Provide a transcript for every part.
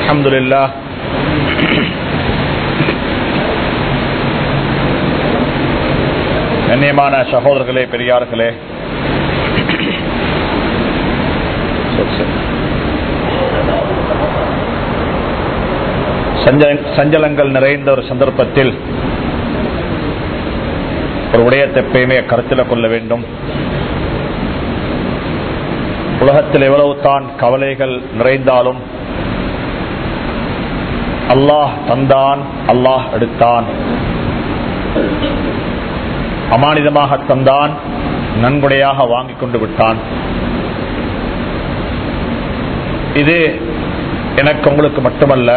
الحمد لله கண்ணியமான சகோதரர்களே பெரியார்களே சஞ்ச- சஞ்சலங்கள் நிறைந்த ஒரு சந்தர்ப்பத்தில் ஒரு விடயத்தை எப்பயுமே கருத்தில் கொள்ள வேண்டும் உலகத்தில் எவ்வளவு தான் கவலைகள் நிறைந்தாலும் அல்லாஹ் தந்தான் அல்லாஹ் எடுத்தான் அமானிதமாக தந்தான் நன்கொடையாக வாங்கிக் கொண்டு விட்டான் இது எனக்கு உங்களுக்கு மட்டுமல்ல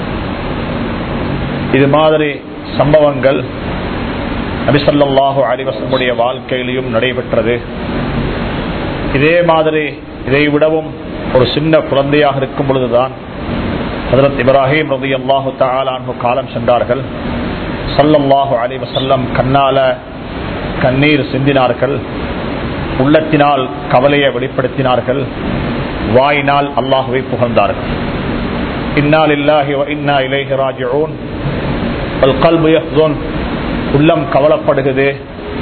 இது மாதிரி சம்பவங்கள் நபிசல்லாஹு அலிவசனுடைய வாழ்க்கையிலும் நடைபெற்றது இதே மாதிரி இதை விடவும் ஒரு சின்ன குழந்தையாக இருக்கும் பொழுதுதான் ஹதரத் இப்ராஹிம் ரதி அல்லாஹு தாலானு காலம் சென்றார்கள் சல்லல்லாஹு அலி வசல்லம் கண்ணால கண்ணீர் சிந்தினார்கள் உள்ளத்தினால் கவலையை வெளிப்படுத்தினார்கள் வாயினால் அல்லாஹுவை புகழ்ந்தார்கள் இன்னால் இல்லாஹி இன்னா இலேஹி ராஜிஊன் கல்பு யஹ்ஸுன் உள்ளம் கவலைப்படுகிறது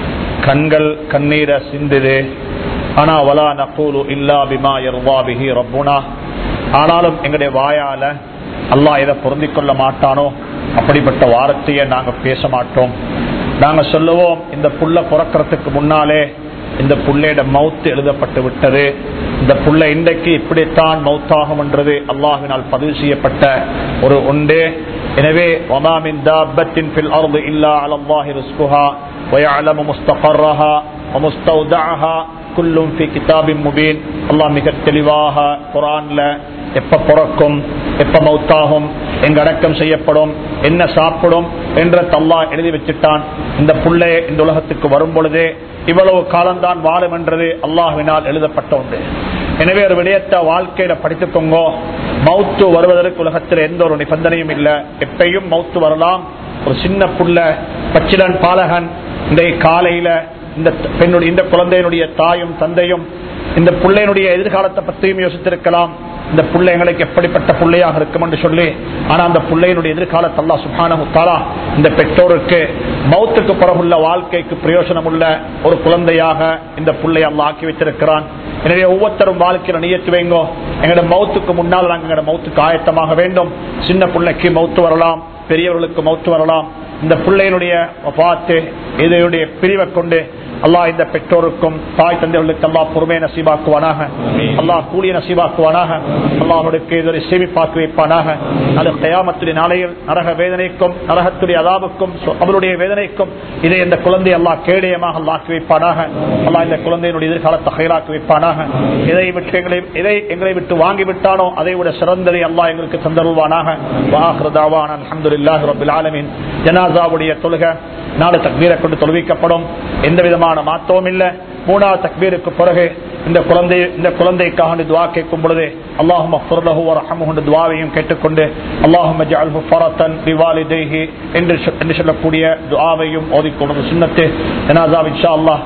கண்கள் கண்ணீரை சிந்துது ஆனா வலா நகூலு இல்லா பிமா யர்வா பிஹி ரப்புனா ஆனாலும் எங்களுடைய வாயால அல்லாஹ் இதை பொருந்திக் கொள்ள மாட்டானோ அப்படிப்பட்ட வார்த்தையை நாங்க பேச மாட்டோம் நாங்க சொல்லுவோம் இந்த புள்ள பிறக்கிறதுக்கு முன்னாலே இந்த புள்ளையிட மவுத்து எழுதப்பட்டு விட்டது இந்த புள்ள இன்றைக்கு இப்படித்தான் மவுத்தாகும் என்றது அல்லாஹினால் பதிவு செய்யப்பட்ட ஒரு உண்டு எனவே வமாமின் தாபத்தின் பில் அருது இல்லா அலல்லாஹி ரிஸ்குஹா ويعلم مستقرها ومستودعها குல்லும் ஃபி கிதாபின் முபீன் அல்லாஹ் மிக தெளிவாக குரான்ல எப்ப பிறக்கும் எப்ப மௌத்தாகும் எங்க அடக்கம் செய்யப்படும் என்ன சாப்பிடும் என்ற தல்லா எழுதி வச்சுட்டான் இந்த புள்ளை இந்த உலகத்துக்கு வரும் பொழுதே இவ்வளவு காலம்தான் வாழும் என்றது அல்லாஹ்வினால் எழுதப்பட்ட உண்டு எனவே ஒரு விடயத்தை வாழ்க்கையில படித்துக்கோங்க மௌத்து வருவதற்கு உலகத்தில் எந்த ஒரு நிபந்தனையும் இல்லை எப்பயும் மௌத்து வரலாம் ஒரு சின்ன புள்ள பச்சிலன் பாலகன் இந்த காலையில இந்த பெண்ணுடைய இந்த குழந்தையினுடைய தாயும் தந்தையும் இந்த பிள்ளையினுடைய எதிர்காலத்தை பற்றியும் யோசித்திருக்கலாம் இந்த பிள்ளை எங்களுக்கு எப்படிப்பட்ட பிள்ளையாக இருக்கும் என்று சொல்லி ஆனா அந்த பிள்ளையினுடைய எதிர்காலத்தை அல்லா சுபான தாலா இந்த பெற்றோருக்கு மௌத்துக்கு பிறகுள்ள வாழ்க்கைக்கு பிரயோஜனம் உள்ள ஒரு குழந்தையாக இந்த பிள்ளை அல்லா ஆக்கி வைத்திருக்கிறான் எனவே ஒவ்வொருத்தரும் வாழ்க்கையில நியத்து வைங்கோ எங்களோட மௌத்துக்கு முன்னால் நாங்கள் எங்களோட மௌத்துக்கு ஆயத்தமாக வேண்டும் சின்ன பிள்ளைக்கு மௌத்து வரலாம் பெரியவர்களுக்கு மௌத்து வரலாம் இந்த பிள்ளையினுடைய பார்த்து இதனுடைய பிரிவை கொண்டு அல்லாஹ் இந்த பெற்றோருக்கும் தாய் தந்தைகளுக்கு அல்லா பொறுமையை நசீபாக்குவானாக அல்லாஹ் கூலிய நசீபாக்குவானாக அல்லாஹுடைய இதனை சேமிப்பாக்கி வைப்பானாக அது கயாமத்துடைய நாளையில் நரக வேதனைக்கும் நரகத்துடைய அதாவுக்கும் அவருடைய வேதனைக்கும் இதை இந்த குழந்தை அல்லாஹ் கேடயமாக அல்லாக்கி வைப்பானாக அல்லாஹ் இந்த குழந்தையினுடைய எதிர்காலத்தை ஹைராக்கி வைப்பானாக இதை விட்டு எங்களை இதை எங்களை விட்டு வாங்கி விட்டானோ அதை விட சிறந்ததை அல்லாஹ் எங்களுக்கு தந்தருவானாக வாஹ்ரதாவான அல்ஹம்துலில்லாஹி ரப்பில் ஆலமீன் ஜனாசாவுடைய தொழுகை நாலு தக்பீரை கொண்டு தொழுவிக்கப்படும் எந்த விதமான மாற்றமும் இல்லை மூணாவது தக்பீருக்கு பிறகு இந்த குழந்தை இந்த குழந்தைக்காக துவா கேட்கும் பொழுது அல்லாஹும் அஃபுர்லஹு வரஹமுஹு துவாவையும் கேட்டுக்கொண்டு அல்லாஹும் ஜஅல்ஹு ஃபரத்தன் லிவாலிதைஹி என்று சொ- என்று சொல்லக்கூடிய துஆவையும் ஓதிக்கொண்டு சுன்னத்து ஜனாசா இன்ஷா அல்லாஹ்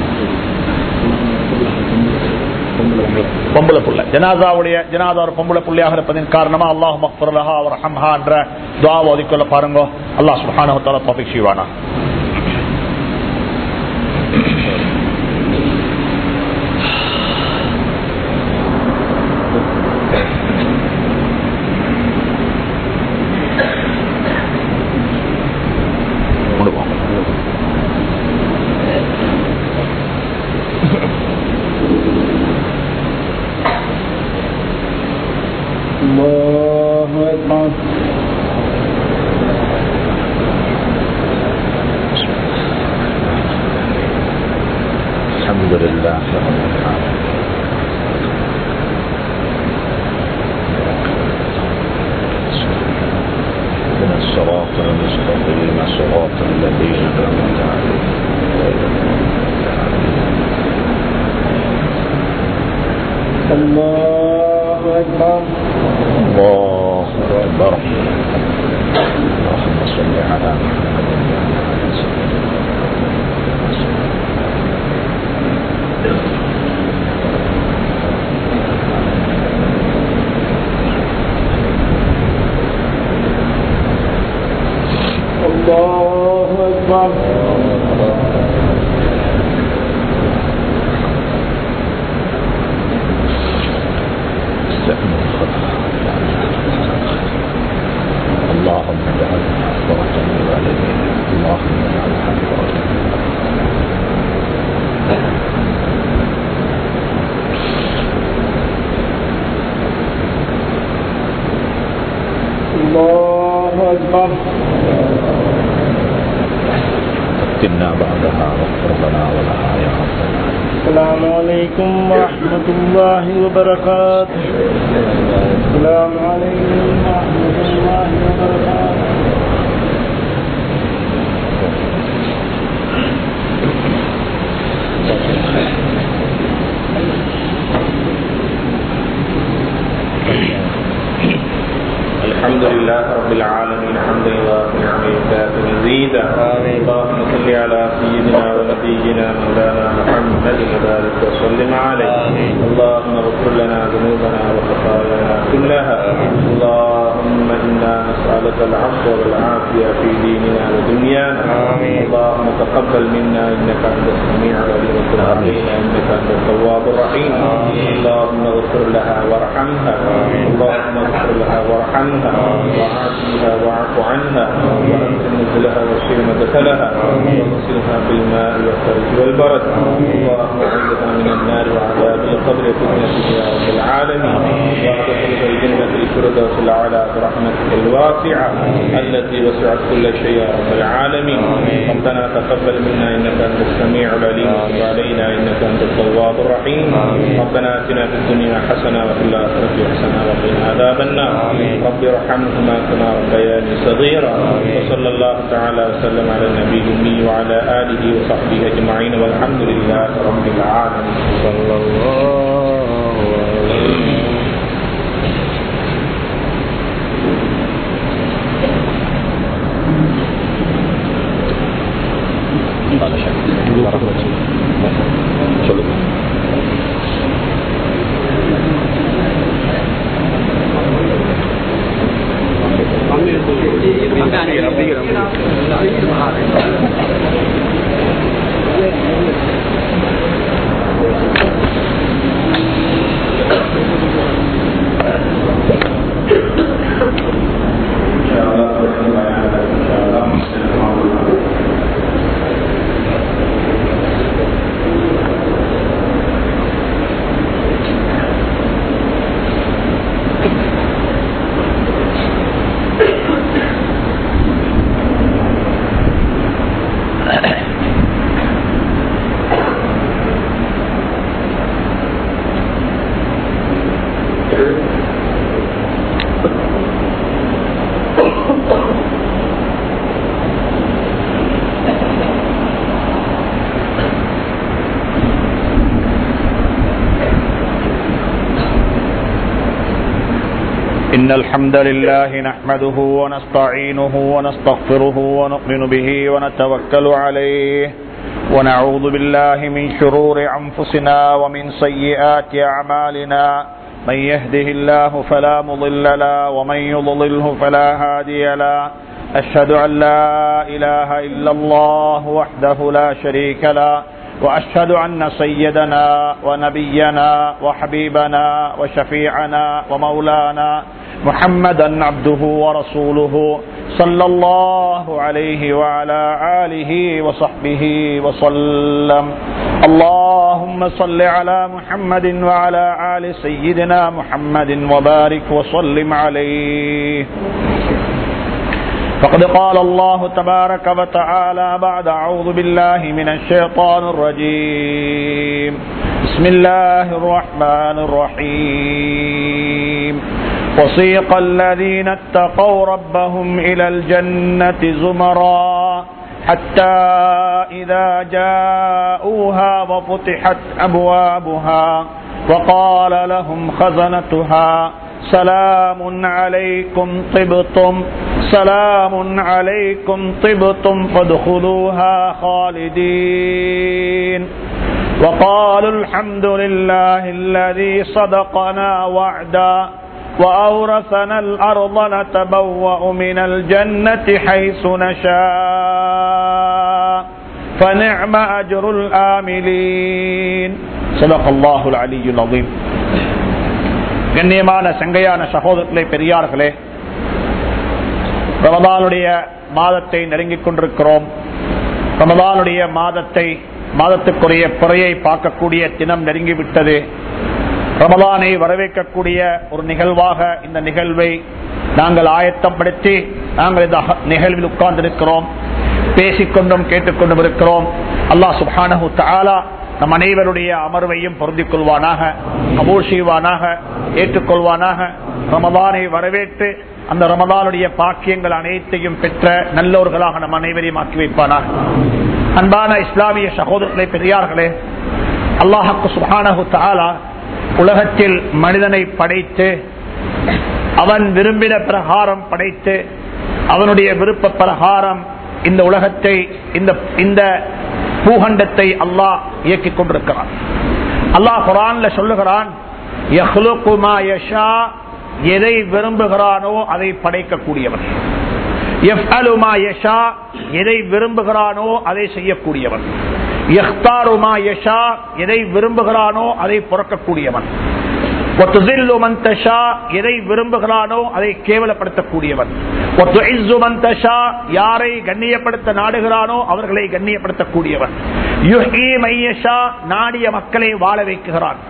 பொம்பளை புள்ள ஜனாதாவுடைய ஜனாதா ஒரு பொம்பளை புள்ளையாக இருப்பதன் காரணமா அல்லாஹ் மக்ஃபுர்லஹா வரஹம்ஹா என்ற துஆவை ஓதிக்கொள்ள பாருங்க அல்லாஹ் சுப்ஹானஹு வ தஆலா தௌஃபீக் செய்வானா முடுவோம் الله أكبر الحمد لله رب العالمين من الصراط المستقيم صراط الذين أنعمت عليهم غير المغضوب عليهم الله أكبر الله أكبر اللهم صل على محمد وعلى آل سيدنا محمد الله أكبر اللهم اجعلنا فرجا للوالدين اللهم اجعلنا فرجا الله أكبر فتنا بعدها واغفر لنا ولها يا رب العالمين السلام عليكم ورحمة الله وبركاته السلام عليكم ورحمة الله وبركاته الحمد لله رب العالمين حمد لله نعم كافر مزيدا اللهم صل على سيدنا ونبينا مولانا محمد وبارك وسلم عليه اللهم اغفر لنا ذنوبنا وخطايانا كلها اللهم انا نسالك العفو والعافيه في ديننا ودنيانا اللهم تقبل منا انك انت السميع العليم وتب علينا انك انت التواب الرحيم اللهم اغفر لها وارحمها اللهم اغفر لها وارحمها وعافها واعف عنها وانزل نزلها واشير مدخلها واغسلها بالماء والثلج والبرد اللهم اعذها من النار وعذاب القبر وفتنته يا رب العالمين وادخلها الجنه الفردوس الاعلى برحمتك الواسعه التي وسعت كل شيء يا رب العالمين ربنا تقبل منا انك انت السميع العليم وتب علينا انك انت التواب الرحيم ربنا اتنا في الدنيا حسنه وفي الاخره حسنه وقنا عذاب النار رب ارحمهما كما ربياني صغيرا وصلى الله تعالى وسلم على النبي الامي وعلى اله وصحبه اجمعين والحمد لله رب العالمين صلى الله عليه هذا شك சொல்லுங்க إن شاء الله إن شاء الله إن الحمد لله نحمده ونستعينه ونستغفره ونؤمن به ونتوكل عليه ونعوذ بالله من شرور أنفسنا ومن سيئات أعمالنا من يهده الله فلا مضل له ومن يضلله فلا هادي له أشهد أن لا إله إلا الله وحده لا شريك له واشهد ان سيدنا ونبينا وحبيبنا وشفيعنا ومولانا محمدا عبده ورسوله صلى الله عليه وعلى اله وصحبه وسلم اللهم صل على محمد وعلى ال سيدنا محمد وبارك وسلم عليه فقد قال الله تبارك وتعالى بعد أعوذ بالله من الشيطان الرجيم بسم الله الرحمن الرحيم وسيق الذين اتقوا ربهم إلى الجنة زمرا حتى إذا جاءوها وفتحت أبوابها وقال لهم خزنتها سلام عليكم طبتم سلام عليكم طبتم فادخلوها خالدين وقالوا الحمد لله الذي صدقنا وعدا وأورثنا الأرض نتبوأ من الجنة حيث نشاء فنعم أجر الآملين صدق الله العلي العظيم கண்ணியமான சங்கையான சகோதரர்களே பெரியார்களே ரமதானுடைய மாதத்தை நெருங்கிக் கொண்டிருக்கிறோம் ரமதானுடைய மாதத்தை மாதத்துக்குரிய பிறையை பார்க்கக்கூடிய தினம் நெருங்கிவிட்டது ரமதானை வரவேற்கக்கூடிய ஒரு நிகழ்வாக இந்த நிகழ்வை நாங்கள் ஆயத்தப்படுத்தி நாங்கள் இந்த நிகழ்வில் உட்கார்ந்திருக்கிறோம் பேசிக்கொண்டும் கேட்டுக்கொண்டும் இருக்கிறோம் அல்லாஹ் சுபானு தாலா நம் அனைவருடைய அமர்வையும் பொருந்திக் கொள்வானாக கபூர் செய்வானாக ஏற்றுக்கொள்வானாக ரமதானை வரவேற்று அந்த ரமதானுடைய பாக்கியங்கள் அனைத்தையும் பெற்ற நல்லோர்களாக நம் அனைவரையும் ஆக்கி வைப்பானாக அன்பான இஸ்லாமிய சகோதரர்களை பெரியார்களே அல்லாஹாக்கு சுபானு தாலா உலகத்தில் மனிதனை படைத்து அவன் விரும்பின பிரகாரம் படைத்து அவனுடைய விருப்ப பிரகாரம் இந்த உலகத்தை இந்த இந்த பூகண்டத்தை அல்லாஹ் இயக்கிக் கொண்டிருக்கிறான் அல்லாஹ் குரான்ல சொல்லுகிறான் எதை விரும்புகிறானோ அதை படைக்கக்கூடியவன் எதை விரும்புகிறானோ அதை செய்யக்கூடியவன் எதை விரும்புகிறானோ அதை புறக்கக்கூடியவன் எதை விரும்புகிறானோ அதை கேவலப்படுத்தக்கூடியவன் யாரை கண்ணியப்படுத்த நாடுகிறானோ அவர்களை கண்ணியப்படுத்தக்கூடியவன் நாடிய மக்களை வாழ வைக்குகிறான்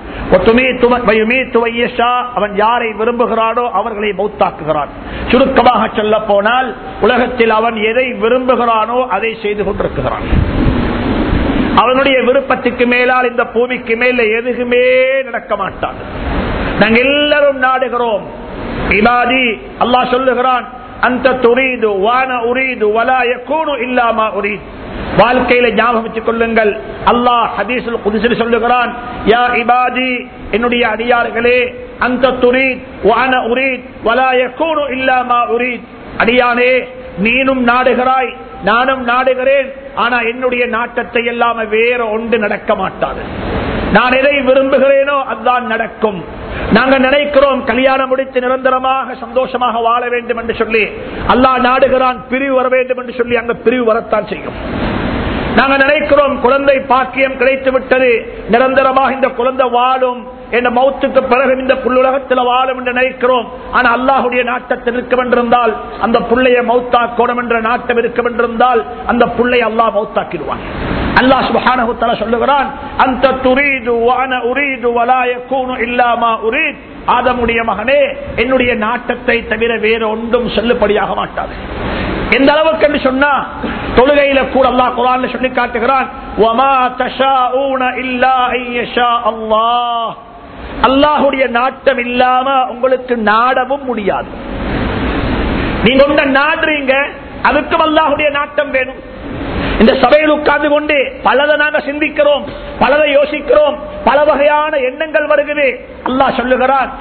அவன் யாரை விரும்புகிறானோ அவர்களை மௌத்தாக்குகிறான் சுருக்கமாக சொல்ல போனால் உலகத்தில் அவன் எதை விரும்புகிறானோ அதை செய்து கொண்டிருக்கிறான் அவனுடைய விருப்பத்துக்கு மேலால் இந்த பூமிக்கு மேல எதுவுமே நடக்க மாட்டான் நாங்கள் எல்லாரும் நாடுகிறோம் இபாதி அல்லாஹ் சொல்லுகிறான் அந்த துரீது வான உரீது வலாய கூணு இல்லாம உரீத் வாழ்க்கையில ஞாபகம் வச்சுக் கொள்ளுங்கள் அல்லாஹ் ஹதீசுல் குதிசில் சொல்லுகிறான் யா இபாதி என்னுடைய அடியார்களே அந்த துரீத் வான உரீத் வலாய கூணு இல்லாம உரீத் அடியானே நீனும் நாடுகிறாய் நானும் நாடுகிறேன் ஆனா என்னுடைய நாட்டத்தை எல்லாம வேற ஒன்று நடக்க மாட்டாது நான் எதை விரும்புகிறேனோ அதுதான் நடக்கும் நாங்க நினைக்கிறோம் கல்யாணம் முடித்து நிரந்தரமாக சந்தோஷமாக வாழ வேண்டும் என்று சொல்லி அல்லாஹ் நாடுகிறான் பிரிவு வர வேண்டும் என்று சொல்லி அங்க பிரிவு வரத்தான் செய்யும் நாங்க நினைக்கிறோம் குழந்தை பாக்கியம் கிடைத்து விட்டது நிரந்தரமாக இந்த குழந்தை வாழும் என்ற மௌத்துக்கு பிறகு இந்த புல்லுலகத்தில் வாழும் என்று நினைக்கிறோம் ஆனா அல்லாஹுடைய நாட்டத்தில் இருக்கும் என்றிருந்தால் அந்த புள்ளைய மௌத்தாக்கோணும் என்ற நாட்டம் இருக்கும் என்றிருந்தால் அந்த புள்ளை அல்லாஹ் மௌத்தாக்கிடுவான் அல்லாஹ் சுபஹானஹு தஆலா சொல்லுகிறான் அந்த துரீது வான உரீது வலா யகூனு இல்லா மா உரீத் ஆதமுடைய மகனே என்னுடைய நாட்டத்தை தவிர வேற ஒன்றும் செல்லுபடியாக மாட்டாது எந்த அளவுக்கு என்று சொன்னா தொழுகையில கூட அல்லாஹ் குர்ஆன்ல சொல்லி காட்டுகிறான் வமா தஷாஊன இல்லா ஐயஷா அல்லாஹ் அல்லாஹ்வுடைய நாட்டம் இல்லாம உங்களுக்கு நாடவும் முடியாது நீங்க ஒன்ற நாடுறீங்க அதுக்கும் அல்லாஹுடைய நாட்டம் வேணும் இந்த சபையில் உட்கார்ந்து கொண்டு பலதை நாங்க சிந்திக்கிறோம் பலதை யோசிக்கிறோம் பல வகையான எண்ணங்கள் வருகிறது அல்லாஹ் சொல்லுகிறான்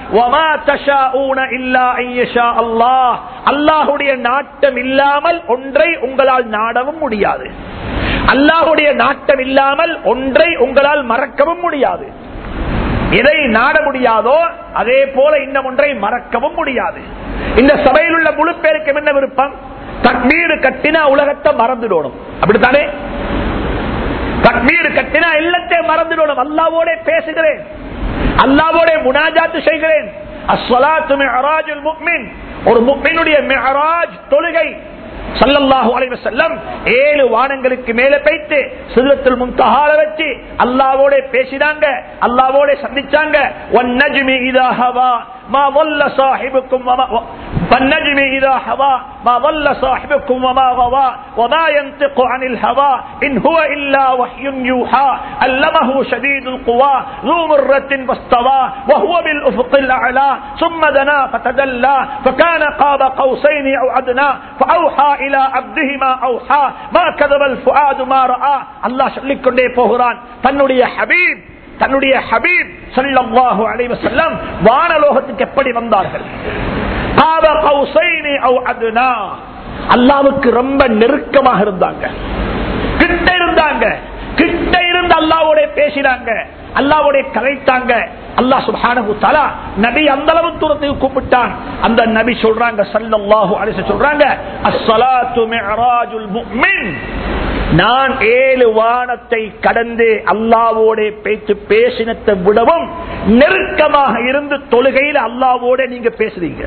அல்லாஹ் அல்லாஹுடைய நாட்டம் இல்லாமல் ஒன்றை உங்களால் நாடவும் முடியாது அல்லாஹுடைய நாட்டம் இல்லாமல் ஒன்றை உங்களால் மறக்கவும் முடியாது எதை நாட முடியாதோ அதே போல இன்னும் ஒன்றை மறக்கவும் முடியாது இந்த சபையில் உள்ள முழு பேருக்கு என்ன விருப்பம் தக்மீடு கட்டினா உலகத்தை மறந்துடணும் அப்படித்தானே தக்மீடு கட்டினா எல்லாத்தையும் மறந்துடணும் அல்லாவோட பேசுகிறேன் அல்லாவோட முனாஜாத்து செய்கிறேன் ஒரு முக்மினுடைய மெஹராஜ் தொழுகை சல்லல்லாஹு அலைஹி வஸல்லம் ஏழு வானங்களுக்கு மேல போயிட்டு சிதறத்தில் முன்தஹால வச்சு அல்லாஹ்வோட பேசினாங்க அல்லாஹ்வோட சந்திச்சாங்க வன் நஜ்மி இதா ஹவா ما ضل صاحبكم وما والنجم إذا حوى ما ضل صاحبكم وما غوى وما ينطق عن الهوى إن هو إلا وحي يوحى علمه شديد القوى ذو مرة واستوى وهو بالأفق الأعلى ثم دنا فتدلى فكان قاب قوسين أو أدنى فأوحى إلى عبده ما أوحى ما كذب الفؤاد ما رأى الله شلك கொண்டே போகிறான் தன்னுடைய ஹபீப் தன்னுடைய ஹபீப் சல்லாஹு அலைவ செல்லம் வானலோகத்துக்கு எப்படி வந்தார்கள் அல்லாவுக்கு ரொம்ப நெருக்கமாக இருந்தாங்க கிட்ட இருந்தாங்க கிட்ட இருந்து அல்லாவோட பேசினாங்க அல்லாவோட கலைத்தாங்க அல்லாஹ் சுப்ஹானஹு தஆலா நபி அந்த அளவு தூரத்துக்கு கூப்பிட்டான் அந்த நபி சொல்றாங்க ஸல்லல்லாஹு அலைஹி வஸல்லம் சொல்றாங்க அஸ்ஸலாத்து மிஅராஜுல் முஃமின் நான் ஏழு வானத்தை கடந்து அல்லாவோட பேச்சு பேசினத்தை விடவும் நெருக்கமாக இருந்து தொழுகையில் அல்லாவோட நீங்க பேசுறீங்க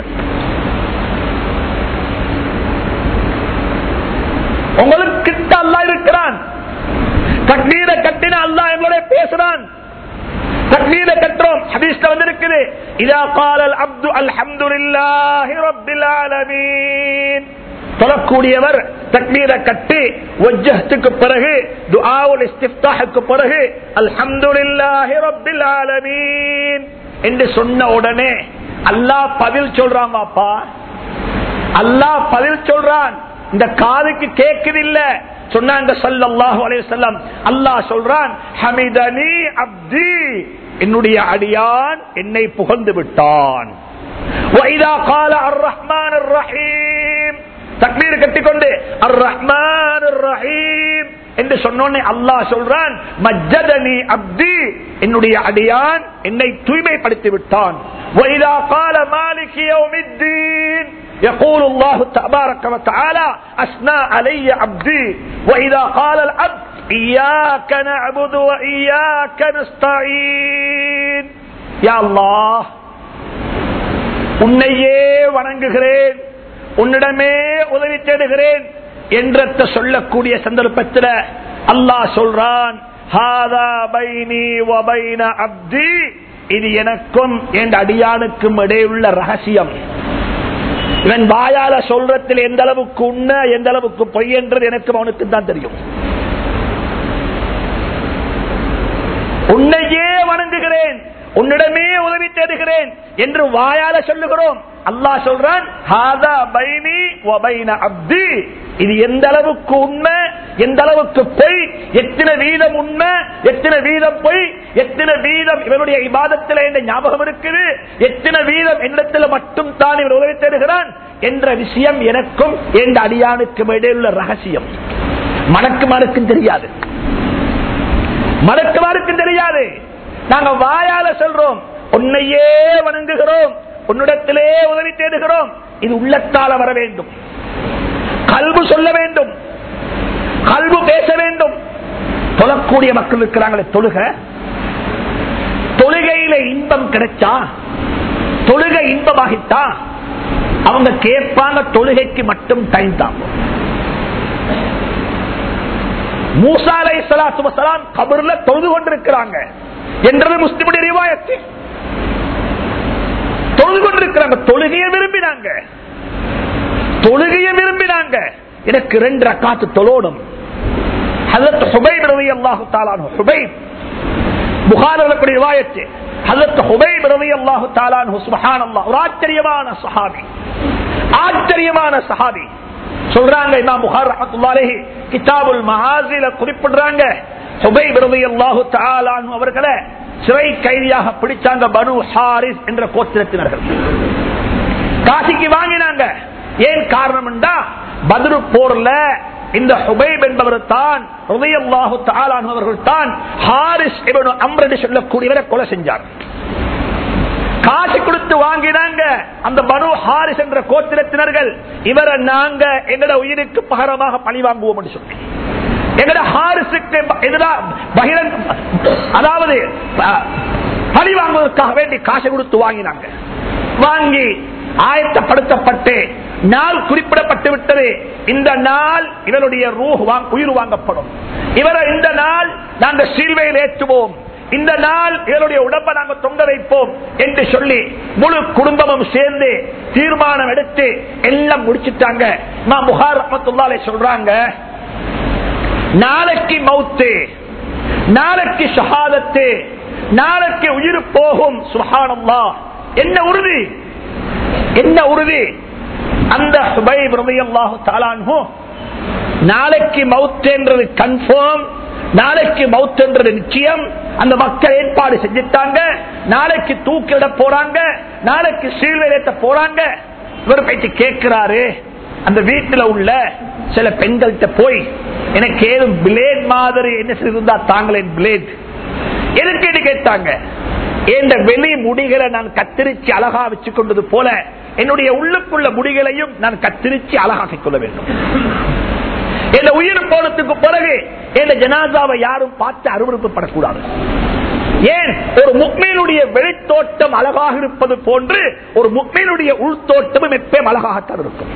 உங்களுக்கு கிட்ட அல்லா இருக்கிறான் தக்மீரை கட்டின அல்லா எங்களோட பேசுறான் தக்மீரை கட்டுறோம் ஹதீஸ்ல வந்திருக்குது இதா காலல் அப்து அல்ஹம்துலில்லாஹி ரப்பில் ஆலமீன் தொழக்கூடியவர் தக்மீரை கட்டி வஜ்ஜத்துக்கு பிறகு துஆவுல் இஸ்திஃப்தாஹுக்கு பிறகு அல்ஹம்துலில்லாஹி ரப்பில் ஆலமீன் என்று சொன்ன உடனே அல்லாஹ் பதில் சொல்றான் பாப்பா அல்லாஹ் பதில் சொல்றான் இந்த காதுக்கு கேக்குதில்ல சொன்னாங்க சல்லல்லாஹு அலைஹி வஸல்லம் அல்லாஹ் சொல்றான் ஹமிதனி அப்தி என்னுடைய அடியான் என்னை புகழ்ந்து விட்டான் وَإِذَا قَالَ الرَّحْمَنُ الرَّحِيمُ தக்பீர் கட்டிக்கொண்டு அர் ரஹ்மான் ரஹீம் என்று சொன்னோன்னே அல்லாஹ் சொல்றான் மஜ்ஜதனி அப்தி என்னுடைய அடியான் என்னை தூய்மைப்படுத்தி விட்டான் وَإِذَا قَالَ مَالِكِ يَوْمِ الدِّينِ يقول الله تبارك وتعالى أثنى علي عبدي وإذا قال العبد إياك نعبد وإياك نستعين يا الله உன்னையே வணங்குகிறேன் உன்னிடமே உதவி தேடுகிறேன் என்ற சொல்லக்கூடிய சந்தர்ப்பத்தில் அல்லாஹ் சொல்றான் "ஹாதா பைனி வ பைன அப்தி." இது எனக்கும் என் அடியானுக்கும் இடையுள்ள ரகசியம் இவன் வாயால சொல்றத்தில் எந்த அளவுக்கு உண்மை எந்த அளவுக்கு பொய் என்றது எனக்கும் அவனுக்கு தான் தெரியும் உன்னையே வணங்குகிறேன் உன்னிடமே உதவி தேடுகிறேன் என்று வாயால சொல்லுகிறோம் அல்லாஹ் சொல்றான் "ஹாதா பைனி வ பைன அப்தி." இது எந்த அளவுக்கு உண்மை எந்த அளவுக்கு பொய் எத்தனை வீதம் உண்மை எத்தனை வீதம் பொய் எத்தனை வீதம் இவருடைய இபாதத்தில் என்ற ஞாபகம் இருக்குது எத்தனை வீதம் என்னிடத்தில் மட்டும் தான் இவர் உதவி தேடுகிறான் என்ற விஷயம் எனக்கும் எந்த அடியானுக்கும் இடையுள்ள ரகசியம் மணக்கு மறுக்கும் தெரியாது மலக்குமாருக்கும் தெரியாது நாங்க வாயால சொல்றோம் உன்னையே வணங்குகிறோம் உன்னிடத்திலே உதவி தேடுகிறோம் இது உள்ளத்தால வர வேண்டும் கல்பு சொல்ல வேண்டும் கல்பு பேச வேண்டும் தொழக்கூடிய மக்கள் இருக்கிறாங்களே தொழுக தொழுகையில இன்பம் கிடைச்சா தொழுகை இன்பமாகிட்டா அவங்க கேட்பாங்க தொழுகைக்கு மட்டும் டைம் தான் மூசா அலை சலாத்து வசலாம் கபர்ல தொழுது கொண்டிருக்கிறாங்க என்றது முஸ்லிமுடைய ரிவாயத்து தொழுது கொண்டிருக்கிறாங்க தொழுகையை விரும்பினாங்க தொழுகையை விரும்பினாங்க எனக்கு ரெண்டு ரக்காத்து தொழோடும் ஹதரத் ஹுபைப் ரலியல்லாஹு தஆலா அன்ஹு ஹுபைப் புகாரில் இருக்கக்கூடிய ரிவாயத்து ஹதரத் ஹுபைப் ரலியல்லாஹு தஆலா அன்ஹு சுப்ஹானல்லாஹ் ஒரு ஆச்சரியமான சஹாபி ஆச்சரியமான சஹாபி சொல்றாங்க இமாம் புகார் ரஹ்மத்துல்லாஹி அலைஹி கிதாபுல் மஹாசில குறிப்பிடுறாங்க ஹுபைப் ரலியல்லாஹு தஆலா அன்ஹு அவர்களை சிறை கைதியாக பிடிச்சாங்க பனு ஹாரிஸ் என்ற கோத்திரத்தினர்கள் காசிக்கு வாங்கினாங்க ஏன் காரணம் என்றா பத்ரு போர்ல இந்த ஹுபைப் என்பவர் தான் ரலியல்லாஹு தஆலா அன்ஹு அவர்கள் தான் ஹாரிஸ் இப்னு அம்ர் என்று சொல்லக்கூடியவரை கொலை செஞ்சார் காசு கொடுத்து வாங்கினாங்க அந்த பனு ஹாரிஸ் என்ற கோத்திரத்தினர்கள் இவரை நாங்க எங்கட உயிருக்கு பகரமாக பழி வாங்குவோம் என்று சொல்லி எங்கட ஹாரிசுக்கு எதிராக பகிரங்க அதாவது அஹ், பழி வாங்குவதற்காக வேண்டி காசு கொடுத்து வாங்கினாங்க வாங்கி ஆயத்தப்படுத்தப்பட்டு நாள் குறிப்பிடப்பட்டு விட்டது இந்த நாள் இவருடைய ரூஹ் வாங்க- உயிர் வாங்கப்படும் இவரை இந்த நாள் நாங்கள் சீல்வையில் ஏற்றுவோம் இந்த நாள் இவருடைய உடம்பை நாங்க தொங்க வைப்போம் என்று சொல்லி முழு குடும்பமும் சேர்ந்து தீர்மானம் எடுத்து எல்லாம் முடிச்சிட்டாங்க நான் புகார் ரஹ்மத்துல்லாஹி சொல்றாங்க நாளைக்கு மௌத்து நாளைக்கு ஷஹாதத்து நாளைக்கு உயிர் போகும் சுஹானல்லா என்ன உறுதி என்ன உறுதி அந்த ஹுபைப் ரலியல்லாஹு தஆலா அன்ஹு நாளைக்கு மவுத் என்றது கன்ஃபார்ம் நாளைக்கு மவுத் என்றது நிச்சயம் அந்த மக்கள் ஏற்பாடு செஞ்சுட்டாங்க நாளைக்கு தூக்கிட போறாங்க நாளைக்கு சீர்வேலத்த போறாங்க இவர் போயிட்டு கேட்கிறாரு அந்த வீட்டுல உள்ள சில பெண்கள்கிட்ட போய் எனக்கு ஏதும் பிளேட் மாதிரி என்ன செய்திருந்தா தாங்களேன் பிளேட் எதுக்கு கேட்டாங்க இந்த வெளி முடிகளை நான் கத்திரிச்சு அழகா வச்சு கொண்டது போல என்னுடைய உள்ளுக்குள்ள முடிகளையும் நான் கத்திரிச்சு அழகாக்கிக் கொள்ள வேண்டும் என் உயிர் போனதுக்கு பிறகு என் ஜனாதாவை யாரும் பார்த்து அருவறுப்பப்படக்கூடாது ஏன் ஒரு முக்மீனுடைய வெளித்தோட்டம் அழகாக இருப்பது போன்று ஒரு முக்மீனுடைய உள்தோட்டமும் எப்பயும் அழகாகத்தான் இருக்கும்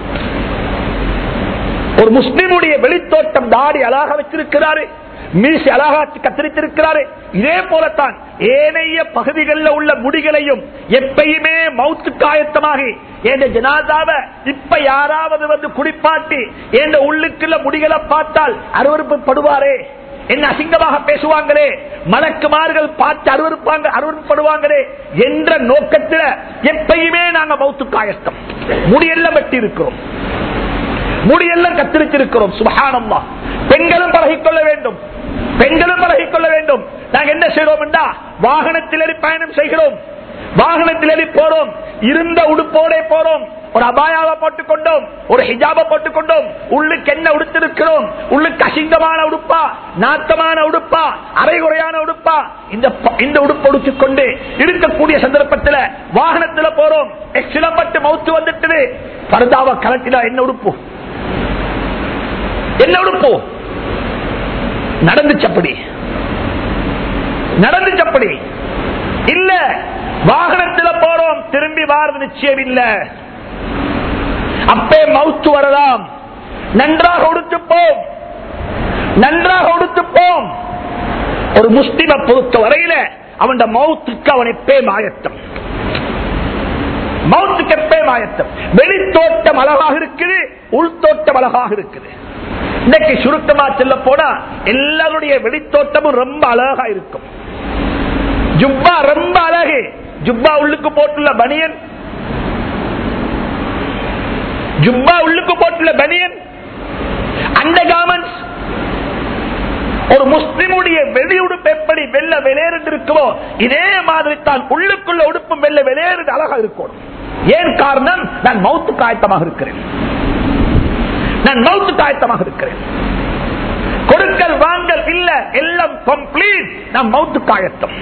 ஒரு முஸ்லிமுடைய வெளித்தோட்டம் தாடி அழகாக வச்சிருக்கிறாரு மீசி அழகாச்சு கத்தரித்திருக்கிறாரு இதே போலத்தான் ஏனைய பகுதிகளில் உள்ள முடிகளையும் எப்பயுமே மவுத்து காயத்தமாகி என் ஜனாதாவை இப்ப யாராவது வந்து குடிப்பாட்டி என் உள்ளுக்குள்ள முடிகளை பார்த்தால் அருவறுப்புப்படுவாரே என்ன அசிங்கமாக பேசுவாங்களே மலக்குமார்கள் பார்த்து அருவறுப்பாங்க அருவறுப்படுவாங்களே என்ற நோக்கத்தில் எப்பயுமே நாங்க மௌத்து காயத்தம் முடியெல்லாம் வெட்டி இருக்கிறோம் முடியெல்லாம் கத்திரிச்சிருக்கிறோம் சுபகானம்மா பெண்களும் பழகிக்கொள்ள வேண்டும் பெண்களும் பழகிக்கொள்ள வேண்டும் நாங்க என்ன செய்யறோம் என்றா வாகனத்தில் ஏறி பயணம் செய்கிறோம் வாகனத்தில் ஏறி போறோம் இருந்த உடுப்போட போறோம் ஒரு அபாயாவை போட்டுக் கொண்டோம் ஒரு ஹிஜாபை போட்டுக் கொண்டோம் உள்ளுக்கு என்ன உடுத்திருக்கிறோம் உள்ளுக்கு அசிங்கமான உடுப்பா நாத்தமான உடுப்பா அரைகுறையான உடுப்பா இந்த ப- இந்த உடுப்பு உடுத்துக் கொண்டு இருக்கக்கூடிய சந்தர்ப்பத்தில் வாகனத்துல போறோம் சிலம்பட்டு மவுத்து வந்துட்டு பரதாவை கலட்டினா என்ன உடுப்பு என்ன உடுப்பு நடந்துச்சப்படி நடந்துச்சப்படி இல்ல வாகனத்துல போறோம் திரும்பி வாரது நிச்சயம் இல்ல அப்பே மவுத்து வரலாம் நன்றாக உடுத்துப்போம் நன்றாக உடுத்துப்போம் ஒரு முஸ்லிமை பொறுத்த வரையில அவன் மவுத்துக்கு அவன் எப்பே மாயத்தம் மவுத்துக்கு எப்பே மாயத்தம் வெளித்தோட்டம் அழகாக இருக்குது உள்தோட்டம் அழகாக இருக்குது இன்னைக்கு சுருக்கமா சொல்ல போனா எல்லாருடைய வெளித்தோட்டமும் ரொம்ப அழகா இருக்கும் ஜுப்பா ரொம்ப அழகு ஜுப்பா உள்ளுக்கு போட்டுள்ள பனியன் ஜுப்பா உள்ளுக்கு போட்டுள்ள பனியன் அந்த கார்மெண்ட்ஸ் ஒரு முஸ்லிமுடைய வெளி உடுப்பு எப்படி வெள்ள வெளியேறு இருக்குமோ இதே மாதிரி தான் உள்ளுக்குள்ள உடுப்பும் வெள்ள வெளியேறு அழகா இருக்கணும் ஏன் காரணம் நான் மவுத்து காயத்தமாக இருக்கிறேன் நான் மவுத்து காயத்தமாக இருக்கிறேன் கொடுக்கல் வாங்கல் இல்ல எல்லாம் கம்ப்ளீட் நான் மவுத்து காயத்தம்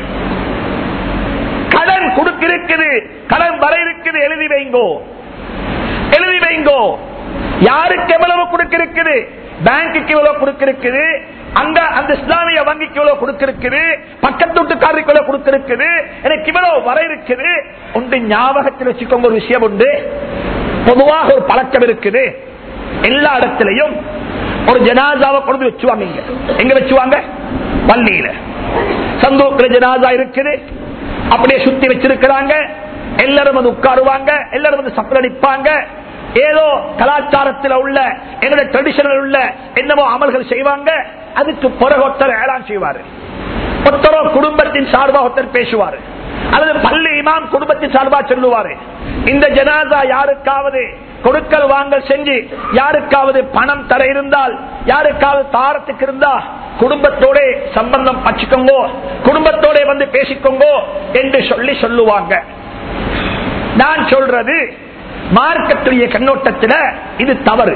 கடன் கொடுக்கிருக்குது கடன் வர இருக்குது எழுதி வைங்கோ எழுதி வைங்கோ யாருக்கு எவ்வளவு கொடுக்கிருக்குது பேங்குக்கு எவ்வளவு கொடுக்கிருக்குது அங்க அந்த இஸ்லாமிய வங்கிக்கு எவ்வளவு கொடுக்கிருக்குது பக்கத்து வீட்டுக்காரருக்கு எவ்வளவு கொடுக்கிருக்குது எனக்கு இவ்வளவு வர இருக்குது உண்டு ஞாபகத்தில் வச்சுக்கோங்க ஒரு விஷயம் உண்டு பொதுவாக ஒரு பழக்கம் இருக்குது எல்லா இடத்திலையும் ஒரு ஜனாதாவை கொண்டு வச்சுவாங்க இங்க எங்க வச்சுவாங்க பள்ளியில சந்தூக்கில ஜனாதா இருக்குது அப்படியே சுத்தி வச்சிருக்கிறாங்க எல்லாரும் வந்து உட்காருவாங்க எல்லாரும் வந்து சப்பரடிப்பாங்க ஏதோ கலாச்சாரத்தில் உள்ள என்னோட ட்ரெடிஷனல் உள்ள என்னவோ அமல்கள் செய்வாங்க அதுக்கு பிறகு ஒருத்தர் ஏலான் செய்வாரு ஒருத்தரோ குடும்பத்தின் சார்பாக ஒருத்தர் பேசுவாரு அல்லது பள்ளி இமாம் குடும்பத்தின் சார்பா சொல்லுவாரு இந்த ஜனாதா யாருக்காவது கொடுக்கல் வாங்கல் செஞ்சு யாருக்காவது பணம் தர இருந்தால் யாருக்காவது தாரத்துக்கு இருந்தா குடும்பத்தோட சம்பந்தம் வச்சுக்கோங்கோ குடும்பத்தோட வந்து பேசிக்கோங்கோ என்று சொல்லி சொல்லுவாங்க நான் சொல்றது மார்க்கத்துடைய கண்ணோட்டத்தில் இது தவறு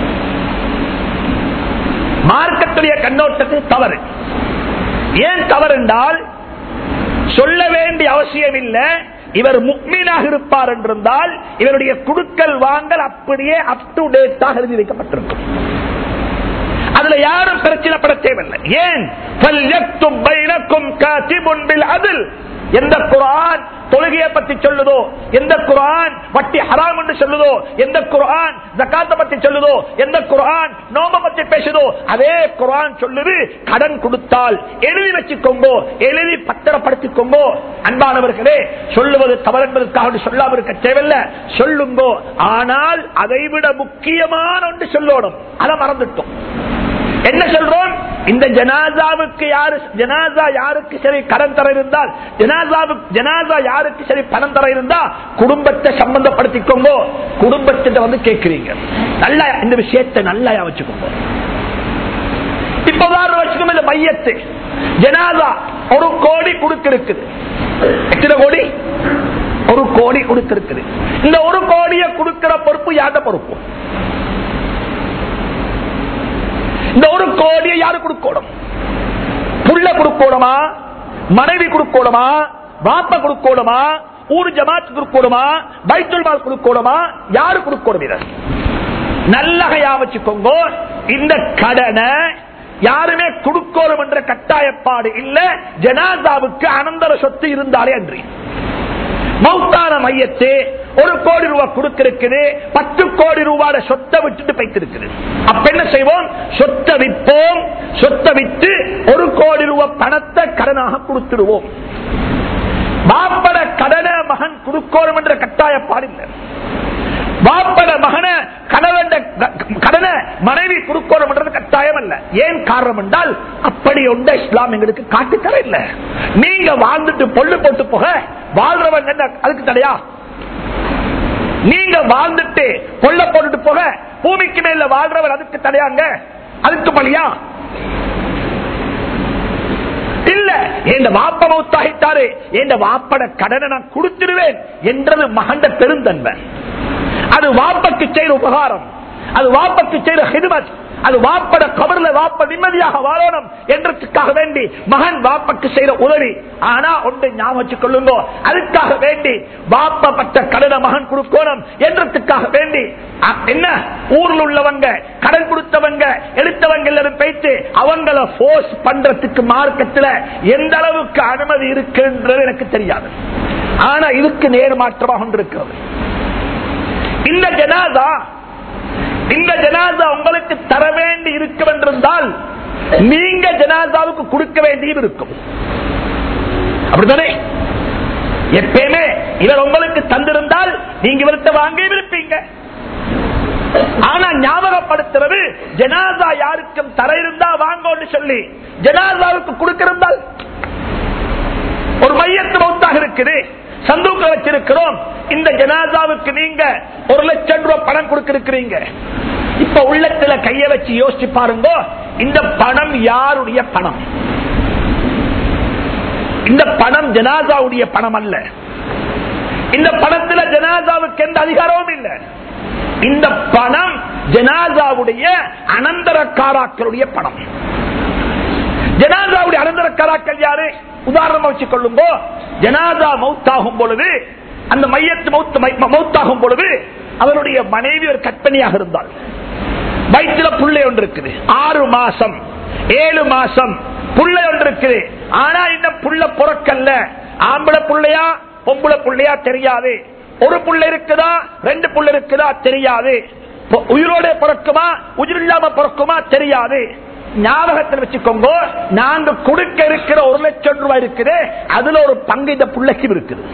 மார்க்கத்துடைய கண்ணோட்டத்தில் தவறு ஏன் தவறு என்றால் சொல்ல வேண்டிய அவசியம் இல்லை இவர் முக்மீனாக இருப்பார் என்றிருந்தால் இவருடைய குடுக்கல் வாங்கல் அப்படியே அப் டு டேட்டாக எழுதி வைக்கப்பட்டிருக்கும் அதுல யாரும் பிரச்சனைப்பட தேவையில்லை ஏன் فَلْيَكْتُبْ بَيْنَكُمْ كَاتِبٌ بِالْعَدْلِ எந்த குரான் தொழுகையை பத்தி சொல்லுதோ எந்த குரான் வட்டி ஹராம் என்று சொல்லுதோ எந்த குரான் ஜக்காத்த பத்தி சொல்லுதோ எந்த குரான் நோம பத்தி பேசுதோ அதே குரான் சொல்லுது கடன் கொடுத்தால் எழுதி வச்சுக்கோங்கோ எழுதி பத்திரப்படுத்திக்கோங்கோ அன்பானவர்களே சொல்லுவது தவறு என்பதற்காக சொல்லாம இருக்க தேவையில்ல சொல்லுங்கோ ஆனால் அதைவிட முக்கியமான ஒன்று சொல்லணும் அதை மறந்துட்டோம் என்ன சொல்றோம் இந்த ஜனாசாவுக்கு யாரு ஜனாசா யாருக்கு சரி கடன் தர இருந்தால் ஜனாசாவுக்கு ஜனாசா யாருக்கு சரி பணம் தர இருந்தா குடும்பத்தை சம்பந்தப்படுத்திக்கோங்க குடும்பத்தை வந்து கேட்கிறீங்க நல்லா இந்த விஷயத்தை நல்லா வச்சுக்கோங்க இப்ப உதாரணம் வச்சுக்கோங்க இந்த மையத்து ஜனாசா ஒரு கோடி கொடுத்திருக்குது எத்தனை கோடி ஒரு கோடி கொடுத்திருக்குது இந்த ஒரு கோடியை கொடுக்கிற பொறுப்பு யார்ட பொறுப்பு இந்த ஒரு கோடியை யாரு கொடுக்கணும் புள்ள கொடுக்கணுமா மனைவி கொடுக்கணுமா வாப்ப கொடுக்கணுமா ஊர் ஜமாத் கொடுக்கணுமா பைத்துல் மால் கொடுக்கணுமா யாரு கொடுக்கணும் இதை நல்லகையா வச்சுக்கோங்க இந்த கடனை யாருமே கொடுக்கணும் என்ற கட்டாயப்பாடு இல்ல ஜனாதாவுக்கு அனந்தர சொத்து இருந்தாலே அன்றி மௌத்தான மையத்து ஒரு கோடி ரூபாய் கொடுத்திருக்குது பத்து கோடி ரூபாய் சொத்தை விட்டுட்டு பைத்திருக்குது அப்ப என்ன செய்வோம் சொத்தை விற்போம் சொத்தை வித்து ஒரு கோடி ரூபாய் பணத்தை கடனாக கொடுத்துடுவோம் பாப்பட கடனை மகன் கொடுக்கணும் என்ற கட்டாயப்பாடு இல்லை பாப்பட மகன கணவன் கடனை மனைவி கொடுக்கணும் என்றது கட்டாயம் அல்ல ஏன் காரணம் என்றால் அப்படி ஒன்ற இஸ்லாம் எங்களுக்கு காட்டு தர இல்ல நீங்க வாழ்ந்துட்டு பொல்லு போட்டு போக வாழ்றவன் என்ன அதுக்கு தடையா நீங்க வாழ்ந்துட்டு கொள்ள போட்டுட்டு போக பூமிக்கு மேல வாழ்றவர் அதுக்கு தடையாங்க அதுக்கு பலியா இல்ல என் வாப்ப மௌத்தாகிட்டாரு என் வாப்பட கடனை நான் கொடுத்துடுவேன் என்றது மகண்ட பெருந்தன்மை அது வாப்பக்கு செய்த உபகாரம் அது வாப்பக்கு செய்த ஹிதுமத் அது வாப்பட கபர்ல வாப்ப நிம்மதியாக வாழணும் என்றதுக்காக வேண்டி மகன் வாப்பக்கு செய்த உதவி ஆனா ஒன்று ஞாபகம் வச்சுக் கொள்ளுங்க அதுக்காக வேண்டி வாப்பப்பட்ட கடனை மகன் கொடுக்கணும் என்றதுக்காக வேண்டி அ- என்ன ஊர்ல உள்ளவங்க கடன் கொடுத்தவங்க எடுத்தவங்க எல்லாரும் போயிட்டு அவங்கள போர்ஸ் பண்றதுக்கு மார்க்கத்துல எந்த அளவுக்கு அனுமதி இருக்குன்றது எனக்கு தெரியாது ஆனா இதுக்கு நேர்மாற்றமாக ஒன்று இருக்கிறது இந்த ஜனாதா இந்த ஜனாதா உங்களுக்கு தர வேண்டி இருக்கும் என்றிருந்தால் நீங்க ஜனாதாவுக்கு கொடுக்க வேண்டியும் இருக்கும் அப்படித்தானே எப்பயுமே இவர் உங்களுக்கு தந்திருந்தால் நீங்க இவர்கிட்ட வாங்கி இருப்பீங்க ஆனா ஞாபகப்படுத்துறது ஜனாதா யாருக்கும் தர இருந்தா வாங்கன்னு சொல்லி ஜனாதாவுக்கு கொடுக்க இருந்தால் ஒரு மையத்து மௌத்தாக இருக்குது சந்தூக்க வச்சிருக்கிறோம் இந்த ஜனாதாவுக்கு நீங்க ஒரு லட்சம் ரூபாய் பணம் கொடுத்திருக்கிறீங்க இப்ப உள்ளத்துல கைய வச்சு யோசிச்சு பாருங்க இந்த பணம் யாருடைய பணம் இந்த பணம் ஜனாதாவுடைய பணம் அல்ல இந்த பணத்துல ஜனாதாவுக்கு எந்த அதிகாரமும் இல்லை இந்த பணம் ஜனாதாவுடைய அனந்தரக்காராக்களுடைய பணம் ஜனாதாவுடைய அனந்தரக்காராக்கள் யாரு உதாரணமா வச்சுக் கொள்ளும்போ ஜனாதா மௌத்தாகும் பொழுது அந்த மையத்து மௌத்து மை- மௌத்தாகும் பொழுது அவருடைய மனைவி ஒரு கற்பனையாக இருந்தாள் வயிற்றுல புள்ளை ஒன்று இருக்குது ஆறு மாசம் ஏழு மாசம் புள்ளை ஒன்று இருக்குது ஆனா இந்த புள்ள புறக்கல்ல ஆம்பளை புள்ளையா பொம்பளை புள்ளையா தெரியாது ஒரு புள்ள இருக்குதா ரெண்டு புள்ள இருக்குதா தெரியாது பொ- உயிரோட பிறக்குமா உயிர் இல்லாம பிறக்குமா தெரியாது ஞாபகத்தில் வச்சுக்கோங்க நாங்க கொடுக்க இருக்கிற ஒரு லட்சம் ரூபாய் இருக்குது அதுல ஒரு பங்கு இந்த புள்ளைக்கும் இருக்குது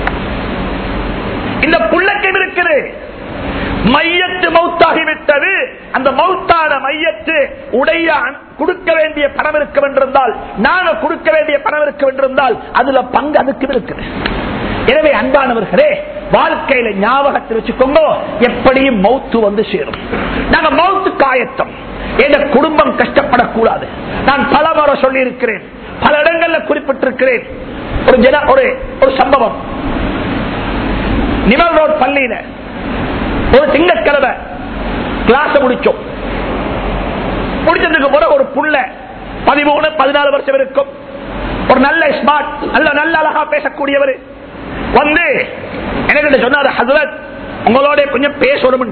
இந்த புள்ளக்கும் இருக்குது மையத்து மௌத்தாகிவிட்டது அந்த மௌத்தான மையத்து உடைய அன்- கொடுக்க வேண்டிய பணம் இருக்க வென்றிருந்தால் நாங்க கொடுக்க வேண்டிய பணம் இருக்க வென்றிருந்தால் அதுல பங்கு அதுக்கு இருக்குது எனவே அன்பானவர்களே வாழ்க்கையில ஞாபகத்தில் வச்சுக்கோங்க எப்படியும் மௌத்து வந்து சேரும் நாங்க மௌத்து காயத்தம் எந்த குடும்பம் கஷ்டப்படக்கூடாது நான் பல முறை சொல்லி இருக்கிறேன் பல இடங்கள்ல குறிப்பிட்டிருக்கிறேன் ஒரு ஜன ஒரு ஒரு சம்பவம் நிமல் ரோட் பள்ளியில ஒரு திங்கட்கிழமை கிளாஸ் முடிச்சோம் முடிச்சதுக்கு பிறகு ஒரு புள்ள பதிமூணு பதினாலு வருஷம் இருக்கும் ஒரு நல்ல ஸ்மார்ட் நல்ல நல்ல அழகா பேசக்கூடியவர் வந்து எனக்கு சொன்னாரு ஹசரத் உங்களோட கொஞ்சம் பேசணும்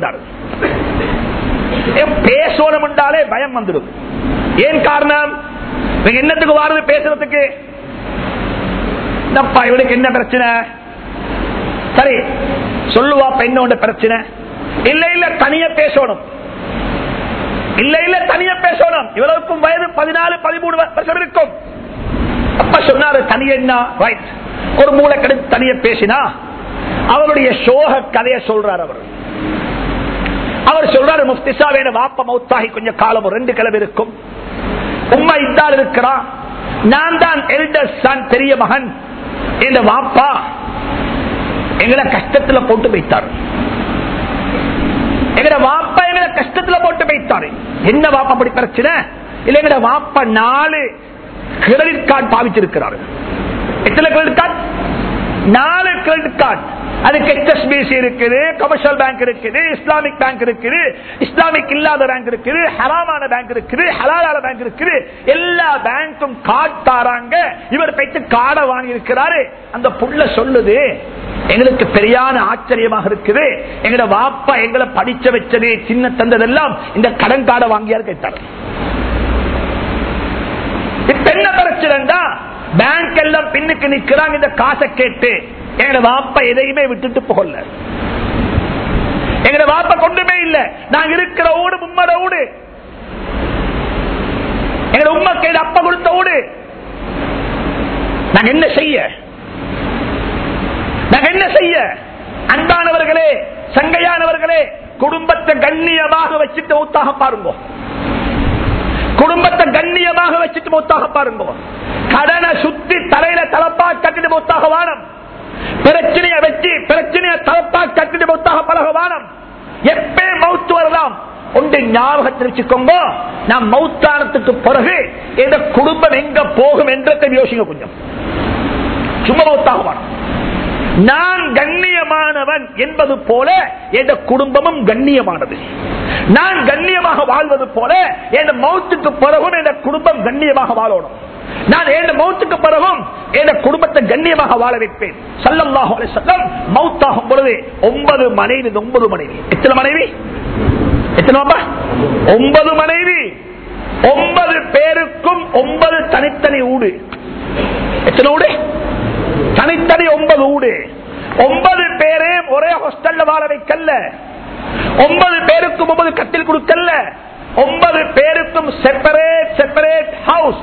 பேசணும் என்றாலே பயம் வந்துடும் ஏன் காரணம் நீங்க என்னத்துக்கு வாருது பேசுறதுக்கு என்னப்பா இவனுக்கு என்ன பிரச்சனை சரி சொல்லுவா பெண்ணோட பிரச்சனை இல்ல இல்ல தனிய பேசணும் இல்ல இல்ல தனிய பேசணும் இவளுக்கும் வயது பதினாலு பதிமூணு வருஷம் இருக்கும் அப்ப சொன்னாரு தனிய என்ன ரைட் ஒரு மூளை கிடைத்து தனிய பேசினா அவருடைய சோக கதையை சொல்றார் அவர் அவர் சொல்றாரு முஃப்திசா வேணும் வாப்ப மௌத்தாகி கொஞ்சம் காலம் ஒரு ரெண்டு கிழமை இருக்கும் உம்மா இந்தால் இருக்கிறான் நான் தான் எல்டர் சன் பெரிய மகன் இந்த வாப்பா எங்களை கஷ்டத்துல போட்டு வைத்தார் எங்கட வாப்பா எங்களை கஷ்டத்துல போட்டு வைத்தாரு என்ன வாப்பா அப்படி பிரச்சனை இல்ல எங்கட வாப்பா நாலு கிரெடிட் கார்டு பாவிச்சிருக்கிறாரு எத்தனை கிரெடிட் கார்டு நாலு கிரெடிட் கார்டு அதுக்கு HSBC இருக்குது கமர்ஷியல் பேங்க் இருக்குது இஸ்லாமிக் பேங்க் இருக்குது இஸ்லாமிக் இல்லாத பேங்க் இருக்குது ஹராமான பேங்க் இருக்குது ஹலாலான பேங்க் இருக்குது எல்லா பேங்க்கும் கார்டு தாராங்க இவர் போயிட்டு கார்டை வாங்கி இருக்கிறாரு அந்த புள்ள சொல்லுது எங்களுக்கு பெரியான ஆச்சரியமாக இருக்குது எங்கட வாப்பா எங்களை படிச்ச வச்சது சின்ன தந்ததெல்லாம் இந்த கடன் கார்டை வாங்கியாரு கேட்டாரு இப்ப என்ன பிரச்சனைடா பேங்க் எல்லாம் பின்னுக்கு நிக்கிறாங்க இந்த காசை கேட்டு எங்க வாப்பா எதையுமே விட்டுட்டு போகல எங்க வாப்பா கொண்டுமே இல்ல நாங்க இருக்கிற ஊடு உம்மட ஊடு எங்க உம்மா கையில அப்பா கொடுத்த ஊடு நாங்க என்ன செய்ய நாங்க என்ன செய்ய அன்பானவர்களே சங்கையானவர்களே குடும்பத்தை கண்ணியமாக வச்சுட்டு ஊத்தாக பாருங்க குடும்பத்தை கண்ணியமாக வச்சுட்டு மொத்தாக பாருங்க கடனை சுத்தி தலையில தலப்பா கட்டிட்டு மொத்தாக வானம் பிரச்சனைய வச்சு பிரச்சனைய தலப்பா கட்டிட்டு மொத்தாக பழக வானம் எப்பே மவுத்து வரலாம் ஒன்று ஞாபகத்தில் வச்சுக்கோங்க நான் மௌத்தானத்துக்கு பிறகு இந்த குடும்பம் எங்க போகும் என்றதை யோசிங்க கொஞ்சம் சும்மா மௌத்தாக வானம் நான் கண்ணியமானவன் என்பது போல எந்த குடும்பமும் கண்ணியமானது நான் கண்ணியமாக வாழ்வது போல என் மௌத்துக்கு பிறகும் என் குடும்பம் கண்ணியமாக வாழணும் நான் என் மௌத்துக்கு பிறகும் என் குடும்பத்தை கண்ணியமாக வாழ வைப்பேன் சல்லல்லாஹு அலைஹி வஸல்லம் மௌத்தாகும் பொழுது ஒன்பது மனைவி ஒன்பது மனைவி எத்தனை மனைவி எத்தனை பாப்பா? ஒன்பது மனைவி ஒன்பது பேருக்கும் ஒன்பது தனித்தனி ஊடு எத்தனை ஊடு தனித்தனி ஒன்பது ஊடு ஒன்பது பேரே ஒரே ஹாஸ்டல்ல வாழ வைக்கல ஒன்பது பேருக்கும் ஒன்பது கட்டில் கொடுக்கல ஒன்பது பேருக்கும் செப்பரேட் செப்பரேட் ஹவுஸ்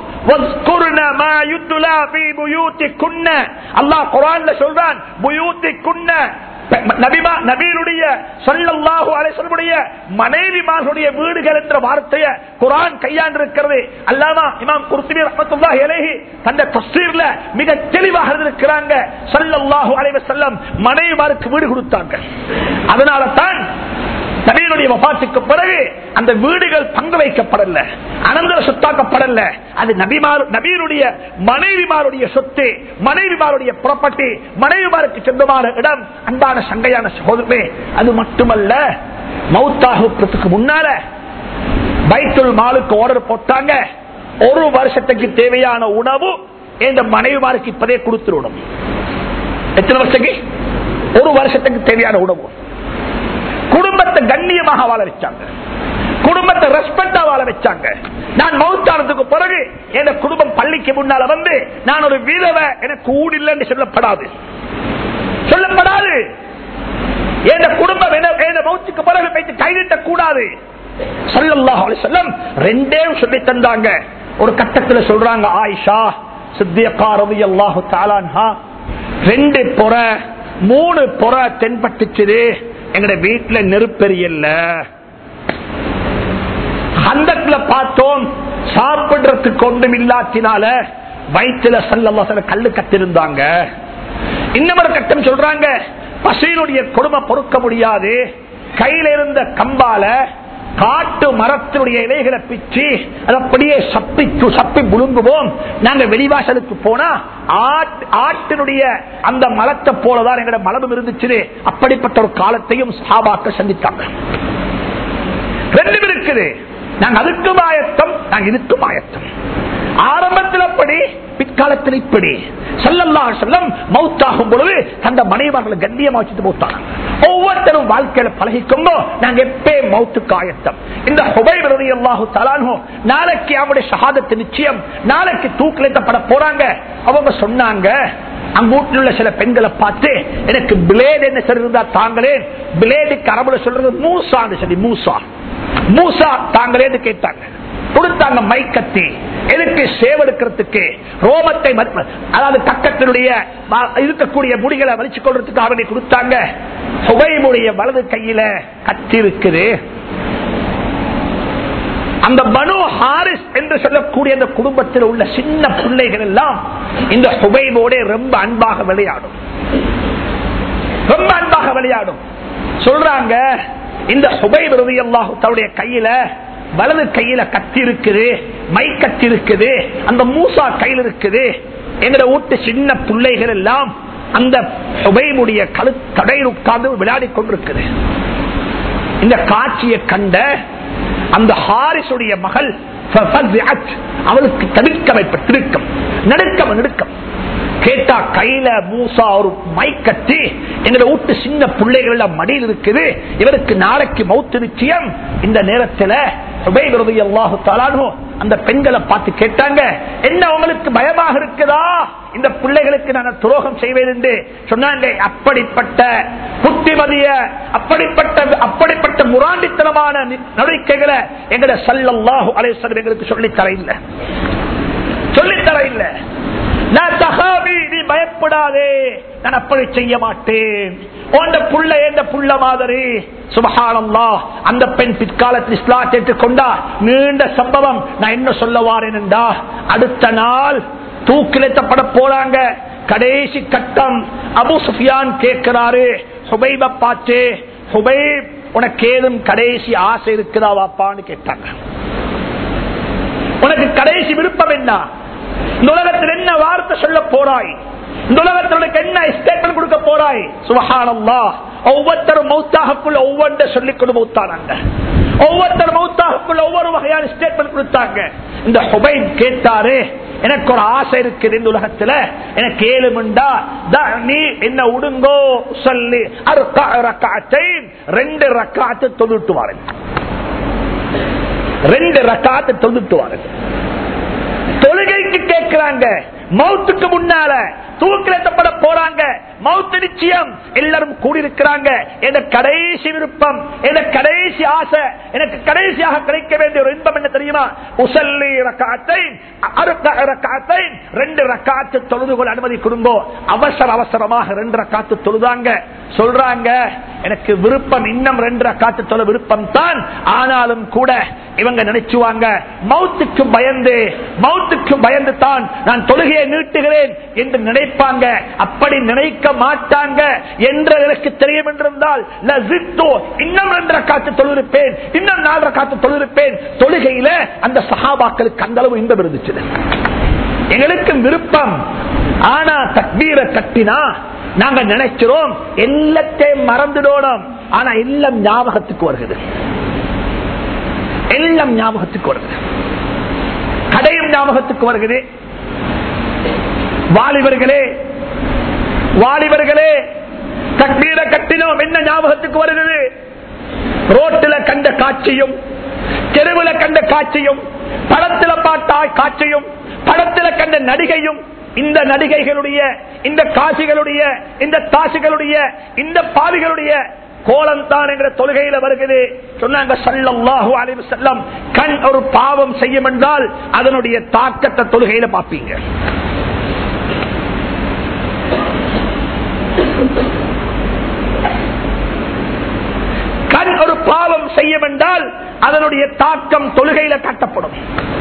அல்லாஹ் குரான்ல சொல்றான் புயூத்தி குன்ன நபீருடைய சொல்லல்லாஹு அலைசனுடைய மனைவிமார்களுடைய வீடுகள் என்ற வார்த்தையை குரான் கையாண்டிருக்கிறது அல்லாமா இமாம் குர்த்துபி ரஹமத்துல்லாஹி அலைஹி தந்த தஸ்தீர்ல மிக தெளிவாக இருக்கிறாங்க சல்லல்லாஹு அலைஹி வஸல்லம் மனைவிமாருக்கு வீடு கொடுத்தாங்க அதனால தான் நபீனுடைய வபாத்துக்கு பிறகு அந்த வீடுகள் பங்கு வைக்கப்படல அனந்தர சொத்தாக்கப்படல அது நபிமார் நபீனுடைய மனைவிமாருடைய சொத்து மனைவிமாருடைய ப்ராப்பர்ட்டி மனைவிமாருக்கு சொந்தமான இடம் அன்பான சங்கையான சகோதரமே அது மட்டுமல்ல மௌத்தாகுறதுக்கு முன்னால பைத்துல் மாலுக்கு ஆர்டர் போட்டாங்க ஒரு வருஷத்துக்கு தேவையான உணவு இந்த மனைவிமாருக்கு இப்பதே கொடுத்துருடும் எத்தனை வருஷத்துக்கு ஒரு வருஷத்துக்கு தேவையான உணவு குடும்பத்தை கண்ணியமாக வாழ வச்சாங்க குடும்பத்தை ரெஸ்பெக்டா வாழ வச்சாங்க நான் மௌத்தானதுக்கு பிறகு என் குடும்பம் பள்ளிக்கு முன்னால வந்து நான் ஒரு விதவை எனக்கு ஊடில்லைன்னு சொல்லப்படாது சொல்லப்படாது என் குடும்பம் என் மௌத்துக்கு பிறகு வைத்து கைதிட்ட கூடாது சல்லல்லாஹு அலைஹி வஸல்லம் ரெண்டே சொல்லி தந்தாங்க ஒரு கட்டத்துல சொல்றாங்க ஆயிஷா சித்தியக்கா ரலியல்லாஹு தஆலா ரெண்டு புற மூணு புற தென்பட்டுச்சு எங்கட வீட்டுல நெருப்பெரியல்ல ஹந்தக்ல பார்த்தோம் சாப்பிடுறதுக்கு ஒன்றும் இல்லாத்தினால வயிற்றுல சல்ல கல்லு கட்டிருந்தாங்க இன்னொரு கட்டம் சொல்றாங்க பசையினுடைய கொடுமை பொறுக்க முடியாது கையில இருந்த கம்பால காட்டு மரத்தினுடைய இலைகளை பிச்சு அது அப்படியே சப்பி சப்பி புழுங்குவோம் நாங்க வெளிவாசலுக்கு போனா ஆட்டினுடைய அந்த மலத்தை போலதான் எங்களோட மலமும் இருந்துச்சு அப்படிப்பட்ட ஒரு காலத்தையும் சாபாக்க சந்தித்தாங்க ரெண்டும் இருக்குது நாங்க அதுக்கு மாயத்தம் நாங்க இதுக்கு மாயத்தம் ஆரம்பத்தில் அப்படி பிற்காலத்தில் இப்படி சல்லல்லா செல்லம் மௌத்தாகும் பொழுது அந்த மனைவர்களை கண்ணியமா வச்சுட்டு மௌத்தாங்க ஒவ்வொருத்தரும் வாழ்க்கையில பழகிக்கொண்டோ நாங்க எப்பே மௌத்துக்கு ஆயத்தம் இந்த ஹுபை விரதி அல்லாஹு தலானோ நாளைக்கு அவருடைய ஷஹாதத்து நிச்சயம் நாளைக்கு தூக்கிலேத்தப்பட போறாங்க அவங்க சொன்னாங்க அங்க வீட்டில் உள்ள சில பெண்களை பார்த்து எனக்கு பிளேடு என்ன சரி இருந்தா தாங்களே பிளேடுக்கு அரபுல சொல்றது மூசான்னு சொல்லி மூசா மூசா தாங்களேன்னு கேட்டாங்க கொடுத்தாங்க மைக்கத்தி எதுக்கு சேவெடுக்கிறதுக்கு ரோமத்தை அதாவது கக்கத்தினுடைய இருக்கக்கூடிய முடிகளை வலிச்சு கொள்றதுக்கு அவனை கொடுத்தாங்க சுகைமுடைய வலது கையில கத்தி இருக்குது அந்த பனு ஹாரிஸ் என்று சொல்லக்கூடிய அந்த குடும்பத்தில் உள்ள சின்ன பிள்ளைகள் எல்லாம் இந்த சுகைவோட ரொம்ப அன்பாக விளையாடும் ரொம்ப அன்பாக விளையாடும் சொல்றாங்க இந்த சுபை விருதி அல்லாஹு தன்னுடைய கையில வலது கையில கத்தி இருக்குது மை கத்தி இருக்குது அந்த மூசா கையில் இருக்குது எங்களை வீட்டு சின்ன பிள்ளைகள் எல்லாம் அந்த சுபைமுடைய கழு கடையில் உட்கார்ந்து விளையாடி கொண்டிருக்குது இந்த காட்சியை கண்ட அந்த ஹாரிசுடைய மகள் ஃபஃபஸிஅத். அவளுக்கு தடுக்க வைப்ப திருக்கம் நடுக்கம் நடுக்கம் கேட்டா கையில மூசா ஒரு மை கட்டி எங்களை வீட்டு சின்ன பிள்ளைகள் எல்லாம் மடியில் இருக்குது இவருக்கு நாளைக்கு மௌத்து நிச்சயம் இந்த நேரத்துல உபய் ரலியல்லாஹு தஆலாஹு அந்த பெண்களை பார்த்து கேட்டாங்க என்ன உங்களுக்கு பயமாக இருக்குதா இந்த பிள்ளைகளுக்கு நான் துரோகம் செய்வேன் என்று சொன்னாங்க அப்படிப்பட்ட புத்திமதிய அப்படிப்பட்ட அப்படிப்பட்ட முராண்டித்தனமான நி- நடவடிக்கைகளை எங்களை சல்லல்லாஹு அலைஹி வஸல்லம் எங்களுக்கு சொல்லித் தர இல்லை சொல்லித் தர இல்லை நான் தகாவி நீ பயப்படாதே நான் அப்படி செய்ய மாட்டேன் உண்ட புள்ள என்ற புள்ள மாதிரி சுபஹானல்லா அந்த பெண் பிற்காலத்தில் இஸ்லாத்தை ஏற்றுக்கொண்டா நீண்ட சம்பவம் நான் என்ன சொல்ல வாரேன் என்றா அடுத்த நாள் தூக்கிலேற்றப்பட போறாங்க கடைசி கட்டம் அபு சுஃபியான் கேட்கிறாரு ஹுபைப பார்த்து ஹுபைப் உனக்கு ஏதும் கடைசி ஆசை இருக்குதா வாப்பான்னு கேட்டாங்க உனக்கு கடைசி விருப்பம் என்ன இந்த உலகத்தில் என்ன வார்த்தை சொல்ல போறாய் இந்த உலகத்தில் உனக்கு என்ன ஸ்டேட்மெண்ட் கொடுக்க போறாய் சுபஹானல்லா ஒவ்வொருத்தரும் மௌத்தாகக்குள்ள ஒவ்வொன்றை சொல்லிக் கொண்டு மௌத்தானாங்க ஒவ்வொருத்தரும் மௌத்தாகக்குள்ள ஒவ்வொரு வகையான ஸ்டேட்மெண்ட் கொடுத்தாங்க இந்த ஹுபைன் கேட்டாரு எனக்கு ஒரு ஆசை இருக்குது இந்த உலகத்துல எனக்கு ஏழு மண்டா நீ என்ன உடுங்கோ சொல்லி அறுக்கா ரக்காத்தை ரெண்டு ரக்காத்து தொழுட்டு வாருங்க ரெண்டு ரக்காத்து தொழுட்டு வாருங்க தொழுகைக்கு கேட்கிறாங்க மௌத்துக்கு முன்னால தூக்கிலேற்றப்பட போறாங்க மௌத்து நிச்சயம் எல்லாரும் கூடியிருக்கிறாங்க என கடைசி விருப்பம் என கடைசி ஆசை எனக்கு கடைசியாக கிடைக்க வேண்டிய ஒரு இன்பம் என்ன தெரியுமா உசல்லி ரக்காத்தை ரக்காத்தை ரெண்டு ரக்காத்து தொழுதுகள் அனுமதி கொடுங்கோ அவசர அவசரமாக ரெண்டு ரக்காத்து தொழுதாங்க சொல்றாங்க எனக்கு விருப்பம் இன்னும் ரெண்டு ரக்காத்து தொழ விருப்பம் தான் ஆனாலும் கூட இவங்க நினைச்சுவாங்க மௌத்துக்கு பயந்து மௌத்துக்கு பயந்து தான் நான் தொழுகையை நீட்டுகிறேன் என்று நினைப்பாங்க அப்படி நினைக்க மாட்டாங்க என்று எனக்கு தெரியும் என்றிருந்தால் லசித்தோ, இன்னும் ரெண்டரை காத்து தொழிருப்பேன் இன்னும் நாலரை காத்து தொழிருப்பேன் தொழுகையில அந்த சஹாபாக்களுக்கு அந்த அளவு இன்பம் இருந்துச்சு எங்களுக்கு விருப்பம் ஆனா தக்பீரை கட்டினா நாங்க நினைக்கிறோம் எல்லாத்தையும் மறந்துடணும் ஆனா எல்லாம் ஞாபகத்துக்கு வருகிறது எல்லாம் ஞாபகத்துக்கு வருகிறது கடையும் ஞாபகத்துக்கு வருகிறது வாலிபர்களே வாலிபர்களே தக்பீர கட்டினோம் என்ன ஞாபகத்துக்கு வருகிறது ரோட்டில கண்ட காட்சியும் தெருவுல கண்ட காட்சியும் படத்துல பார்த்த காட்சியும் படத்துல கண்ட நடிகையும் இந்த நடிகைகளுடைய இந்த காட்சிகளுடைய இந்த தாசிகளுடைய இந்த பாவிகளுடைய கோலம் தான் என்ற தொழுகையில வருகிறது சொன்னாங்க சல்லல்லாஹு அலைஹி வஸல்லம் கண் ஒரு பாவம் செய்யும் என்றால் அதனுடைய தாக்கத்தை தொழுகையில பார்ப்பீங்க கண் ஒரு பாவம் செய்யும் என்றால் அதனுடைய தாக்கம் தொழுகையில காட்டப்படும்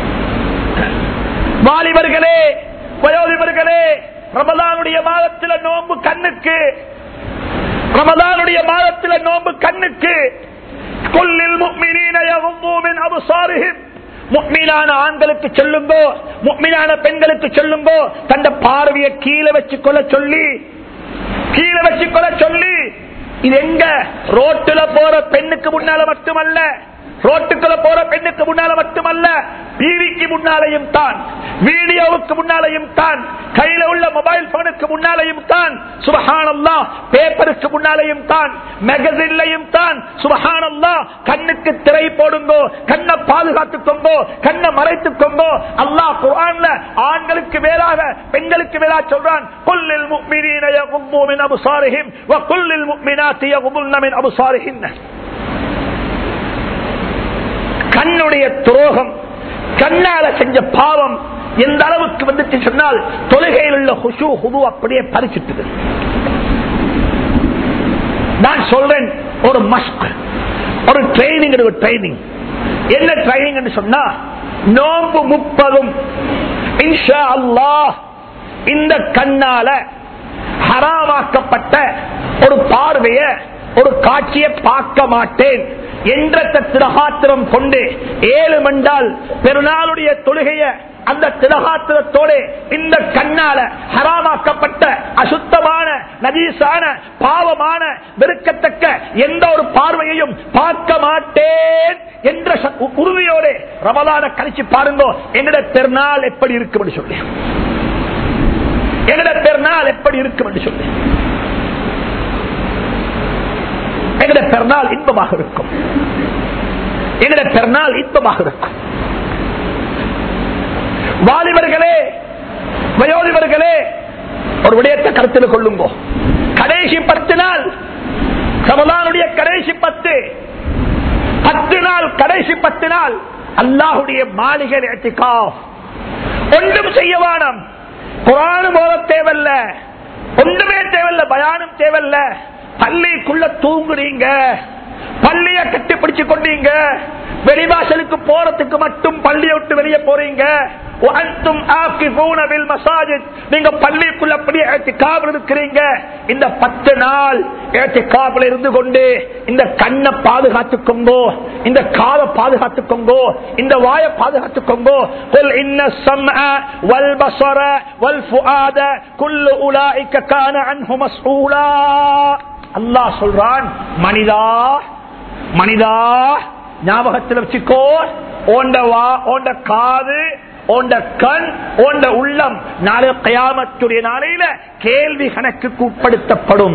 வாலிபர்களே வயோதிபர்களே ரமதானுடைய மாதத்தில நோன்பு கண்ணுக்கு ரமதானுடைய மாதத்தில நோன்பு கண்ணுக்கு கொல்லில் முக்மினீன யகும்மூ மின் அபுசாரிஹிம் முக்மீனான ஆண்களுக்கு சொல்லுங்கோ முக்மீனான பெண்களுக்கு சொல்லுங்கோ தந்த பார்வையை கீழே வச்சுக்கொள்ள சொல்லி கீழே வச்சுக்கொள்ள சொல்லி இது எங்க ரோட்டுல போற பெண்ணுக்கு முன்னால மட்டுமல்ல ரோட்டுக்குள்ள போற பெண்ணுக்கு முன்னால மட்டுமல்ல டிவிக்கு முன்னாலையும் தான் வீடியோவுக்கு முன்னாலையும் தான் கையில உள்ள மொபைல் போனுக்கு முன்னாலையும் தான் சுபஹானல்லா பேப்பருக்கு முன்னாலையும் தான் மேகசின்லையும் தான் சுபஹானல்லா கண்ணுக்கு திரை போடுங்கோ கண்ணை பாதுகாத்துக் கொங்கோ கண்ணை மறைத்துக் கொங்கோ அல்லாஹ் குர்ஆன்ல ஆண்களுக்கு மேலாக பெண்களுக்கு மேலாக சொல்றான் குல்லில் முஃமினீன யகும்மூ மின் அப்சாரிஹிம் வ குல்லில் முஃமினாத்தி யகுமுல்ன மின் அப்சாரிஹின்ன கண்ணுடைய துரோகம் கண்ணால செஞ்ச பாவம் எந்த அளவுக்கு வந்துச்சு சொன்னால் தொழுகையில் உள்ள ஹுசு ஹுது அப்படியே பறிச்சிட்டது நான் சொல்றேன் ஒரு மஸ்க் ஒரு ட்ரைனிங் ட்ரைனிங் என்ன ட்ரைனிங் சொன்னா நோம்பு முப்பதும் இன்ஷா அல்லாஹ் இந்த கண்ணால ஹராமாக்கப்பட்ட ஒரு பார்வைய ஒரு காட்சியை பார்க்க மாட்டேன் என்ற திரகாத்திரம் கொண்டு ஏழு மண்டால் பெருநாளுடைய தொழுகைய அந்த திரகாத்திரத்தோடு இந்த கண்ணால ஹராமாக்கப்பட்ட அசுத்தமான நஜீசான பாவமான வெறுக்கத்தக்க எந்த ஒரு பார்வையையும் பார்க்க மாட்டேன் என்ற ச- உ- உறுதியோடு ரமலான கழிச்சு பாருங்க எங்கட பெருநாள் எப்படி இருக்கும் என்று சொல்லி எங்கட பெருநாள் எப்படி இருக்கும் என்று சொல்லி எங்கட பெருநாள் இன்பமாக இருக்கும் எங்கட பெருநாள் இன்பமாக இருக்கும் வாலிபர்களே வயோதிபர்களே ஒரு விடயத்தை கருத்தில் கொள்ளுங்க கடைசி பத்து நாள் ரமலானுடைய கடைசி பத்து பத்து நாள் கடைசி பத்து நாள் அல்லாஹுடைய மாளிகை ஏத்திக்காஃப். ஒன்றும் செய்ய வேணாம் குரானும் போத தேவையில்ல ஒன்றுமே தேவையில்ல பயானும் தேவையில்ல பள்ளிக்குள்ள தூங்குறீங்க பள்ளிய கட்டிப்பிடிச்சு கொண்டீங்க வெளிவாசலுக்கு போறதுக்கு மட்டும் பள்ளியை விட்டு வெளியே போறீங்க وأنتم آكفون بالمساجد. நீங்க பள்ளிக்குள்ள அப்படியே ஏத்திக்காவில் இருக்கிறீங்க இந்த பத்து நாள் ஏத்திக்காவில் இருந்து கொண்டு இந்த கண்ணை பாதுகாத்துக்கோங்கோ இந்த காதை பாதுகாத்துக்கோங்கோ இந்த வாயை பாதுகாத்துக்கோங்கோ قل إن السمع والبصر والفؤاد كل أولئك كان عنه مسؤولا அல்லாஹ் சொல்றான் மனிதா மனிதா ஞாபகத்தில் வச்சுக்கோ ஓண்ட வா ஓண்ட காது ஓண்ட கண் ஓண்ட உள்ளம் நாளை கயாமத்துடைய நாளையில கேள்வி கணக்குக்கு உட்படுத்தப்படும்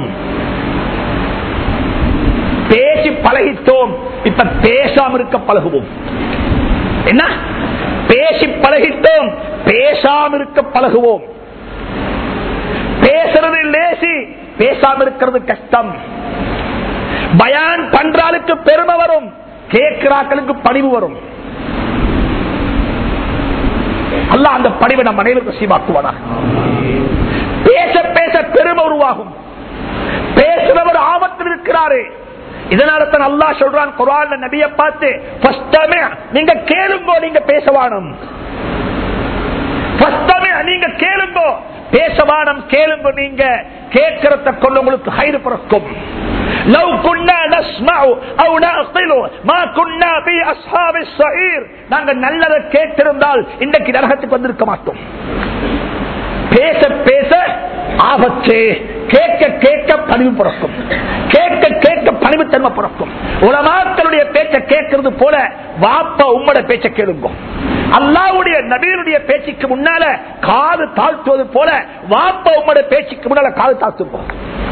பேசி பழகித்தோம் இப்ப பேசாம இருக்க பழகுவோம் என்ன பேசி பழகிட்டோம் பேசாம இருக்க பழகுவோம் பேசுறது லேசி பேசாம இருக்கிறது கஷ்டம் பயான் பண்றாளுக்கு பெருமை வரும் கேட்கிறாக்களுக்கு பணிவு வரும் அல்ல அந்த பணிவை நம் அனைவருக்கும் சீமாக்குவானா பேச பேச பெருமை உருவாகும் பேசுறவர் ஆபத்தில் இருக்கிறாரு இதனால தான் அல்லாஹ் சொல்றான் குரான் நபியை பார்த்து "ஃபஸ்தமி", நீங்க கேளுங்கோ நீங்க பேசவானும் "ஃபஸ்தமி", நீங்க கேளுங்கோ பேசவானம் கேளுங்க நீங்க கேட்கிறத கொண்டு உங்களுக்கு ஹைரு பிறக்கும் لو كنا نسمع او نعقل ما كنا في اصحاب السعير நாங்க நல்லதை கேட்டிருந்தால் இன்றைக்கு நரகத்துக்கு வந்திருக்க மாட்டோம் பேச பேச ஆபத்து கேட்க கேட்க பணிவு பிறக்கும் கேட்க கேட்க பணிவு தன்மை பிறக்கும் உலமாக்களுடைய பேச்ச கேட்கறது போல வாப்ப உம்மட பேச்ச கேளுங்க அல்லாவுடைய நபீனுடைய பேச்சுக்கு முன்னால காது தாழ்த்துவது போல வாப்ப உம்மட பேச்சுக்கு முன்னால காது தாழ்த்துவோம்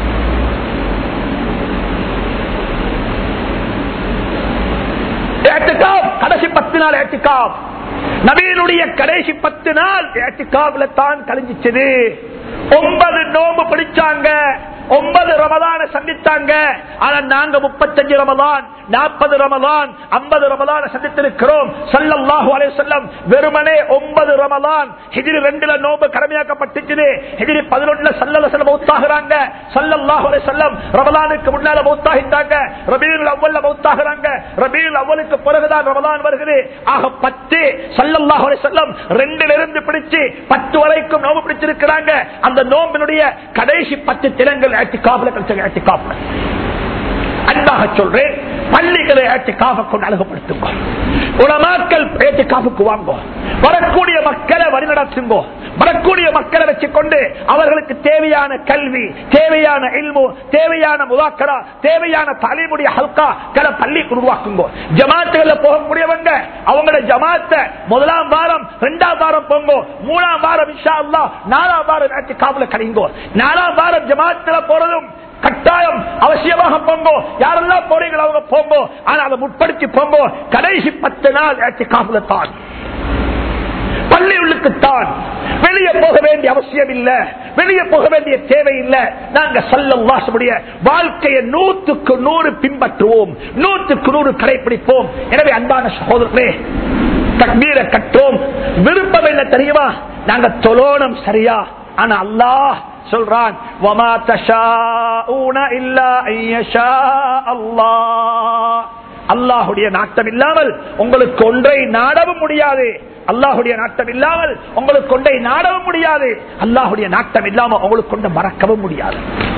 ஏத்துக்காப், கடைசி பத்து நாள் ஏத்துக்காப். நபீனுடைய கடைசி பத்து நாள் ஏத்துக்காப்ல தான் கழிஞ்சிச்சது ஒன்பது நோம்பு பிடிச்சாங்க ஒன்பது ரமதான சந்தித்தாங்க ஆனா நாங்க முப்பத்தஞ்சு ரமதான் நாற்பது ரமதான் ஐம்பது ரமதான சந்தித்திருக்கிறோம் சல்லல்லாஹு அலைஹி வஸல்லம் வெறுமனே ஒன்பது ரமதான் ஹிஜ்ரி ரெண்டுல நோம்பு கடமையாக்கப்பட்டுச்சு ஹிஜ்ரி பதினொன்னுல சல்லல்லாஹு அலைஹி மௌத்தாகிறாங்க சல்லல்லாஹு அலைஹி வஸல்லம் ரமலானுக்கு முன்னால மௌத்தாகிட்டாங்க ரபீல் அவ்வல்ல மௌத்தாகிறாங்க ரபீல் அவ்வலுக்கு பிறகுதான் ரமலான் வருகிறது ஆக பத்து சல்லல்லாஹு அலைஹி வஸல்லம் ரெண்டுல இருந்து பிடிச்சு பத்து வரைக்கும் நோம்பு பிடிச்சிருக்கிறாங்க அந்த நோம்பினுடைய கடைசி பத்து தினங்கள் ஏத்திக்காப்புல கழிச்சாங்க ஏத்திக்காப்புல அன்பாக சொல்றேன் பள்ளிகளை ஏற்றிக்காக கொண்டு அழகுபடுத்துங்க உலமாக்கள் ஏற்றிக்காப்புக்கு வாங்க வரக்கூடிய மக்களை வழிநடத்துங்க வரக்கூடிய மக்களை வச்சுக்கொண்டு அவர்களுக்கு தேவையான கல்வி தேவையான இல்மு தேவையான முதாக்கரா தேவையான தலைமுடைய ஹல்கா கல பள்ளி உருவாக்குங்க ஜமாத்துகள்ல போகக்கூடியவங்க அவங்களோட ஜமாத்த முதலாம் வாரம் இரண்டாம் வாரம் போங்க மூணாம் வாரம் இன்ஷா அல்லாஹ் நாலாம் வாரம் ஏற்றிக்காப்புல கழிங்கோ நாலாம் வாரம் ஜமாத்துல போறதும் கட்டாயம் அவசியமாக போங்கோ யாரெல்லாம் போறீங்களோ அவங்க போங்கோ ஆனா அதை முற்படுத்தி போங்கோ கடைசி பத்து நாள் காப்புல தான் பள்ளி உள்ளுக்குத்தான் வெளியே போக வேண்டிய அவசியம் இல்ல வெளியே போக வேண்டிய தேவை இல்ல நாங்க சொல்லும் வாசமுடைய வாழ்க்கையை நூற்றுக்கு நூறு பின்பற்றுவோம் நூற்றுக்கு நூறு கடைபிடிப்போம் எனவே அன்பான சகோதரர்களே தக்பீரை கற்றோம் விருப்பம் என்ன தெரியுமா நாங்க தொலோனம் சரியா ஆனா அல்லாஹ் சொல்றான் வமா தஷாஊன இல்லா ஐயஷா அல்லாஹ் அல்லாஹுடைய நாட்டம் இல்லாமல் உங்களுக்கு ஒன்றை நாடவும் முடியாது அல்லாஹுடைய நாட்டம் இல்லாமல் உங்களுக்கு ஒன்றை நாடவும் முடியாது அல்லாஹுடைய நாட்டம் இல்லாமல் உங்களுக்கு கொண்ட மறக்கவும் முடியாது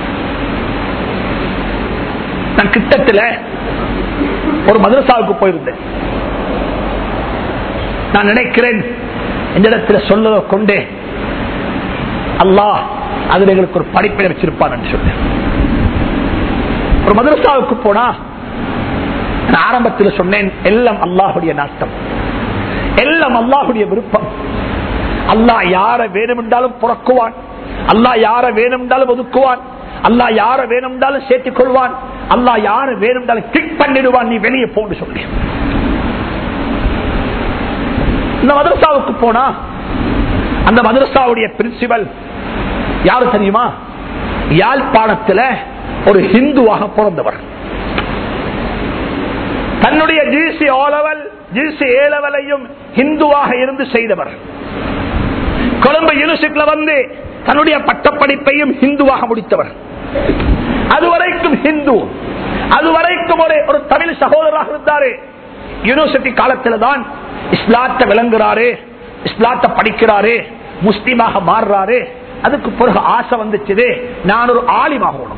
நான் கிட்டத்துல ஒரு மதரசாவுக்கு போயிருந்தேன் நான் நினைக்கிறேன் இந்த இடத்துல சொல்ல கொண்டே அல்லாஹ் அதுல எங்களுக்கு ஒரு படிப்பை வச்சிருப்பான் என்று சொல்லு ஒரு மதரசாவுக்கு போனா நான் ஆரம்பத்தில் சொன்னேன் எல்லாம் அல்லாஹுடைய நாட்டம் எல்லாம் அல்லாஹுடைய விருப்பம் அல்லாஹ் யார வேணுமென்றாலும் புறக்குவான் அல்லாஹ் யார வேணுமென்றாலும் ஒதுக்குவான் அல்லாஹ் யார வேணுமென்றாலும் சேர்த்துக் கொள்வான் அல்லாஹ் யார வேணுமென்றாலும் கிக் பண்ணிடுவான் நீ வெளியே போன்னு சொல்லி இந்த மதரசாவுக்கு போனா அந்த மதரசாவுடைய பிரின்சிபல் யாரு தெரியுமா யாழ்ப்பாணத்துல ஒரு ஹிந்துவாக பிறந்தவர் தன்னுடைய ஜிசி ஓலவல் ஜிசி ஏலவலையும் ஹிந்துவாக இருந்து செய்தவர் கொழும்பு யூனிவர்சிட்டியில வந்து தன்னுடைய பட்டப்படிப்பையும் ஹிந்துவாக முடித்தவர் அதுவரைக்கும் ஹிந்து அதுவரைக்கும் ஒரு ஒரு தமிழ் சகோதரராக இருந்தாரு யூனிவர்சிட்டி காலத்தில் தான் இஸ்லாத்தை விளங்குறாரு இஸ்லாத்தை படிக்கிறாரு முஸ்லீமாக மாறுறாரு அதுக்கு பிறகு ஆசை வந்துச்சு நான் ஒரு ஆலிமாகணும்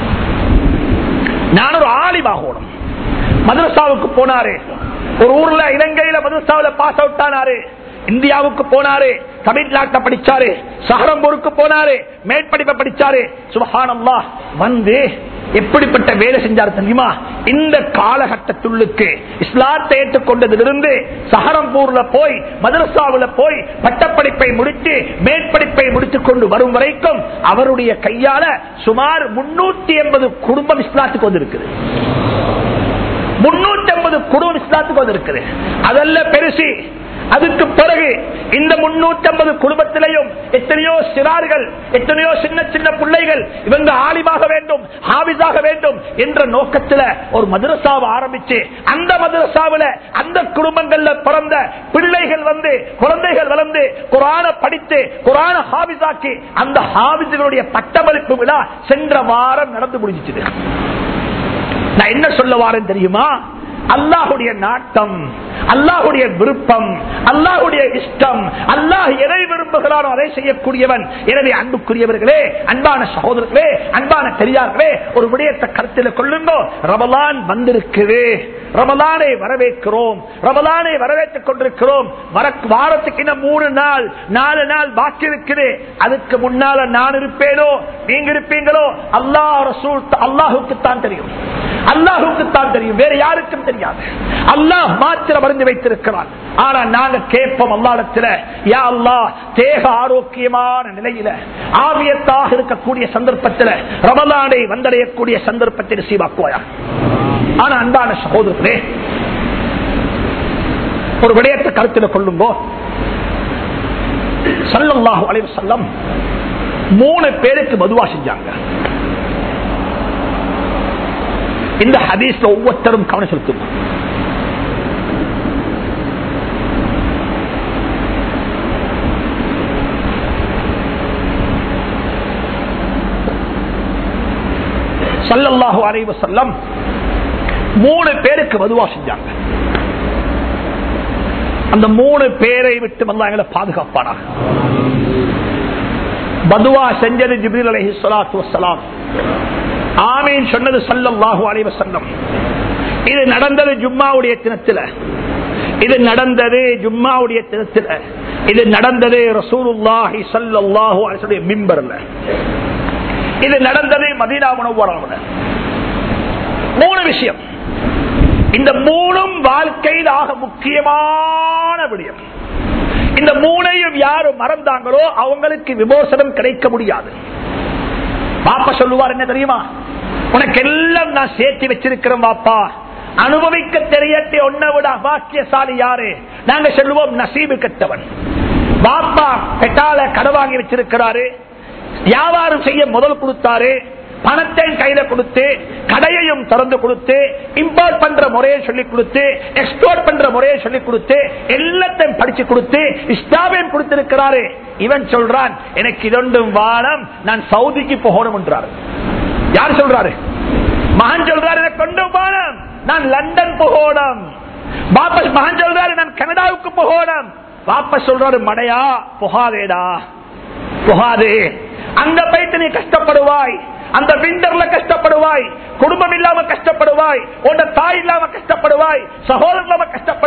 நான் ஒரு ஆலிமாகணும் மதரசாவுக்கு போனாரு ஒரு ஊர்ல இலங்கையில மதரசாவில பாஸ் அவுட் ஆனாரு இந்தியாவுக்கு போனாரு தமிழ்நாட்டை படிச்சாரு சஹரம்பூருக்கு போனாரு மேற்படிப்பை படிச்சாரு சுபஹானல்லா வந்து எப்படிப்பட்ட வேலை செஞ்சாரு தெரியுமா இந்த காலகட்டத்துள்ளுக்கு இஸ்லாத்தை ஏற்றுக்கொண்டதிலிருந்து சஹரம்பூர்ல போய் மதரசாவுல போய் பட்டப்படிப்பை முடித்து மேற்படிப்பை முடித்துக் கொண்டு வரும் வரைக்கும் அவருடைய கையால சுமார் முன்னூத்தி எண்பது குடும்பம் இஸ்லாத்துக்கு வந்திருக்குது முன்னூத்தி ஐம்பது குடும்பம் இஸ்லாத்துக்கு வந்திருக்குது அதல்ல பெருசி அதுக்கு பிறகு இந்த முன்னூத்தி ஐம்பது குடும்பத்திலையும் எத்தனையோ சிறார்கள் எத்தனையோ சின்ன சின்ன பிள்ளைகள் இவங்க ஆலிமாக வேண்டும் ஹாவிஸாக வேண்டும் என்ற நோக்கத்துல ஒரு மதரசாவை ஆரம்பிச்சு அந்த மதரசாவில அந்த குடும்பங்கள்ல பிறந்த பிள்ளைகள் வந்து குழந்தைகள் வளர்ந்து குரான படித்து குரான ஹாவிஸாக்கி அந்த ஹாவிஸுகளுடைய பட்டமளிப்பு விழா சென்ற வாரம் நடந்து முடிஞ்சிச்சு நான் என்ன சொல்ல வாரேன் தெரியுமா அல்லாஹுடைய நாட்டம் அல்லாஹுடைய விருப்பம் அல்லாஹுடைய இஷ்டம் அல்லாஹ் எதை விரும்புகிறானோ அதை செய்யக்கூடியவன் எனவே அன்புக்குரியவர்களே அன்பான சகோதரர்களே அன்பான பெரியார்களே ஒரு விடயத்தை கருத்தில் கொள்ளுங்கோ ரமலான் வந்திருக்குது ரமலானை வரவேற்கிறோம் ரமலானை வரவேற்றுக் கொண்டிருக்கிறோம் வாரத்துக்கு இன்னும் மூணு நாள் நாலு நாள் பாக்கி இருக்குது அதுக்கு முன்னால நான் இருப்பேனோ நீங்க இருப்பீங்களோ அல்லாஹ் ரசூல் அல்லாஹுக்கு தான் தெரியும் அல்லாஹுக்கு தான் தெரியும் வேற யாருக்கும் தெரியாது அல்லாஹ் மாத்திரம் அறிந்து வைத்திருக்கிறான் ஆனா நாங்க கேட்போம் அல்லாடத்துல யா அல்லா தேக ஆரோக்கியமான நிலையில ஆவியத்தாக இருக்கக்கூடிய சந்தர்ப்பத்தில் ரமலானை வந்தடையக்கூடிய சந்தர்ப்பத்தை சீவாக்குவாயா ஆனா அன்பான சகோதரர்களே ஒரு விடயத்தை கருத்தில் கொள்ளுங்கோ சல்லல்லாஹு அலைவு செல்லம் மூணு பேருக்கு மதுவா செஞ்சாங்க இந்த ஹதீஸ்ல ஒவ்வொருத்தரும் கவனம் செலுத்தும் சல்லல்லாஹு அலைவ செல்லம் மூணு பேருக்கு மதுவா செஞ்சாங்க அந்த மூணு பேரை விட்டு வந்து எங்களை பாதுகாப்பானாங்க பதுவா செஞ்சது ஜிபிரில் அலஹி சலாத்து வசலாம் ஆமீன் சொன்னது சல்லல்லாஹு அலைவ செல்லம் இது நடந்தது ஜும்மாவுடைய தினத்தில் இது நடந்தது ஜும்மாவுடைய தினத்தில் இது நடந்தது ரசூலுல்லாஹி சல்லல்லாஹு அலைஹி மிம்பர்ல இது நடந்தது மதீனா முனவராவில் மூணு விஷயம் இந்த மூணும் வாழ்க்கையில் ஆக முக்கியமான விடயம் இந்த மூணையும் யாரு மறந்தாங்களோ அவங்களுக்கு விமோசனம் கிடைக்க முடியாது பாப்பா சொல்லுவார் என்ன தெரியுமா உனக்கு எல்லாம் நான் சேர்த்து வச்சிருக்கிறேன் பாப்பா அனுபவிக்க தெரியட்டே ஒன்ன விட பாக்கியசாலி யாரு நாங்க சொல்லுவோம் நசீபு கட்டவன் பாப்பா பெட்டால கடவாங்கி வச்சிருக்கிறாரு வியாபாரம் செய்ய முதல் கொடுத்தாரு பணத்தை கையில கொடுத்து கடையையும் திறந்து கொடுத்து இம்போர்ட் பண்ற முறையை சொல்லி கொடுத்து எக்ஸ்போர்ட் பண்ற முறையை சொல்லி கொடுத்து எல்லாத்தையும் படிச்சு கொடுத்து இஸ்லாமையும் கொடுத்திருக்கிறாரு இவன் சொல்றான் எனக்கு இதொன்றும் வானம் நான் சவுதிக்கு போகணும் என்றாரு யார் சொல்றாரு மகன் சொல்றாரு எனக்கு கொண்டும் வானம் நான் லண்டன் போகணும் வாபஸ் மகன் சொல்றாரு நான் கனடாவுக்கு போகணும் வாபஸ் சொல்றாரு மடையா புகாதேடா புகாதே அங்க போயிட்டு நீ கஷ்டப்படுவாய் அந்த விண்டர்ல கஷ்டப்படுவாய் குடும்பம் இல்லாம கஷ்டப்படுவாய் உன் தாய் இல்லாம கஷ்டப்படுவாய் சகோதரர் இல்லாம கஷ்டப்படுவாய்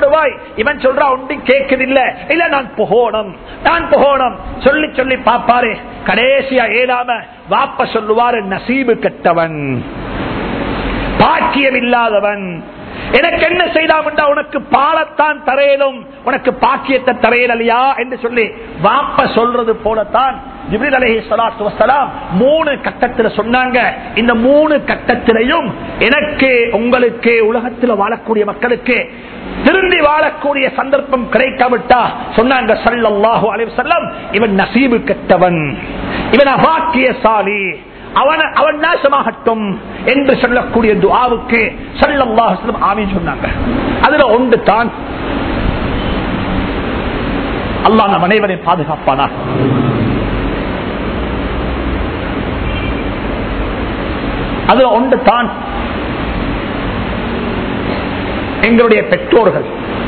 கஷ்டப்படுவாய் இவன் சொல்றா ஒன்று கேட்குதில்ல இல்ல நான் போகணும் நான் போகணும் சொல்லி சொல்லி பாப்பாரு கடைசியா ஏழாம வாப்ப சொல்லுவாரு நசீபு கெட்டவன் பாக்கியம் இல்லாதவன் எனக்கு என்ன செய்தாமண்டா உனக்கு பாலத்தான் தரையிலும் உனக்கு பாக்கியத்தை தரையிலையா என்று சொல்லி வாப்ப சொல்றது போலத்தான் ஜிப்ரீல் அலைஹி ஸலாத்து வஸலாம் மூணு கட்டத்தில் சொன்னாங்க இந்த மூணு கட்டத்திலையும் எனக்கு உங்களுக்கு உலகத்தில் வாழக்கூடிய மக்களுக்கு திரும்பி வாழக்கூடிய சந்தர்ப்பம் கிடைக்காவிட்டா சொன்னாங்க ஸல்லல்லாஹு அலைஹி வஸல்லம் இவன் நசீபு கெட்டவன் இவன் அபாக்கியசாலி அவன் அவன் நாசமாகட்டும் என்று சொல்லக்கூடிய துஆவுக்கு ஸல்லல்லாஹு அலைஹி வஸல்லம் ஆமீன் சொன்னாங்க அதுல ஒன்று தான் அல்லாஹ் நம் அனைவரையும் பாதுகாப்பானா அதுல ஒன்று தான் எங்களுடைய பெற்றோர்கள்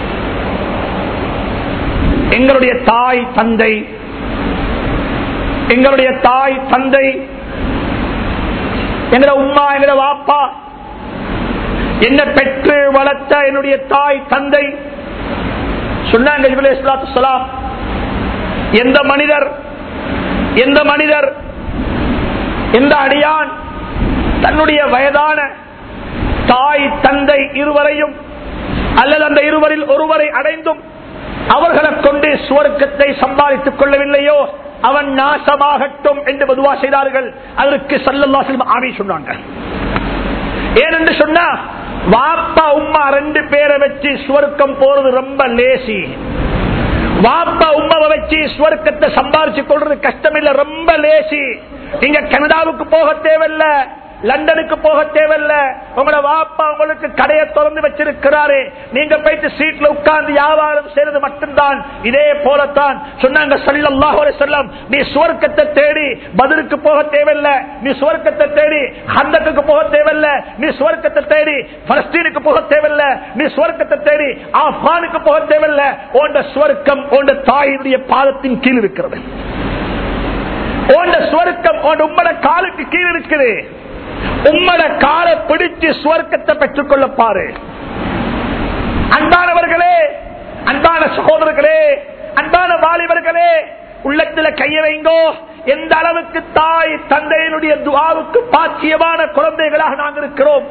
எங்களுடைய தாய் தந்தை எங்களுடைய தாய் தந்தை எங்களோட உம்மா எங்களோட வாப்பா என்ன பெற்று வளர்த்த என்னுடைய தாய் தந்தை சொன்னாங்க ஜிப்ரீல் அலைஹி ஸலாத்து வஸலாம், எந்த மனிதர் எந்த மனிதர் எந்த அடியான் தன்னுடைய வயதான தாய் தந்தை இருவரையும் அல்லது அந்த இருவரில் ஒருவரை அடைந்தும் அவர்களை கொண்டு சுவர்க்கத்தை சம்பாதித்துக் கொள்ளவில்லையோ அவன் நாசமாகட்டும் என்று பொதுவா செய்தார்கள் அதற்கு சல்லல்லா செல்வம் ஆமி சொன்னாங்க ஏனென்று சொன்னா வாப்பா உம்மா ரெண்டு பேரை வச்சு சுவர்க்கம் போறது ரொம்ப லேசி வாப்பா உம்மாவை வச்சு சுவர்க்கத்தை சம்பாரிச்சு கொள்றது கஷ்டம் இல்ல ரொம்ப லேசி நீங்க கனடாவுக்கு போக தேவையில்ல லண்டனுக்கு போக தேவையில்ல உங்களோட வாப்பா உங்களுக்கு கடையை திறந்து வச்சிருக்கிறாரு நீங்க போயிட்டு சீட்ல உட்கார்ந்து வியாபாரம் செய்யறது மட்டும்தான் இதே போலத்தான் சொன்னாங்க ஸல்லல்லாஹு அலைஹி வஸல்லம் நீ சுவர்க்கத்தை தேடி பதிலுக்கு போக தேவையில்ல நீ சுவர்க்கத்தை தேடி ஹந்தக்கு போக தேவையில்ல நீ சுவர்க்கத்தை தேடி பலஸ்தீனுக்கு போக தேவையில்ல நீ சுவர்க்கத்தை தேடி ஆப்கானுக்கு போக தேவையில்ல ஓண்ட சுவர்க்கம் ஓண்ட தாயினுடைய பாதத்தின் கீழ் இருக்கிறது ஓண்ட சுவர்க்கம் ஓண்ட உம்மட காலுக்கு கீழ் இருக்குது உம்மட காலை பிடிச்சு சுவர்க்கத்தை பெற்றுக் கொள்ள பாரு அன்பானவர்களே அன்பான சகோதரர்களே அன்பான வாலிபர்களே உள்ளத்துல கைய வைங்கோ எந்த அளவுக்கு தாய் தந்தையினுடைய துவாவுக்கு பாக்கியமான குழந்தைகளாக நாங்கள் இருக்கிறோம்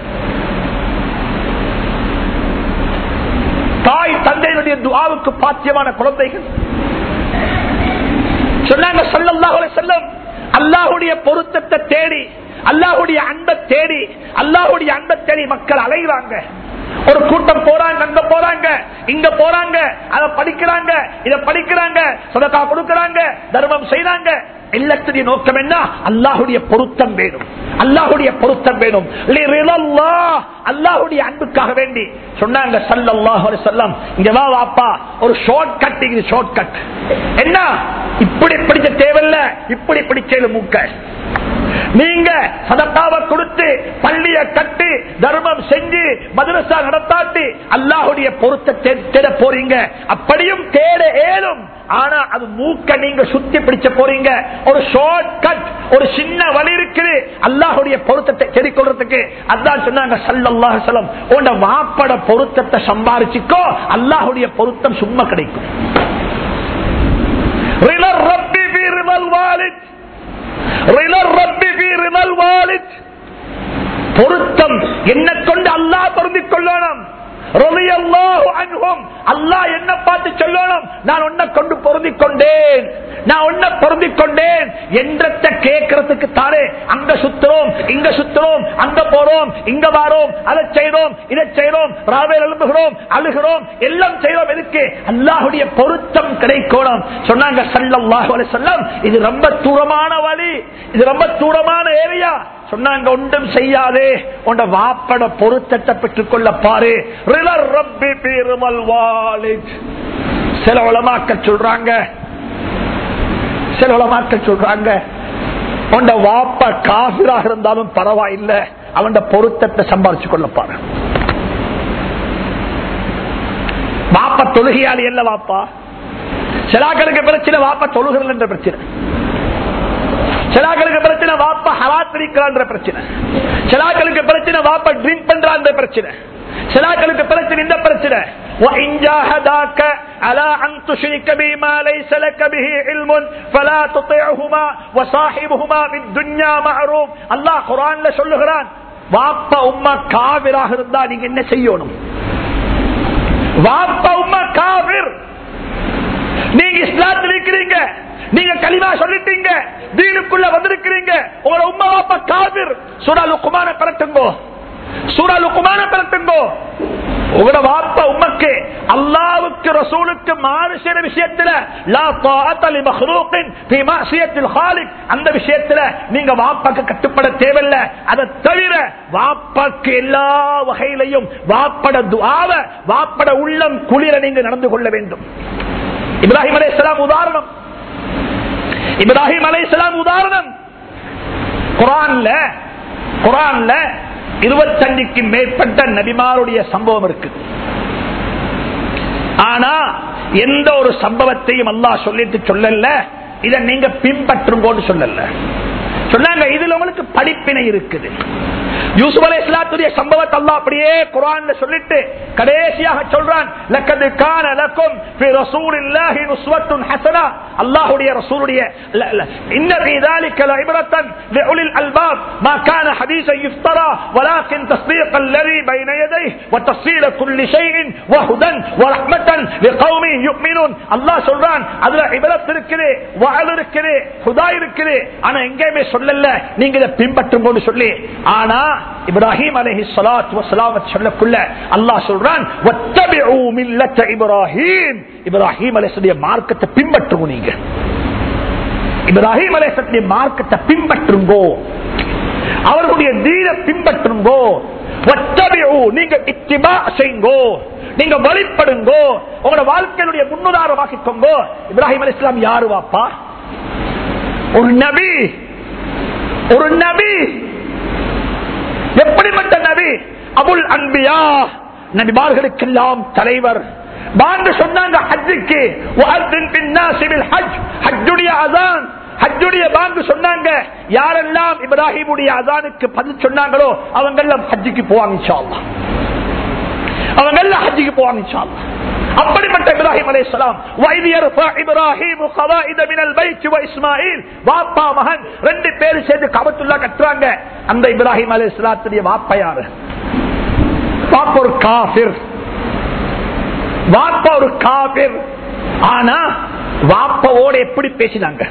தாய் தந்தையினுடைய துவாவுக்கு பாக்கியமான குழந்தைகள் சொன்னாங்க சொல்லல்லாஹு அலைஹி வஸல்லம் அல்லாஹ்வுடைய பொருத்தத்தை தேடி அல்லாஹ்வுடைய அன்பை தேடி அல்லாஹ்வுடைய அன்பை தேடி மக்கள் அலைகிறாங்க ஒரு கூட்டம் போறாங்க அங்க போறாங்க இங்க போறாங்க அத படிக்கிறாங்க இத படிக்கிறாங்க சொதக்கா கொடுக்கறாங்க தர்மம் செய்றாங்க எல்லாத்துடைய நோக்கம் என்ன அல்லாஹுடைய பொருத்தம் வேணும் அல்லாஹுடைய பொருத்தம் வேணும் லிரிலல்லாஹ், அல்லாஹுடைய அன்புக்காக வேண்டி சொன்னாங்க ஸல்லல்லாஹு அலைஹி வஸல்லம் இங்க வா வாப்பா ஒரு ஷார்ட் கட் இது ஷார்ட் கட் என்ன இப்படி பிடிச்ச தேவையில்ல இப்படி பிடிச்சது மூக்க நீங்க சதக்காவை கொடுத்து பள்ளிய கட்டி தர்மம் செஞ்சு மதரசா நடத்தாட்டி அல்லாஹுடைய பொருத்தத்தை தேட போறீங்க அப்படியும் தேட ஏதும் ஆனா அது மூக்க நீங்க சுத்தி பிடிச்ச போறீங்க ஒரு ஷார்ட் கட் ஒரு சின்ன வழி இருக்குது அல்லாஹுடைய பொருத்தத்தை தேடிக்கொள்றதுக்கு அதான் சொன்னாங்க சல்லல்லாஹு அலைஹி வஸல்லம் உன்ட வாப்பட பொருத்தத்தை சம்பாரிச்சுக்கோ அல்லாஹுடைய பொருத்தம் சும்மா கிடைக்கும் ரிலர் ரப்பி ஃபீ ரிமல் வாலித் ரிலர் ரப்பி ஃபீ ரிமல் வாலித் பொருத்தம் என்ன கொண்டு அல்லாஹ் பொருந்திக் கொள்ளணும் ரலியல்லாஹு அன்ஹும் அல்லாஹ் என்ன பார்த்து சொல்லணும் நான் உன்னை கொண்டு பொருந்திக் கொண்டேன் நான் உன்னை பொருந்திக் கொண்டேன் என்றத்தை கேட்கறதுக்கு தானே அங்க சுத்துறோம் இங்க சுத்துறோம் அங்க போறோம் இங்க வாரோம் அதை செய்றோம் இதை செய்றோம் ராவேல் எழுப்புகிறோம் அழுகிறோம் எல்லாம் செய்றோம் எதுக்கு அல்லாஹுடைய பொருத்தம் கிடைக்கணும் சொன்னாங்க ஸல்லல்லாஹு அலைஹி வஸல்லம் இது ரொம்ப தூரமான வழி இது ரொம்ப தூரமான ஏரியா சொன்னாங்க ஒன்றும் செய்யாதே உண்ட வாப்பட பொருத்தத்தை பெற்றுக் கொள்ள பாரு ரிலர் ரப்பி பீருமல் வாலித் சில உலமாக்க சொல்றாங்க சில உலமாக்க சொல்றாங்க உண்ட வாப்ப காசிராக இருந்தாலும் பரவாயில்லை அவன் பொருத்தத்தை சம்பாரிச்சு கொள்ள பாரு வாப்ப தொழுகையாளி இல்ல வாப்பா சிலாக்களுக்கு பிரச்சனை வாப்ப தொழுகிறல் என்ற பிரச்சனை சிலாக்களுக்கு பிரச்சனை வாப்பா ஹலாத் பிடிக்கிறான்ற பிரச்சனை சிலாக்களுக்கு பிரச்சனை வாப்பா ட்ரிங்க் பண்றான்ற பிரச்சனை சிலாக்களுக்கு பிரச்சனை இந்த பிரச்சனை وإن جاهداك على أن تشرك بي ما ليس لك به علم فلا تطيعهما وصاحبهما في الدنيا معروف الله قرآن சொல்லுகிறான் வாப்பா உம்மா காவிராக இருந்தா நீங்க என்ன செய்யணும் வாப்பா உம்மா காவிர் நீங்க இஸ்லாத்தில் இருக்கிறீங்க நீங்க களிமா சொல்லிட்டீங்க தீனுக்குள்ள வந்திருக்கிறீங்க உங்களோட உம்மா வாப்பா காவிர் சூடா லுக்குமான கலட்டுங்கோ சூடா லுக்குமான கலட்டுங்கோ உங்களோட வாப்பா உமக்கு அல்லாவுக்கு ரசூலுக்கு மாறு செய்யற விஷயத்துல லா தாஅத்த லி மக்லூக்கின் ஃபீ மஅசியத்தில் ஹாலிக் அந்த விஷயத்துல நீங்க வாப்பாக்கு கட்டுப்பட தேவையில்ல அதை தவிர வாப்பாக்கு எல்லா வகையிலையும் வாப்பட துஆவ வாப்பட உள்ளம் குளிர நீங்க நடந்து கொள்ள வேண்டும் இப்ராஹிம் அலைஹிஸ்ஸலாம் உதாரணம் இப்ராஹிம் அலைஹிஸ்ஸலாம் உதாரணம் குரான்ல குரான்ல இருபத்தஞ்சுக்கு மேற்பட்ட நபிமாருடைய சம்பவம் இருக்கு ஆனா எந்த ஒரு சம்பவத்தையும் அல்லாஹ் சொல்லிட்டு சொல்லல இதை நீங்க பின்பற்றுங்கோன்னு சொல்லல சொன்னாங்க இதுல உங்களுக்கு படிப்பினை இருக்குது யூசுப் அலை இஸ்லாத்துடைய சம்பவத்தை அல்லாஹ் அப்படியே குரான்ல சொல்லிட்டு கடைசியாக சொல்றான் லக்கது கான லக்கும் ஃபி ரசூலில்லாஹி உஸ்வத்துன் ஹஸனா அல்லாஹ்வுடைய ரசூலுடைய ல- ல- இன்ன ஃபீ ذلك لعبرة لأولي الألباب ما كان حديثا يفترى ولكن تصديق الذي بين يديه وتفصيل كل شيء وهدى ورحمة لقوم يؤمنون الله சொல்றான் அதுல இபரத் இருக்குது வஅல் இருக்குது ஹுதா இருக்குது ஆனா எங்கேயுமே சொல்லல நீங்க இதை பின்பற்றும் போது சொல்லி ஆனா இப்ராஹிம் அலைஹி ஸலாத்து வஸலாம் சொல்லக்குள்ள அல்லாஹ் சொல்றான் வத்தபிஉ மில்லத்த இப்ராஹிம் இப்ராஹிம் அலைஹிஸ்ஸலாமுடைய மார்க்கத்தை பின்பற்றுங்க நீங்க இப்ராஹிம் அலைஹிஸ்ஸலாமுடைய மார்க்கத்தை பின்பற்றுங்கோ அவர்களுடைய தீன பின்பற்றுங்கோ வத்தபிஉ நீங்க இத்திபா செய்யுங்கோ நீங்க வழிபடுங்கோ உங்களோட வாழ்க்கையினுடைய முன்னுதாரணமாக்கிக்கோங்கோ இப்ராஹிம் அலைஹிஸ்ஸலாம் யாரு வாப்பா ஒரு நபி ஒரு நபி எப்படிப்பட்ட நபி அபுல் அன்பியா நபிமார்களுக்கெல்லாம் தலைவர் பாண்டு சொன்னாங்க ஹஜ்ஜுக்கு வஅத்தின் பின்னாசி பில் ஹஜ் ஹஜ்ஜுடைய அசான் ஹஜ்ஜுடைய பாங்கு சொன்னாங்க யாரெல்லாம் இப்ராஹிமுடைய அசானுக்கு பதில் சொன்னாங்களோ அவங்க எல்லாம் ஹஜ்ஜுக்கு போவாங்க இன்ஷா அல்லாஹ். அவங்க எல்லாம் ஹஜ்ஜுக்கு போவாங்க இன்ஷா அல்லாஹ். அப்படிப்பட்ட இப்ராஹிம் அலைஹிஸ்ஸலாம் வைத் யர்ஃபா இப்ராஹீம் கவாயித மினல் பைத் வ இஸ்மாயில் வாப்பா மகன் ரெண்டு பேர் சேர்ந்து கபத்துல்லா கட்டுறாங்க அந்த இப்ராஹிம் அலைஹிஸ்ஸலாத்துடைய வாப்பா யாரு வாப்பா ஒரு காஃபிர் வாப்பா ஒரு காபிர் ஆனா வாப்பாவோட எப்படி பேசினாங்க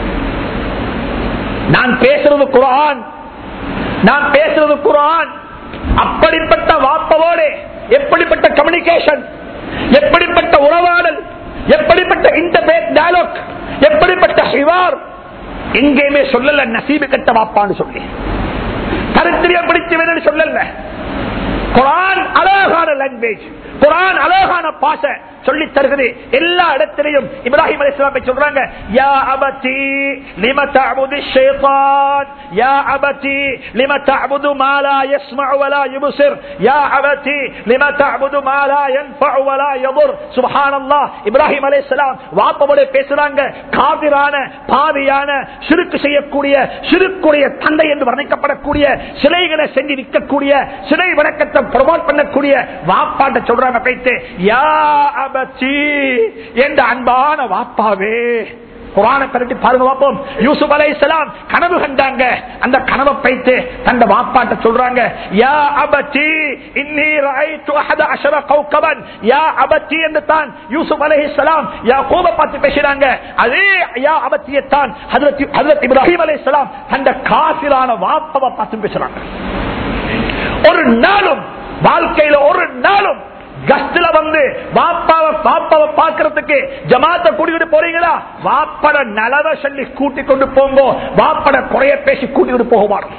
நான் பேசுறது குரான் நான் பேசுறது குரான் அப்படிப்பட்ட வாப்பாவோட எப்படிப்பட்ட கம்யூனிகேஷன் எப்படிப்பட்ட உறவாடல் எப்படிப்பட்ட இன்டர்பேட் டயலாக் எப்படிப்பட்ட ஹிவார் எங்கேயுமே சொல்லல நசீபு கட்ட வாப்பான்னு சொல்லி கருத்திரியம் பிடிச்சவன் சொல்லல குரான் அழகான லாங்குவேஜ் குரான் அழகான பாச சொல்லி தருகிறது எல்லா இடத்திலையும் இப்ராஹிம் அலைஹிஸ்ஸலாம் சொல்றாங்க யா அபதி லிம தஅபுது ஷைத்தான் யா அபதி லிம தஅபுது மா லா யஸ்மஉ வ லா யுப்சிர் யா அபதி லிம தஅபுது மா லா யன்ஃபஉ வ லா யضر சுப்ஹானல்லாஹ் இப்ராஹிம் அலைஹிஸ்ஸலாம் வாப்பவோட பேசுறாங்க காபிரான பாவியான சிறுக்கு செய்யக்கூடிய சிறுக்குடைய தந்தை என்று வர்ணிக்கப்படக்கூடிய சிலைகளை செஞ்சு நிற்கக்கூடிய சிலை வணக்கத்தை ப்ரமோட் பண்ணக்கூடிய வாப்பாட்ட சொல்றாங்க போயிட்டு யா அபச்சி என்ற அன்பான வாப்பாவே குரான கரட்டி பாருங்க பார்ப்போம் யூசுப் அலைஹிஸ்ஸலாம் கனவு கண்டாங்க அந்த கனவை பைத்து தந்த வாப்பாட்ட சொல்றாங்க யா அபத்தி இன்னி ரஐத்து அஹத அஷர கௌகபன் யா அபத்தி என்று தான் யூசுப் அலைஹிஸ்ஸலாம் யாக்கூப பார்த்து பேசுறாங்க அதே யா அபத்தியை தான் ஹஜரத் ஹஜரத் இப்ராஹிம் அலைஹிஸ்ஸலாம் தந்த காசிரான வாப்பாவை பார்த்து பேசுறாங்க ஒரு நாளும் வாழ்க்கையில ஒரு நாளும் கஸ்ட்ல வந்து வாப்பாவை பாப்பாவை பாக்குறதுக்கு ஜமாத்த கூட்டிட்டு போறீங்களா வாப்பட நலவை சொல்லி கூட்டி கொண்டு போங்க வாப்பட குறைய பேசி கூட்டிட்டு போக மாட்டோம்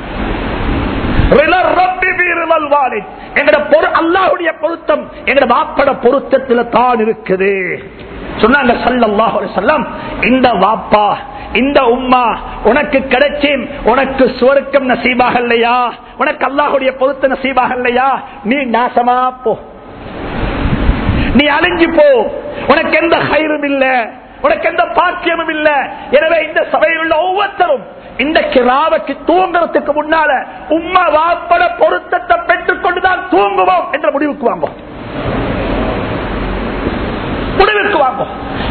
அல்லாஹுடைய பொருத்தம் எங்கட வாப்பட பொருத்தத்துல தான் இருக்குது சொன்னாங்க சல்லல்லாஹு அலைஹி வஸல்லம் இந்த வாப்பா இந்த உம்மா உனக்கு கிடைச்சி உனக்கு சுவர்க்கம் நசீபாக இல்லையா உனக்கு அல்லாஹுடைய பொருத்த நசீபாக இல்லையா நீ நாசமா போ நீ அழிஞ்சு போ உனக்கு எந்த கயிறும் இல்ல உனக்கு எந்த பாக்கியமும் இல்ல எனவே இந்த சபையில் உள்ள ஒவ்வொருத்தரும் இந்த கிராவக்கு தூங்குறதுக்கு முன்னால உம்மா வாப்பட பொருத்தத்தை பெற்றுக் கொண்டுதான் தூங்குவோம் என்ற முடிவுக்கு வாங்க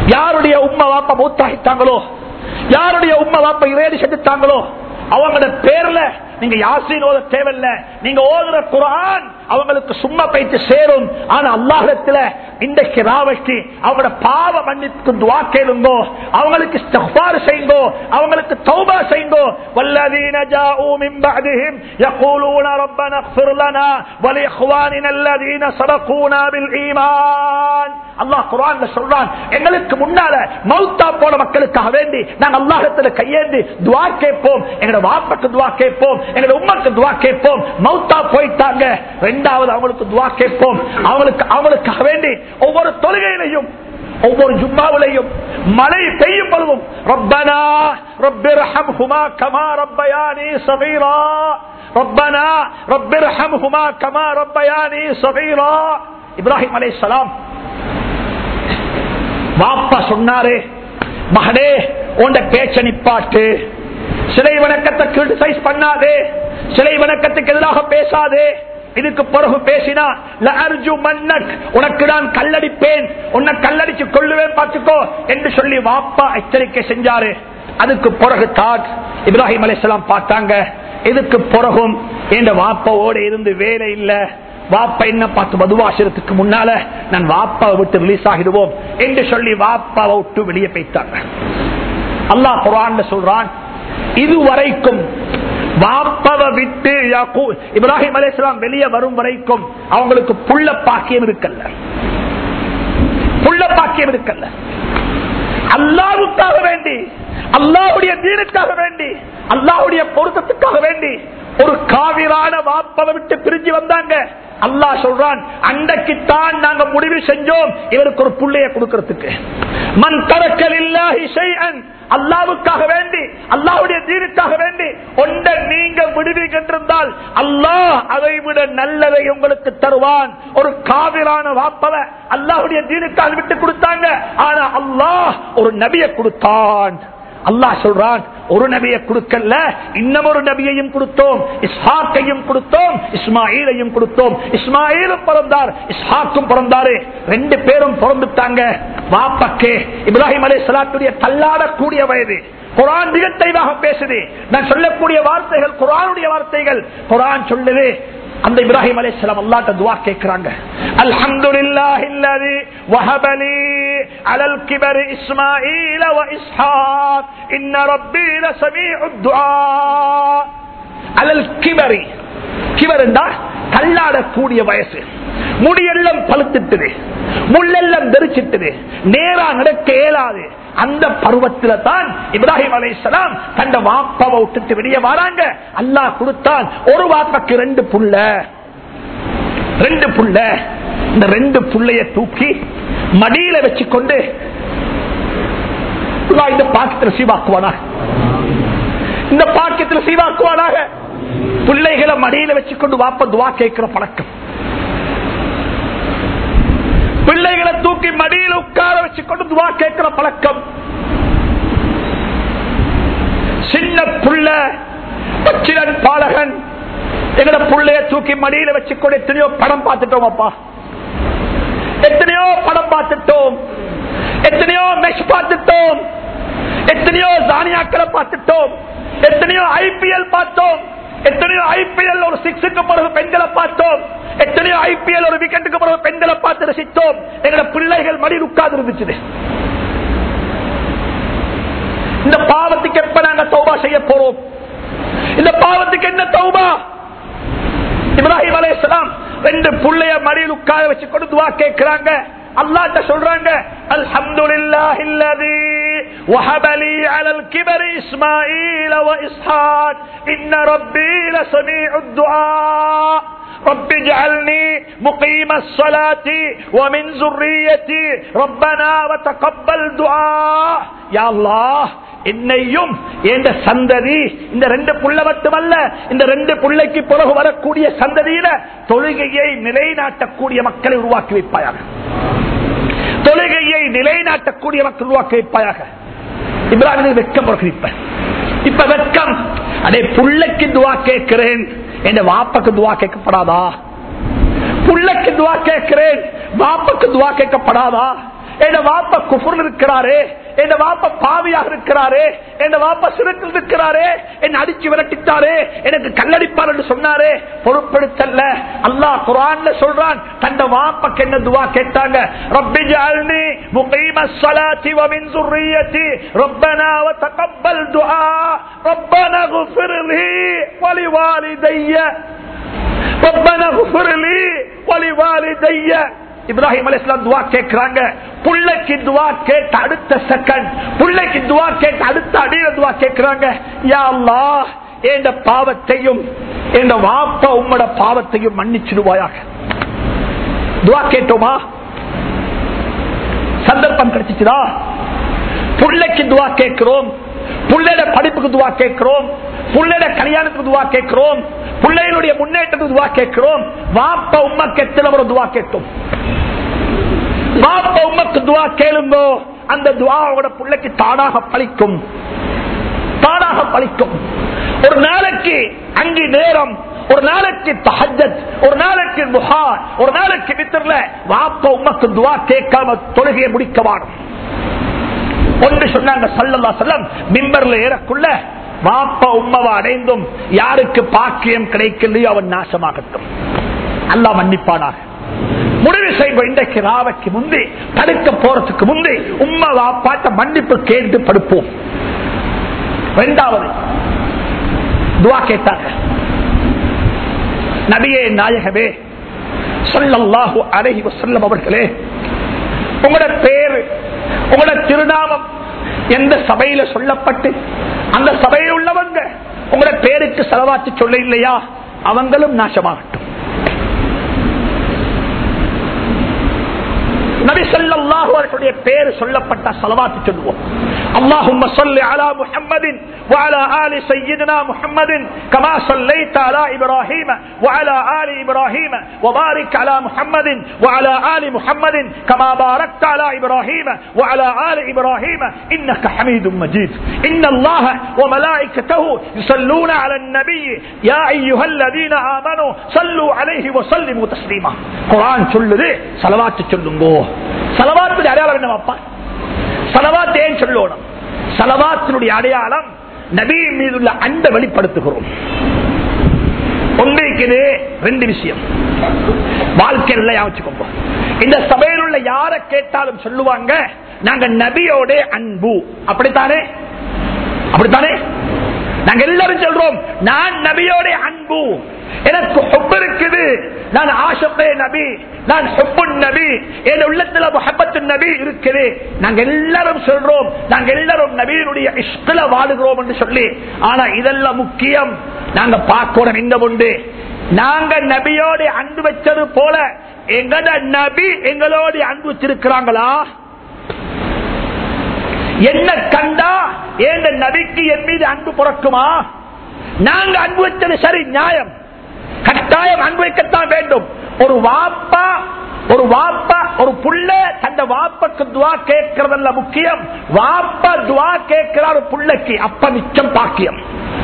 யாருடைய உம்மா வாப்பா மூத்தாகிட்டாங்களோ யாருடைய உம்மா வாப்பா இறையடி செஞ்சுட்டாங்களோ அவங்களோட பேர்ல நீங்க யாசின் ஓத தேவையில்ல நீங்க ஓதுற குரான் அவங்களுக்கு சும்மா பயிற்சி சேரும் ஆனா அல்லாஹத்துல இன்றைக்கு ராவஸ்டி அவங்களோட பாவ மன்னிப்புக்கு துவா கேளுங்கோ அவங்களுக்கு இஸ்திக்பார் செய்யுங்கோ அவங்களுக்கு தௌபா செய்யுங்கோ வல்லதீன ஜாஊ மின் பஅதிஹிம் யகூலூன ரப்பனா اغفر لنا ولإخواننا الذين سبقونا بالإيمان அல்லாஹ் குர்ஆன்ல சொல்றான் எங்களுக்கு முன்னால மௌத்தா போன மக்களுக்காக வேண்டி நாங்க அல்லாஹ்விடத்துல கையேந்தி துஆ கேட்போம் எங்களோட வாப்பக்கு துஆ கேட்போம் எங்களோட உம்மக்கு துஆ கேட்போம் மௌத்தா போயிட்டாங்க ரெண்டாவது அவங்களுக்கு துஆ கேட்போம் அவங்களுக்கு அவங்களுக்காக வேண்டி ஒவ்வொரு தொழுகையிலையும் ஒவ்வொரு ஜும்மாவிலையும் மழை பெய்யும் பொழுதும் ரப்பனா ரப்பிர்ஹம்ஹுமா கமா ரப்பயானி சகீரா ரப்பனா ரப்பிர்ஹம்ஹுமா கமா ரப்பயானி சகீரா இப்ராஹிம் அலைஹிஸ்ஸலாம் வாப்பா சொன்னாரு மகனே உண்ட பேச்ச நிப்பாட்டு சிலை வணக்கத்தை கிரிட்டிசைஸ் பண்ணாதே சிலை வணக்கத்துக்கு எதிராக பேசாதே இதுக்கு பிறகு பேசினா லஅர்ஜு மன்னக் உனக்கு நான் கல்லடிப்பேன் உன்னை கல்லடிச்சு கொள்ளுவேன் பார்த்துக்கோ என்று சொல்லி வாப்பா எச்சரிக்கை செஞ்சாரு அதுக்கு பிறகு தான் இப்ராஹிம் அலைஹிஸ்ஸலாம் பார்த்தாங்க இதுக்கு பிறகும் என் வாப்பாவோட இருந்து வேலை இல்ல வாப்பா என்ன பார்த்து மதுவாசிரத்துக்கு முன்னால நான் வாப்பாவை விட்டு ரிலீஸ் ஆகிடுவோம் என்று சொல்லி வாப்பாவை விட்டு வெளியே போய்த்தாங்க அல்லாஹ் குரான் சொல்றான் இதுவரைக்கும் வாப்பவை விட்டு யாக்கூ- இப்ராஹிம் அலைஹிஸ்ஸலாம் வெளியே வரும் வரைக்கும் அவங்களுக்கு புள்ள பாக்கியம் இருக்கல்ல புள்ள பாக்கியம் இருக்கல்ல அல்லாவுக்காக வேண்டி அல்லாவுடைய தீனுக்காக வேண்டி அல்லாவுடைய பொருத்தத்துக்காக வேண்டி ஒரு காவிரான வாப்பவை விட்டு பிரிஞ்சு வந்தாங்க அல்லாஹ் சொல்றான் அன்றைக்குத்தான் நாங்க முடிவு செஞ்சோம் இவருக்கு ஒரு புள்ளைய கொடுக்கறதுக்கு மண் தரக்கல் இல்லாஹி ஷைஅன் அல்லாவுக்காக வேண்டி அல்லாவுடைய தீனுக்காக வேண்டி ஒன்றை நீங்க விடுவிக்கின்றிருந்தால் அல்லாஹ் அதை விட நல்லதை உங்களுக்கு தருவான் ஒரு காவிரான வாப்பவ அல்லாஹுடைய தீனுக்காக விட்டு கொடுத்தாங்க ஆனா அல்லாஹ் ஒரு நபியை கொடுத்தான் அல்லாஹ் சொல்றான் ஒரு நபியை கொடுக்கல இன்னும் ஒரு நபியையும் கொடுத்தோம் இஸ்ஹாக்கையும் கொடுத்தோம் இஸ்மாயிலையும் கொடுத்தோம் இஸ்மாயிலும் பிறந்தார் இஸ்ஹாக்கும் பிறந்தாரு ரெண்டு பேரும் பிறந்துட்டாங்க வாப்பக்கே இப்ராஹிம் அலை சலாத்துடைய தள்ளாடக்கூடிய வயது குரான் மிக தெளிவாக பேசுது நான் சொல்லக்கூடிய வார்த்தைகள் குரானுடைய வார்த்தைகள் குரான் சொல்லுது அந்த இப்ராஹிம் அலைஹிஸ்ஸலாம் அல்லாஹ்ட்ட துஆ கேக்குறாங்க அல்ஹம்துலில்லாஹி அல்லதி வஹபலி அலல் கிபரி இஸ்மாஈல வ இஸ்ஹாக் இன்ன ரப்பி லஸமீஉத் துஆ அலல் கிபரி கிபர்ண்டா தள்ளாடக்கூடிய வயசு முடியெல்லாம் பழுத்துட்டுது முள்ளெல்லாம் தெரிச்சிட்டுது நேரா நடக்க இயலாது அந்த பருவத்தில தான் இப்ராஹிம் அலைஹிஸ்ஸலாம் தந்த வாப்பாவை விட்டுட்டு வெளியே வராங்க அல்லாஹ் கொடுத்தான் ஒரு வாப்பாக்கு ரெண்டு புள்ள ரெண்டு புள்ள இந்த ரெண்டு புள்ளைய தூக்கி மடியில வச்சுக்கொண்டு அல்லாஹ் இந்த பாக்கத்தில் சீவாக்குவானாக இந்த பாக்கியத்தில் சீவாக்குவானாக பிள்ளைகளை மடியில வச்சுக்கொண்டு வாப்ப துவா கேட்கிற பழக்கம் பிள்ளைகளை தூக்கி மடியில உட்கார வச்சுக்கொண்டு துவா கேட்கிற பழக்கம் சின்ன புள்ள பச்சிலன் பாலகன் எங்கட புள்ளைய தூக்கி மடியில வச்சுக்கொண்டு எத்தனையோ படம் பார்த்துட்டோம் அப்பா எத்தனையோ படம் பார்த்துட்டோம் எத்தனையோ மெஷ் பார்த்துட்டோம் எத்தனையோ தானியாக்களை பார்த்துட்டோம் எத்தனையோ ஐபிஎல் பார்த்தோம் எத்தனையோ ஐபிஎல் ஒரு சிக்ஸுக்கு பிறகு பெண்களை பார்த்தோம் எத்தனையோ ஐபிஎல் ஒரு விக்கெட்டுக்கு பிறகு பெண்களை பார்த்து ரசித்தோம் எங்களோட பிள்ளைகள் மடியில் உட்கார்ந்து இருந்துச்சு இந்த பாவத்துக்கு எப்ப நாங்க தௌபா செய்ய போறோம் இந்த பாவத்துக்கு என்ன தௌபா இப்ராஹிம் அலைஹிஸ்ஸலாம் ரெண்டு புள்ளைய மடியில் உட்கார வச்சு கொண்டு துவா கேட்கிறாங்க அல்லாஹ்ட்ட சொல்றாங்க அல்ஹம்துலில்லாஹி அல்லதி وهب لي على الكبر اسماعيل واسحاق ان ربي لسميع الدعاء رب اجعلني مقيم الصلاة ومن ذريتي ربنا وتقبل دعاء يا الله என்னையும் என்ற சந்ததி இந்த ரெண்டு புள்ள மட்டுமல்ல இந்த ரெண்டு புள்ளைக்கு பிறகு வரக்கூடிய சந்ததியில தொழுகையை நிலைநாட்டக்கூடிய மக்களை உருவாக்கி வைப்பாயாக தொழுகையை நிலைநாட்டக்கூடிய மக்கள் உருவாக்கி வைப்பாயாக இப்ராஹிம் வெக்கம் பிறகு இப்ப வெக்கம் அடே புள்ளைக்கு துவா கேட்கிறேன் என் வாப்பக்கு துவா கேட்கப்படாதா புள்ளைக்கு துவா கேட்கிறேன் வாப்பக்கு துவா கேட்கப்படாதா என் வாப்ப குஃபுர் இருக்கிறாரே என் வாப்ப பாவியாக இருக்கிறாரே என் வாப்ப சிறுக்கில் இருக்கிறாரே என்ன அடிச்சு விரட்டிட்டாரே எனக்கு கல்லடிப்பார் என்று சொன்னாரே பொறுப்படுத்தல்ல அல்லாஹ் குரான்ல சொல்றான் தந்த வாப்பக்கு என்ன துவா கேட்டாங்க ரப்பி ஜஅல்னி முகீம ஸலாத்தி வ மின் ذُرِّيَّتِي ربنا وتقبل دعاء ربنا اغفر لي ولوالدي ربنا اغفر لي ولوالدي இப்ராஹிம் அலிஸ்லாம் துவா கேட்கிறாங்க புள்ளைக்கு துவா கேட்ட அடுத்த செகண்ட் புள்ளைக்கு துவா கேட்ட அடுத்த அடியில துவா கேட்கிறாங்க யா அல்லாஹ் என்ற பாவத்தையும் என்ற வாப்ப உம்மட பாவத்தையும் மன்னிச்சிடுவாயாக துவா கேட்டோமா சந்தர்ப்பம் கிடைச்சிச்சுதா புள்ளைக்கு துவா கேட்கிறோம் புள்ளைட படிப்புக்கு துவா கேட்கிறோம் புள்ளைட கல்யாணத்துக்கு துவா கேட்கிறோம் பிள்ளைகளுடைய முன்னேற்றத்துக்கு துவா கேட்கிறோம் வாப்ப உம்மக்கு எத்தனை ஒரு துவா கேட்கும் வாப்ப உம்மக்கு துவா கேளுங்கோ அந்த துவாவோட பிள்ளைக்கு தானாக பழிக்கும் தானாக பழிக்கும் ஒரு நாளைக்கு அஞ்சு நேரம் ஒரு நாளைக்கு தஹஜத் ஒரு நாளைக்கு முஹா ஒரு நாளைக்கு வித்தர்ல வாப்ப உம்மக்கு துவா கேட்காம தொழுகையை முடிக்க வாடும் ஒன்று சொன்னாங்க சல்லல்லா செல்லம் மிம்பர்ல ஏறக்குள்ள வாப்ப உம்மவை அடைந்தும் யாருக்கு பாக்கியம் கிடைக்கலையோ அவன் நாசமாகட்டும் அல்லா மன்னிப்பானாக முடிவு செய்வோம் இன்றைக்கு ராவைக்கு முந்தி படுக்க போறதுக்கு முந்தி உம்மா வாப்பாட்ட மன்னிப்பு கேட்டு படுப்போம் இரண்டாவது துவா கேட்டாங்க நபியே நாயகமே சொல்லல்லாஹு அழகி வசல்லம் அவர்களே உங்களோட பேரு உங்களோட திருநாமம் எந்த சபையில சொல்லப்பட்டு அந்த சபையில் உள்ளவங்க உங்களோட பேருக்கு செலவாச்சு சொல்ல இல்லையா அவங்களும் நாசமாகட்டும் நபி ஸல்லல்லாஹு அலைஹி வஸல்லம் பேர் சொல்லப்பட்ட ஸலவாத் சொல்லுவோம் اللهم صل على محمد وعلى آل سيدنا محمد كما صليت على إبراهيم وعلى آل إبراهيم وبارك على محمد وعلى آل محمد كما باركت على إبراهيم وعلى آل إبراهيم إنك حميد مجيد إن الله وملائكته يصلون على النبي يا أيها الذين آمنوا صلوا عليه وسلموا تسليما قرآن சொல்லுது சலவாத்து சொல்லுங்கோ சலவாத்து அடையாளம் என்னவாப்பா சலவாத் ஏன் சொல்லணும் சலவாத்தினுடைய அடையாளம் நபி மீதுள்ள அன்பை வெளிப்படுத்துகிறோம் ஒன்றைக்குது ரெண்டு விஷயம் வாழ்க்கையில் வச்சுக்கோங்க இந்த சபையில் உள்ள யார கேட்டாலும் சொல்லுவாங்க நாங்க நபியோட அன்பு அப்படித்தானே அப்படித்தானே நாங்க எல்லாரும் சொல்றோம் நான் நபியோட அன்பு எனக்கு ஹொப் இருக்குது நான் ஆசப்பே நபி நான் ஹொப்புன் நபி என் உள்ளத்துல முஹப்பத்து நபி இருக்குது நாங்க எல்லாரும் சொல்றோம் நாங்க எல்லாரும் நபியினுடைய இஷ்கில வாழுகிறோம் என்று சொல்லி ஆனா இதெல்லாம் முக்கியம் நாங்க பார்க்கணும் இந்த உண்டு நாங்க நபியோட அன்பு வச்சது போல எங்கட நபி எங்களோட அன்பு வச்சிருக்கிறாங்களா என்ன கண்டா ஏந்த நபிக்கு என் மீது அன்பு புறக்குமா நாங்க அன்பு வச்சது சரி நியாயம் கட்டாயம் அன்பு வைக்கத்தான் வேண்டும் ஒரு வாப்பா ஒரு வாப்பா ஒரு புள்ள தந்த வாப்பக்கு துவா கேட்கறதல்ல முக்கியம் வாப்பா துவா கேட்கிறார் புள்ளைக்கு அப்ப மிச்சம் பாக்கியம்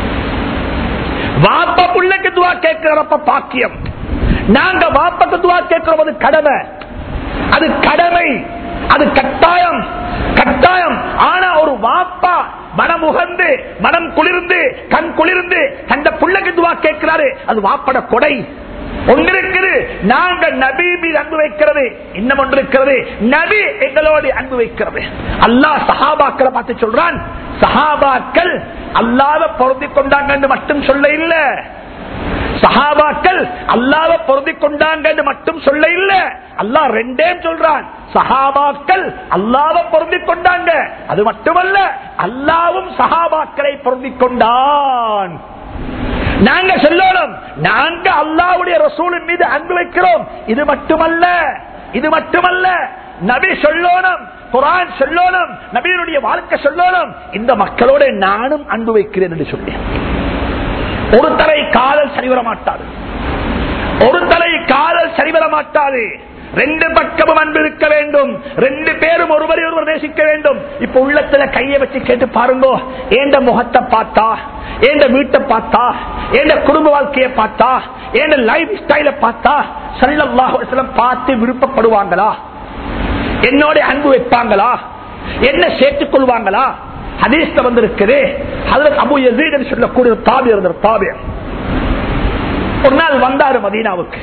வாப்பா புள்ளைக்கு துவா கேட்கிறப்ப பாக்கியம் நாங்க வாப்பக்கு துவா கேட்கிறோம் அது கடமை அது கடமை அது கட்டாயம் கட்டாயம் ஆனா ஒரு வாப்பா மனம் உகந்து மனம் குளிர்ந்து கண் குளிர்ந்து அந்த புள்ளைக்கு துவா கேட்கிறாரு அது வாப்பட கொடை ஒன்றிருக்கிறது நாங்க நபி மீது அன்பு வைக்கிறது இன்னும் ஒன்று இருக்கிறது நபி எங்களோடு அன்பு வைக்கிறது அல்லாஹ் சஹாபாக்களை பார்த்து சொல்றான் சஹாபாக்கள் அல்லாத பொருந்தி கொண்டாங்க மட்டும் சொல்ல இல்ல சஹாபாக்கள் அல்லாத பொருந்தி கொண்டாங்க மட்டும் சொல்ல இல்ல அல்லாஹ் ரெண்டே சொல்றான் சஹாபாக்கள் அல்லாவ பொருந்தி கொண்டாங்க அது மட்டுமல்ல அல்லாவும் சஹாபாக்களை பொருந்தி கொண்டான் நாங்க சொல்லணும் நாங்க அல்லாவுடைய ரசூலின் மீது அன்பு வைக்கிறோம் இது மட்டுமல்ல இது மட்டுமல்ல நபி சொல்லணும் குரான் சொல்லணும் நபியினுடைய வாழ்க்கை சொல்லணும் இந்த மக்களோட நானும் அன்பு வைக்கிறேன் என்று சொன்னேன் ஒரு தலை காதல் சரிவர மாட்டாது ஒரு தலை காதல் சரிவர மாட்டாது ரெண்டு பக்கமும் அன்பு இருக்க வேண்டும் ரெண்டு பேரும் ஒருவரை ஒருவர் நேசிக்க வேண்டும் இப்ப உள்ளத்துல கையை வச்சு கேட்டு பாருங்க ஏண்ட முகத்தை பார்த்தா ஏண்ட வீட்டை பார்த்தா ஏண்ட குடும்ப வாழ்க்கையை பார்த்தா ஏண்ட லைஃப் ஸ்டைல பார்த்தா சல்லாஹ் பார்த்து விருப்பப்படுவாங்களா என்னோட அன்பு வைப்பாங்களா என்ன சேர்த்துக் கொள்வாங்களா ஹதீஸ்ல வந்திருக்குது அதுல அபு யசீத் சொல்லக்கூடிய ஒரு தாபி இருந்தார் தாபி ஒரு நாள் வந்தாரு மதீனாவுக்கு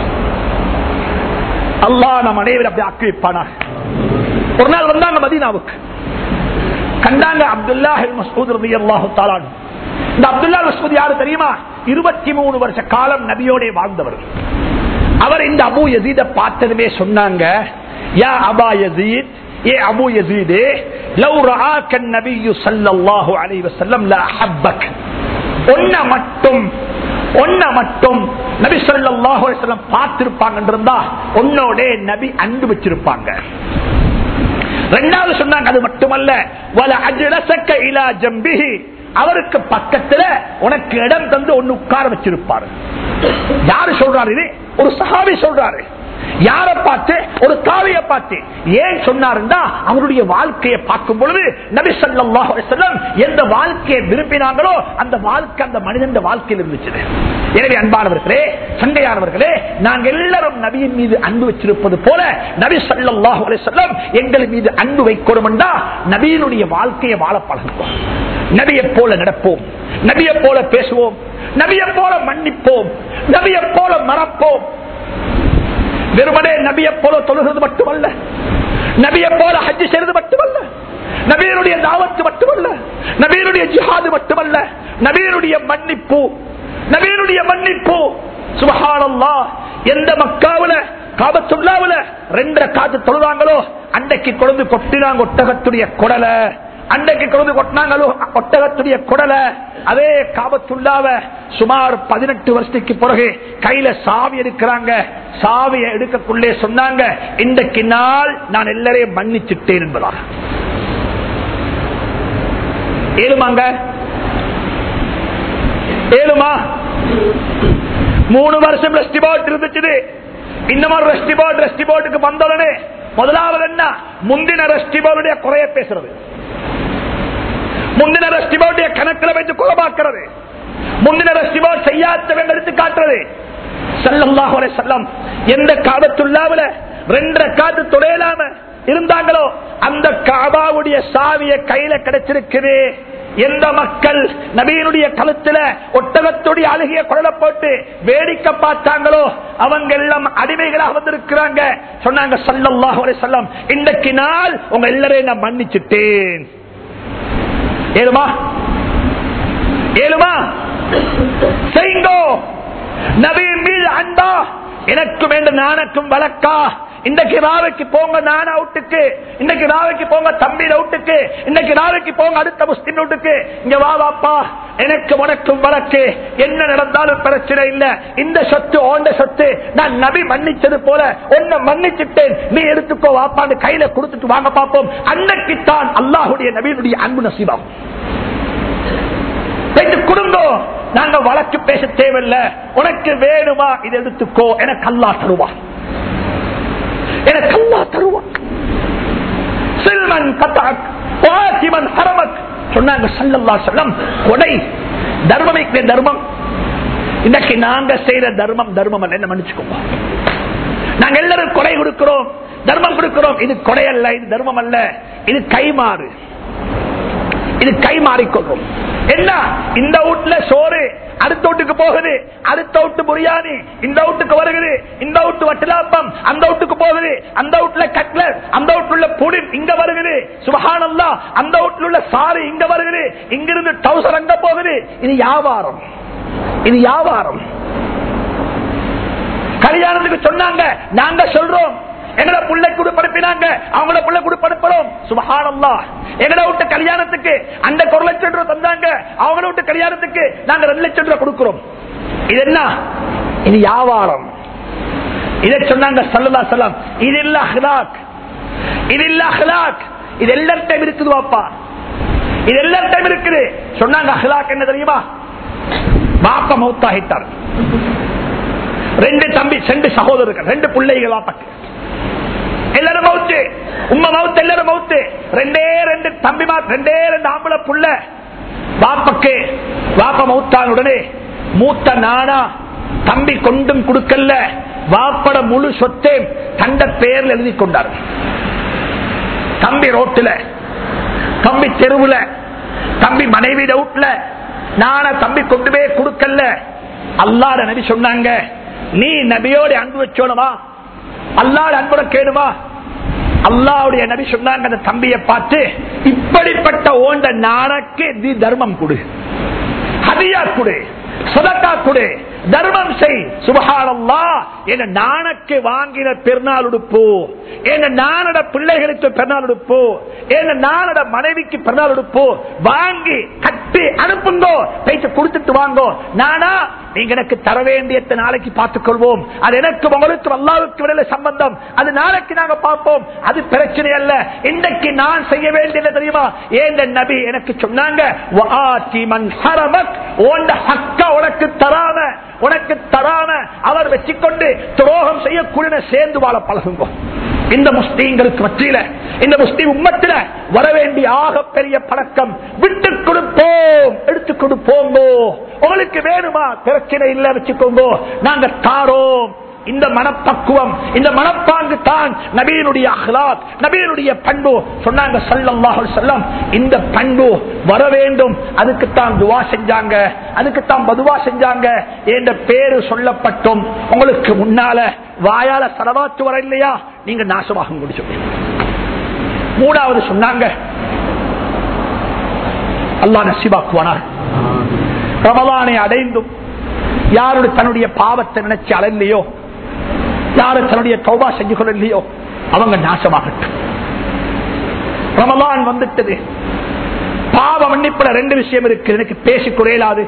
அல்லாஹ் நம் அனைவரும் அப்படி ஆக்கி வைப்பானா ஒரு நாள் வந்தாங்க மதீனாவுக்கு கண்டாங்க அப்துல்லா மசூத் ரதி அல்லாஹு தாலான் இந்த அப்துல்லா மசூத் யாரு தெரியுமா இருபத்தி மூணு வருஷ காலம் நபியோட வாழ்ந்தவர் அவர் இந்த அபு யசீத பார்த்ததுமே சொன்னாங்க யா அபா யசீத் ஏ அபு யசீதே லவ் ரஆக النبي صلى الله عليه وسلم لا حبك ஒன்ன மட்டும் ஒன்ன மட்டும் நபி ஸல்லல்லாஹு அலைஹி வஸல்லம் பார்த்திருப்பாங்க இருந்தா உன்னோட நபி அன்பு வச்சிருப்பாங்க ரெண்டாவது சொன்னாங்க அது மட்டுமல்ல வல அஜ்லசக்க இலா ஜம்பிஹி அவருக்கு பக்கத்துல உனக்கு இடம் தந்து ஒன்னு உட்கார வச்சிருப்பாரு யாரு சொல்றாரு இது ஒரு சஹாபி சொல்றாரு யார பார்த்து ஒரு காவிய பார்த்து ஏன் சொன்னாருன்னா அவருடைய வாழ்க்கையை பார்க்கும் பொழுது நபி ஸல்லல்லாஹு அலைஹி வஸல்லம் எந்த வாழ்க்கையை விரும்பினாங்களோ அந்த வாழ்க்கை அந்த மனிதன் வாழ்க்கையில் இருந்துச்சு எனவே அன்பானவர்களே சங்கையானவர்களே நாங்கள் எல்லாரும் நபியின் மீது அன்பு வச்சிருப்பது போல நபி ஸல்லல்லாஹு அலைஹி வஸல்லம் எங்கள் மீது அன்பு வைக்கணும் என்றா நபியினுடைய வாழ்க்கையை வாழ பழகுவோம் நபியை போல நடப்போம் நபியை போல பேசுவோம் நபியை போல மன்னிப்போம் நபியை போல மறப்போம் வெறுமனே நபியை போல தொழுகிறது மட்டுமல்ல நபியை போல ஹஜ்ஜி செய்வது மட்டுமல்ல நபியனுடைய தாவத்து மட்டுமல்ல நபியனுடைய ஜிஹாது மட்டுமல்ல நபியனுடைய மன்னிப்பு நபியனுடைய மன்னிப்பு சுபஹானல்லா எந்த மக்காவுல காபத்துள்ளாவுல ரெண்டரை காத்து தொழுதாங்களோ அன்றைக்கு கொண்டு கொட்டினாங்க ஒட்டகத்துடைய குடலை அன்றைக்கு கொண்டு கொட்டினாங்களோ ஒட்டகத்துடைய குடலை அதே காபத்துள்ளாவ சுமார் பதினெட்டு வருஷத்துக்கு பிறகு கையில சாவி எடுக்கிறாங்க சாவியை எடுக்கக்குள்ளே சொன்னாங்க இன்றைக்கு நாள் நான் எல்லாரையும் மன்னிச்சுட்டேன் என்பதாக ஏழுமாங்க ஏழுமா மூணு வருஷம் ரெஸ்டி போர்ட் இருந்துச்சு இன்னமும் ரெஸ்டி போர்ட் ரெஸ்டி போர்ட்டுக்கு வந்தோடனே முதலாவது என்ன முந்தின ரெஸ்டி போர்டுடைய குறைய பேசுறது முந்தின ரெஸ்டி போர்டுடைய கணக்கில் வைத்து குலமாக்குறது முந்தின ரெஸ்டி போர்ட் செய்யாதவங்க எடுத்து காட்டுறது சல்லல்லாஹு அலைஹி வஸல்லம் எந்த காபத்துள்ளாவுல ரெண்டரை காத்து தொடையலாம இருந்தாங்களோ அந்த காபாவுடைய சாவிய கையில கிடைச்சிருக்குது எந்த மக்கள் நபியினுடைய கழுத்துல ஒட்டகத்துடைய அழுகிய குரலை போட்டு வேடிக்கை பார்த்தாங்களோ அவங்க எல்லாம் அடிமைகளாக வந்திருக்கிறாங்க சொன்னாங்க சல்லல்லாஹு அலைஹி வஸல்லம் இன்றைக்கு நாள் உங்க எல்லாரையும் நான் மன்னிச்சுட்டேன் ஏழுமா ஏழுமா செய்ங்கோ நபியின் மீது அன்பா எனக்கும் என்று நானக்கும் வழக்கா இன்றைக்கு ராவைக்கு போங்க நான அவுட்டுக்கு இன்னைக்கு ராவைக்கு போங்க தம்பி அவுட்டுக்கு இன்னைக்கு ராவைக்கு போங்க அடுத்த முஸ்லிம் அவுட்டுக்கு இங்க வா வாப்பா எனக்கு உனக்கும் வழக்கு என்ன நடந்தாலும் பிரச்சனை இல்ல இந்த சொத்து ஓண்ட சொத்து நான் நபி மன்னிச்சது போல உன்னை மன்னிச்சுட்டேன் நீ எடுத்துக்கோ வாப்பான்னு கையில கொடுத்துட்டு வாங்க பார்ப்போம் அன்னைக்குத்தான் அல்லாஹுடைய நபியினுடைய அன்பு நசீபாகும் கொடுங்கோ நாங்க வழக்கு பேச தேவையில்ல உனக்கு வேணுமா இதை எடுத்துக்கோ எனக்கு அல்லா தருவா எனக்கு அல்லா தருவா சில்மன் கத்தாக் வாசிமன் ஹரமக் சொன்னாங்க சல்லல்லா செல்லம் கொடை தர்மம் தர்மம் இன்னைக்கு நாங்க செய்யற தர்மம் தர்மம் அல்ல என்ன மன்னிச்சுக்கோங்க நாங்க எல்லாரும் கொடை கொடுக்கிறோம் தர்மம் கொடுக்கிறோம் இது கொடை அல்ல இது தர்மம் அல்ல இது கைமாறு இது கை மாறிக்கொள்ளும் என்ன இந்த வீட்டுல சோறு அடுத்த வீட்டுக்கு போகுது அடுத்த வீட்டு பிரியாணி இந்த வீட்டுக்கு வருகுது இந்த வீட்டு வட்டிலாப்பம் அந்த வீட்டுக்கு போகுது அந்த வீட்டுல கட்லர் அந்த வீட்டுல புடி இங்க வருகுது சுபஹானல்லா அந்த வீட்டுல உள்ள சாறு இங்க வருகுது இங்கிருந்து டவுசர் அங்க போகுது இது வியாபாரம் இது வியாபாரம் கல்யாணத்துக்கு சொன்னாங்க நாங்க சொல்றோம் எங்கட பிள்ளை குடுப்பனுப்பினாங்க அவங்கள பிள்ளை குடுப்பனுப்பணும் சுபஹானல்லா எங்கட விட்டு கல்யாணத்துக்கு அந்த ஒரு லட்சம் ரூபாய் தந்தாங்க அவங்கள விட்டு கல்யாணத்துக்கு நாங்க ரெண்டு லட்சம் ரூபாய் கொடுக்கிறோம் இது என்ன இது வியாபாரம் இதை சொன்னாங்க சல்லா சலாம் இது இல்ல அஹ்லாக் இது இல்ல அஹ்லாக் இது எல்லா டைம் இருக்குது வாப்பா இது எல்லா டைம் இருக்குது சொன்னாங்க அஹ்லாக் என்ன தெரியுமா பாப்பா மௌத்தாகிட்டார் ரெண்டு தம்பி ரெண்டு சகோதரர்கள் ரெண்டு பிள்ளைகள் வாப்பாக்கு எல்லாரும் மவுத்து உம்ம மவுத்து எல்லாரும் மவுத்து ரெண்டே ரெண்டு தம்பி ரெண்டே ரெண்டு ஆம்பளை புள்ள பாப்பக்கு வாப்ப மவுத்தான் உடனே மூத்த நானா தம்பி கொண்டும் கொடுக்கல வாப்பட முழு சொத்தே தண்ட பேர்ல எழுதி கொண்டார் தம்பி ரோட்டுல தம்பி தெருவுல தம்பி மனைவி டவுட்ல நான தம்பி கொண்டு போய் கொடுக்கல அல்லாட நபி சொன்னாங்க நீ நபியோட அன்பு வச்சோனமா அல்லாட அன்புட கேடுமா அல்லாவுடைய நபி சொன்னாங்க அந்த தம்பியை பார்த்து இப்படிப்பட்ட ஓண்ட நானக்கு நீ தர்மம் கொடு ஹதியா கொடு சதக்கா கொடு தர்மம் செய் சுபஹானல்லா எங்க நானக்கு வாங்கின பெருநாள் உடுப்பு எங்க நானோட பிள்ளைகளுக்கு பெருநாள் உடுப்பு எங்க நானோட மனைவிக்கு பெருநாள் உடுப்பு வாங்கி கட்டி அனுப்புங்கோ பேச்சு கொடுத்துட்டு வாங்கோ நானா நீங்க எனக்கு தர வேண்டிய நாளைக்கு பார்த்துக் கொள்வோம் அது எனக்கு உங்களுக்கு அல்லாவுக்கு விடல சம்பந்தம் அது நாளைக்கு நாங்க பார்ப்போம் அது பிரச்சனை அல்ல இன்றைக்கு நான் செய்ய வேண்டியது தெரியுமா ஏந்த நபி எனக்கு சொன்னாங்க "வஆத்தி மன் ஹரமக்", உன்ட ஹக்க உனக்கு தராம உனக்கு தராம அவர் வச்சுக்கொண்டு துரோகம் செய்யக்கூடிய சேர்ந்து வாழ பழகுங்க இந்த முஸ்லீம்களுக்கு மத்தியில இந்த முஸ்லீம் உம்மத்தில வர வேண்டிய ஆக பெரிய பழக்கம் விட்டு கொடுப்போம் எடுத்து கொடுப்போங்கோ உங்களுக்கு வேணுமா பிரச்சனை இல்ல வச்சுக்கோங்க நாங்க தாரோம் இந்த மனப்பக்குவம் இந்த மனப்பாங்கு தான் நபீனுடைய அஹ்லாத் நபீனுடைய பண்பு சொன்னாங்க சல்லல்லாஹு செல்லம் இந்த பண்பு வர வேண்டும் அதுக்குத்தான் துவா செஞ்சாங்க அதுக்குத்தான் பதுவா செஞ்சாங்க என்ற பேரு சொல்லப்பட்டும் உங்களுக்கு முன்னால வாயால சரவாத்து வர இல்லையா நீங்க நாசமாக முடிச்சு மூணாவது சொன்னாங்க அல்லாஹ் நசிபாக்குவானார் ரமலானை அடைந்தும் யாருடைய தன்னுடைய பாவத்தை நினைச்சு அலையிலையோ யாரு தன்னுடைய தௌபா செஞ்சு கொள்ளலையோ அவங்க நாசமாகட்டும் ரமலான் வந்துட்டது பாவ மன்னிப்புல ரெண்டு விஷயம் இருக்கு எனக்கு பேசி குறையலாது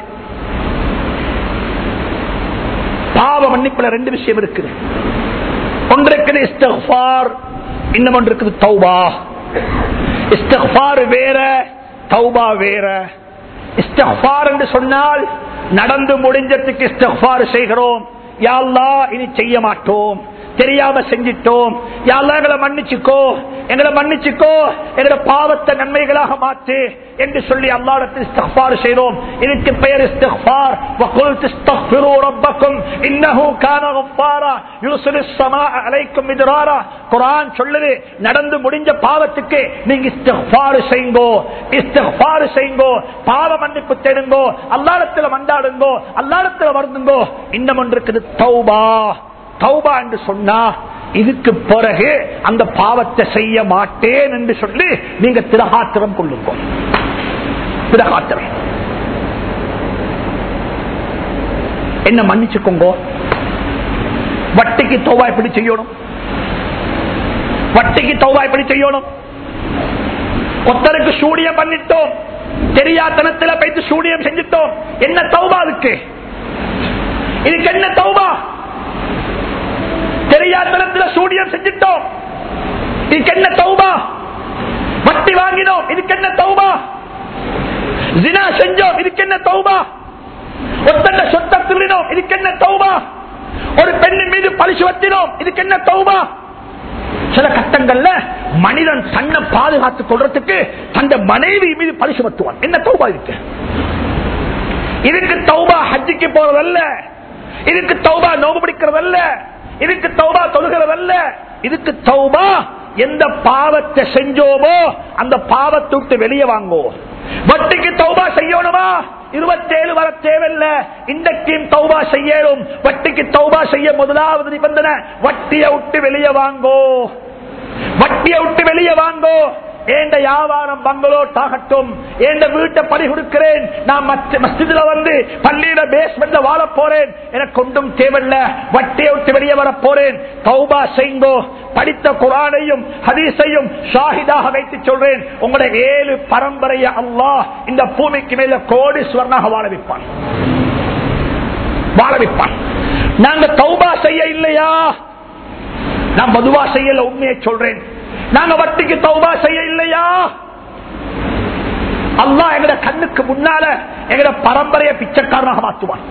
பாவ மன்னிப்புல ரெண்டு விஷயம் இருக்குது ஒன்று இருக்குது இஸ்தஃபார் இன்னும் ஒன்று இருக்குது தௌபா இஸ்தஃபார் வேற தௌபா வேற இஸ்தஃபார் என்று சொன்னால் நடந்து முடிஞ்சதுக்கு இஸ்தஃபார் செய்கிறோம் யாழ்லா இனி செய்ய மாட்டோம் தெரியாம செஞ்சிட்டோம் யாழ்லா எங்களை மன்னிச்சுக்கோ எங்களை மன்னிச்சுக்கோ எங்களை பாவத்தை நன்மைகளாக மாற்று என்று சொல்லி அல்லாடத்தில் இஸ்தஃபார் செய்தோம் இதுக்கு பெயர் இஸ்தஃபார் وقلت استغفروا ربكم انه كان غفارا يرسل السماء عليكم مدرارا குர்ஆன் சொல்லுது நடந்து முடிஞ்ச பாவத்துக்கு நீங்க இஸ்திக்ஃபார் செய்யுங்கோ இஸ்திக்ஃபார் செய்யுங்கோ பாவ மன்னிப்பு தேடுங்கோ அல்லாஹ்விடத்துல மண்டாடுங்கோ அல்லாஹ்விடத்துல வருந்துங்கோ இன்னும் ஒன்று இருக்குது தௌபா தௌபா என்று சொன்னா இதுக்கு பிறகு அந்த பாவத்தை செய்ய மாட்டேன் என்று சொல்லி நீங்க திரகாத்திரம் கொள்ளுங்க திரகாத்திரம் என்ன மன்னிச்சுக்கோங்க வட்டிக்கு தௌபா எப்படி செய்யணும் வட்டிக்கு தௌபா எப்படி செய்யணும் ஒருத்தருக்கு சூடியம் பண்ணிட்டோம் தெரியாதனத்தில் போயிட்டு சூடியம் செஞ்சிட்டோம் என்ன தௌபா அதுக்கு இதுக்கு என்ன தௌபா தெரியாதனத்தில் சூடியம் செஞ்சிட்டோம் இதுக்கு என்ன தௌபா வட்டி வாங்கினோம் இதுக்கு என்ன தௌபா ஜினா செஞ்சோம் இதுக்கு என்ன தௌபா ஒத்தண்ட சொத்த திருடினோம் இதுக்கு என்ன தௌபா ஒரு பெண்ணின் மீது பரிசு வத்தினோம் இதுக்கு என்ன தௌபா சில கட்டங்கள்ல மனிதன் தன்னை பாதுகாத்துக் கொள்றதுக்கு தந்த மனைவி மீது பரிசு வத்துவான் என்ன தௌபா இருக்கு இதுக்கு தௌபா ஹஜ்ஜிக்கு போறதல்ல இதுக்கு தௌபா நோம்பு பிடிக்கிறதல்ல இதுக்கு தௌபா தொழுகிறதல்ல இதுக்கு தௌபா எந்த பாவத்தை செஞ்சோமோ அந்த பாவத்தை விட்டு வெளியே வாங்கோ வட்டிக்கு தௌபா செய்யணுமா இருபத்தேழு வர தேவையில்ல இன்றைக்கும் தௌபா செய்யணும் வட்டிக்கு தௌபா செய்ய முதலாவது நிபந்தனை வட்டியை விட்டு வெளியே வாங்கோ வட்டியை விட்டு வெளியே வாங்கோ ஏண்ட வியாபாரம் பங்களோட் ஆகட்டும் ஏண்ட வீட்டை படி கொடுக்கிறேன் நான் மஸ்ஜிதுல வந்து பள்ளியில பேஸ்மெண்ட்ல வாழ போறேன் எனக்கு ஒன்றும் தேவையில்ல வட்டியை விட்டு வெளியே வர போறேன் தௌபா செய்ங்கோ படித்த குரானையும் ஹதீஸையும் ஷாஹிதாக வைத்து சொல்றேன் உங்களுடைய ஏழு பரம்பரைய அல்லாஹ் இந்த பூமிக்கு மேல கோடீஸ்வரனாக வாழ வைப்பான் வாழ வைப்பான் நாங்க தௌபா செய்ய இல்லையா நான் மதுவா செய்யல உண்மையை சொல்றேன் நாங்க வட்டிக்கு தௌபா செய்ய இல்லையா அல்லா எங்கட கண்ணுக்கு முன்னால எங்கட பரம்பரைய பிச்சைக்காரனாக மாற்றுவான்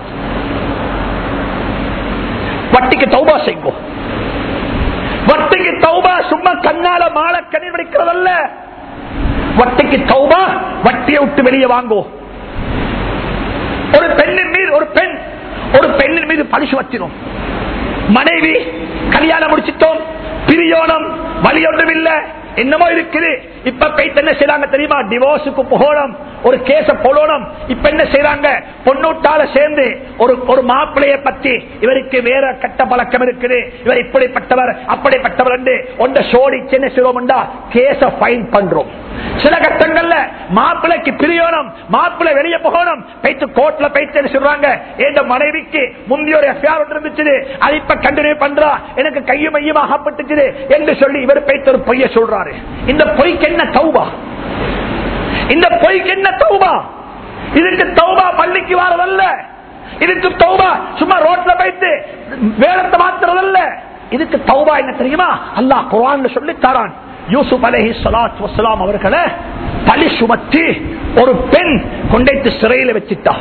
வட்டிக்கு தௌபா செய்வோம் வட்டிக்கு தௌபா சும்மா கண்ணால மாலை கண்ணீர் வடிக்கிறதல்ல வட்டிக்கு தௌபா வட்டியை விட்டு வெளியே வாங்கோ ஒரு பெண்ணின் மீது ஒரு பெண் ஒரு பெண்ணின் மீது பரிசு வச்சிரும் மனைவி கல்யாணம் முடிச்சிட்டோம் பிரியோணம் வழி ஒன்றும் இல்ல என்னமோ இருக்குது இப்ப போயிட்டு என்ன செய்யறாங்க தெரியுமா டிவோர்ஸுக்கு போகணும் ஒரு கேச போடணும் இப்ப என்ன செய்யறாங்க பொண்ணூட்டால சேர்ந்து ஒரு ஒரு மாப்பிளைய பத்தி இவருக்கு வேற கட்ட பழக்கம் இருக்குது இவர் இப்படிப்பட்டவர் அப்படிப்பட்டவர் என்று ஒன்ற சோடி என்ன செய்வோம்டா கேச ஃபைன் பண்றோம் சில கட்டங்கள்ல மாப்பிளைக்கு பிரியணும் மாப்பிள்ளை வெளியே போகணும் பைத்து கோர்ட்ல பைத்து என்ன சொல்றாங்க என் மனைவிக்கு முந்தைய ஒரு எஃப்ஐஆர் ஒன்று இருந்துச்சு அது இப்ப கண்டினியூ பண்றா எனக்கு கையும் மையும் ஆகப்பட்டுச்சு என்று சொல்லி இவர் பைத்து ஒரு பொய்ய சொல்றாரு இந்த பொய்க்கு என்ன தௌபா இந்த பொய்க்கு என்ன தௌபா இதுக்கு தௌபா பள்ளிக்கு வாரதல்ல இதுக்கு தௌபா சும்மா ரோட்ல வைத்து வேலத்தை மாத்துறதல்ல இதுக்கு தௌபா என்ன தெரியுமா அல்லாஹ் குரான் சொல்லி தரான் யூசுப் அலஹி சலாத் வசலாம் அவர்களை பழி சுமத்தி ஒரு பெண் கொண்டைத்து சிறையில் வச்சிட்டா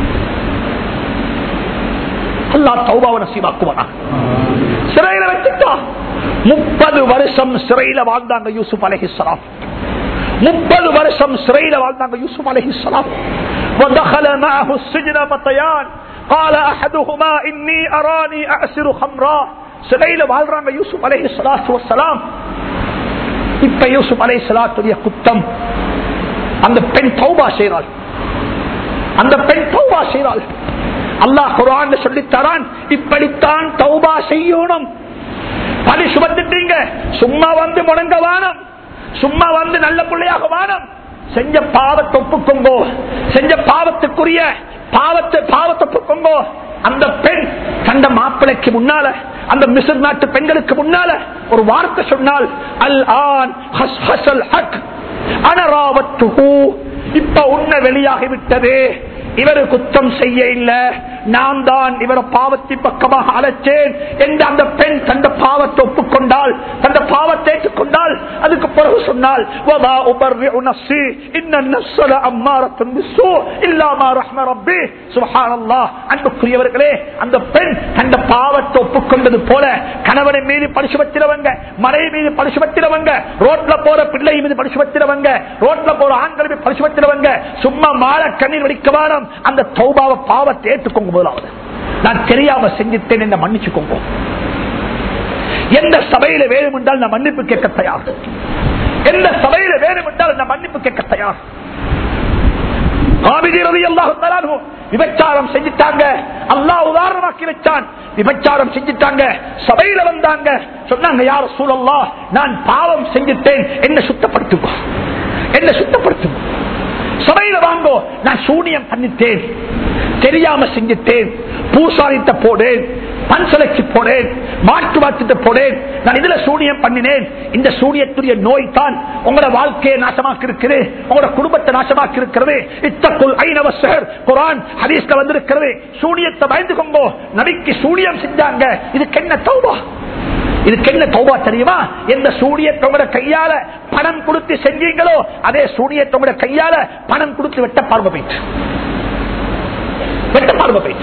அல்லா தௌபாவை நசீவாக்குவானா சிறையில வச்சுட்டா முப்பது வருஷம் சிறையில வாழ்ந்தாங்க யூசுப் அலஹிஸ்லாம் முப்பது வருஷம் சிறையில வாழ்ந்தாங்க யூசுப் அலஹிஸ்லாம் ودخل معه السجن فتيان قال احدهما اني اراني اعصر خمرا சிறையில வாழ்றாங்க யூசுப் அலஹி சலாத்து வசலாம் இப்ப யூசுப் அலை சலாத்துடைய குத்தம் அந்த பெண் தௌபா செய்கிறாள் அந்த பெண் தௌபா செய்கிறாள் அல்லாஹ் குரான் சொல்லி தரான் இப்படித்தான் தௌபா செய்யணும் பழி சுமத்துட்டீங்க சும்மா வந்து முடங்க வானம் சும்மா வந்து நல்ல பிள்ளையாக வானம் செஞ்ச பாவத்தை ஒப்புக்கொங்கோ செஞ்ச பாவத்துக்குரிய பாவத்தை பாவத்தை ஒப்புக்கொங்கோ அந்த பெண் கண்ட மாப்பிளைக்கு முன்னால அந்த மிசிர் நாட்டு பெண்களுக்கு முன்னால ஒரு வார்த்தை சொன்னால் அல் ஆன் ஹஸ் ஹசல் ஹக் அனராவத்து இப்ப உன்ன வெளியாகிவிட்டது இவரு குத்தம் செய்ய இல்ல நான் தான் இவரை பாவத்தை பக்கமாக அழைச்சேன் என்று அந்த பெண் தந்த பாவத்தை ஒப்புக்கொண்டால் தந்த பாவத்தை ஏற்றுக்கொண்டால் அதுக்கு பிறகு சொன்னால் அன்புக்குரியவர்களே அந்த பெண் தந்த பாவத்தை ஒப்புக்கொண்டது போல கணவனை மீது பரிசு வச்சிருவங்க மனை மீது பரிசு வச்சிருவங்க ரோட்ல போற பிள்ளை மீது பரிசு வச்சிருவங்க ரோட்ல போற ஆண்கள் மீது பரிசு வச்சிருவங்க சும்மா மாற கண்ணீர் வடிக்க வேணும் அந்த தௌபாவ பாவத்தை ஏற்றுக்கோங்க முதலாவது நான் தெரியாம செஞ்சுட்டேன் என்ன மன்னிச்சுக்கோங்க எந்த சபையில வேணும் என்றால் நான் மன்னிப்பு கேட்க தயார் எந்த சபையில வேணும் என்றால் நான் மன்னிப்பு கேட்க தயார் விபச்சாரம் செஞ்சுட்டாங்க அல்லாஹ் உதாரணமாக்கி வச்சான் விபச்சாரம் செஞ்சுட்டாங்க சபையில வந்தாங்க சொன்னாங்க யார சூழல்லா நான் பாவம் செஞ்சுட்டேன் என்ன சுத்தப்படுத்துவோம் என்ன சுத்தப்படுத்துவோம் சபையில வாங்கோ நான் சூனியம் பண்ணிட்டேன் தெரியாம செஞ்சுட்டேன் பூசாரித்த போடேன் பன்சலைக்கு போனேன் மாட்டு வாத்திட்ட போனேன் நான் இதுல சூனியம் பண்ணினேன் இந்த சூனியத்துடைய நோய் தான் உங்களோட வாழ்க்கையை நாசமாக்கி இருக்கிறது உங்களோட குடும்பத்தை நாசமாக்கி இருக்கிறது இத்தக்குள் ஐநவ சஹர் குரான் ஹதீஸ்ல வந்திருக்கிறது சூனியத்தை பயந்து கொங்கோ நபிக்கு சூனியம் செஞ்சாங்க இதுக்கு என்ன தௌபா இதுக்கு என்ன தௌபா தெரியுமா எந்த சூனியத்தை உங்களோட கையால பணம் கொடுத்து செஞ்சீங்களோ அதே சூனியத்தை உங்களோட கையால பணம் கொடுத்து வெட்ட பார்வை போயிட்டு வெட்ட பார்வை போயிட்டு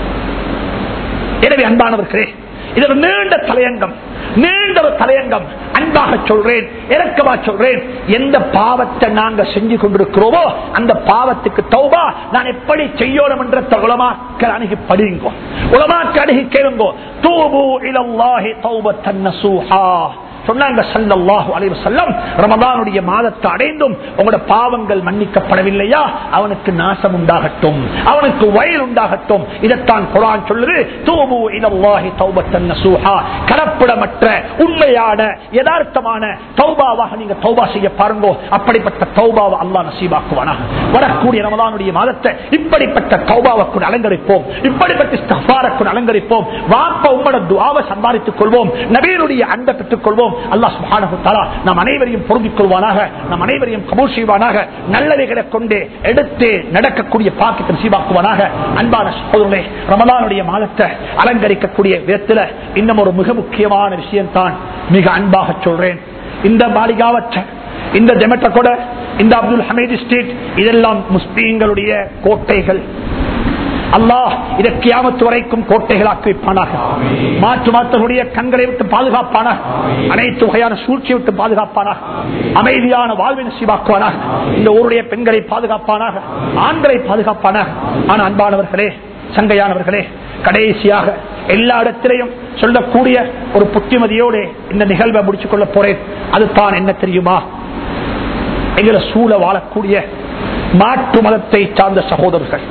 எனவே அன்பானவர்களே இது ஒரு நீண்ட தலையங்கம் நீண்ட ஒரு தலையங்கம் அன்பாக சொல்றேன் இறக்கமா சொல்றேன் எந்த பாவத்தை நாங்க செஞ்சு கொண்டிருக்கிறோமோ அந்த பாவத்துக்கு தௌபா நான் எப்படி செய்யணும் என்ற உலமாக்கள் அணுகி படிங்கோ உலமாக்கள் அணுகி கேளுங்கோ தூபு இலல்லாஹி தௌபத்தன் நசூஹா சொன்னாங்க சல்லல்லாஹு அலைஹி வஸல்லம் ரமதானுடைய மாதத்தை அடைந்தும் உங்களோட பாவங்கள் மன்னிக்கப்படவில்லையா அவனுக்கு நாசம் உண்டாகட்டும் அவனுக்கு வயல் உண்டாகட்டும் இதைத்தான் குரான் சொல்லுது தூபு இலல்லாஹி தௌபத்தன் நசூஹா கலப்படமற்ற உண்மையான யதார்த்தமான தௌபாவாக நீங்க தௌபா செய்ய பாருங்கோ அப்படிப்பட்ட தௌபாவை அல்லாஹ் நசீபாக்குவானாக வரக்கூடிய ரமதானுடைய மாதத்தை இப்படிப்பட்ட தௌபாவுக்கு அலங்கரிப்போம் இப்படிப்பட்ட இஸ்திஃபாருக்கு அலங்கரிப்போம் வாப்ப உம்மட துஆவை சம்பாதித்துக் கொள்வோம் நபீருடைய அன்பை பெற்றுக் கொள்வோம் அல்லாஹ் சுப்ஹானஹு தஆலா நம் அனைவரையும் பொருந்திக் கொள்வானாக நம் அனைவரையும் கபூல் செய்வானாக நல்லவைகளை கொண்டு எடுத்து நடக்கக்கூடிய பாக்கியத்தை சீவாக்குவானாக அன்பான சகோதரர்களே ரமலானுடைய மாதத்தை அலங்கரிக்கக்கூடிய விதத்துல இன்னும் ஒரு மிக முக்கியமான விஷயம் தான் மிக அன்பாக சொல்றேன் இந்த மாளிகாவற்ற இந்த ஜெமட்ட கூட இந்த அப்துல் ஹமீது ஸ்ட்ரீட் இதெல்லாம் முஸ்லீம்களுடைய கோட்டைகள் அல்லாஹ் இதை கியாமத்து வரைக்கும் கோட்டைகளாக்கி வைப்பானாக மாற்று மாற்றக்கூடிய கண்களை விட்டு பாதுகாப்பானாக அனைத்து வகையான சூழ்ச்சியை விட்டு பாதுகாப்பானாக அமைதியான வாழ்வின் சீவாக்குவானாக இந்த ஊருடைய பெண்களை பாதுகாப்பானாக ஆண்களை பாதுகாப்பானாக ஆன அன்பானவர்களே சங்கையானவர்களே கடைசியாக எல்லா இடத்திலையும் சொல்லக்கூடிய ஒரு புத்திமதியோடு இந்த நிகழ்வை முடிச்சுக் கொள்ள போறேன் அதுதான் என்ன தெரியுமா எங்களை சூழ வாழக்கூடிய மாற்று மதத்தை சார்ந்த சகோதரர்கள்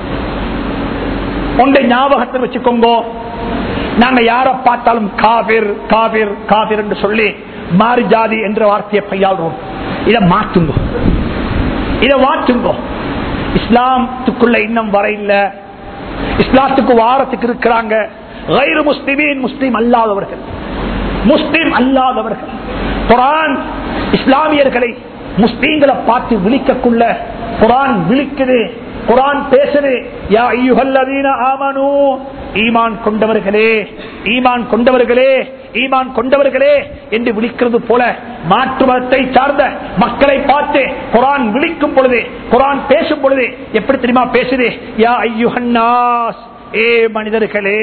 ஒன்றை ஞாபகத்தில் வச்சுக்கோங்க நாங்க யார பார்த்தாலும் காவிர் காவிர் காவிர் என்று சொல்லி மாறி ஜாதி என்ற வார்த்தையை கையாளுறோம் இதை மாற்றுங்க இதை மாற்றுங்க இஸ்லாத்துக்குள்ள இன்னும் வர இல்ல இஸ்லாத்துக்கு வாரத்துக்கு இருக்கிறாங்க கைரு முஸ்லிமின் முஸ்லீம் அல்லாதவர்கள் முஸ்லீம் அல்லாதவர்கள் குரான் இஸ்லாமியர்களை முஸ்லீம்களை பார்த்து விழிக்கக்குள்ள குரான் விழிக்குது குரான் பேசுது யா ஐயுகல்லதீன ஆமனு ஈமான் கொண்டவர்களே ஈமான் கொண்டவர்களே ஈமான் கொண்டவர்களே என்று விழிக்கிறது போல மாற்று மதத்தை சார்ந்த மக்களை பார்த்து குரான் விழிக்கும் பொழுது குரான் பேசும் பொழுது எப்படி தெரியுமா பேசுது யா ஐயுஹன்னாஸ் ஏ மனிதர்களே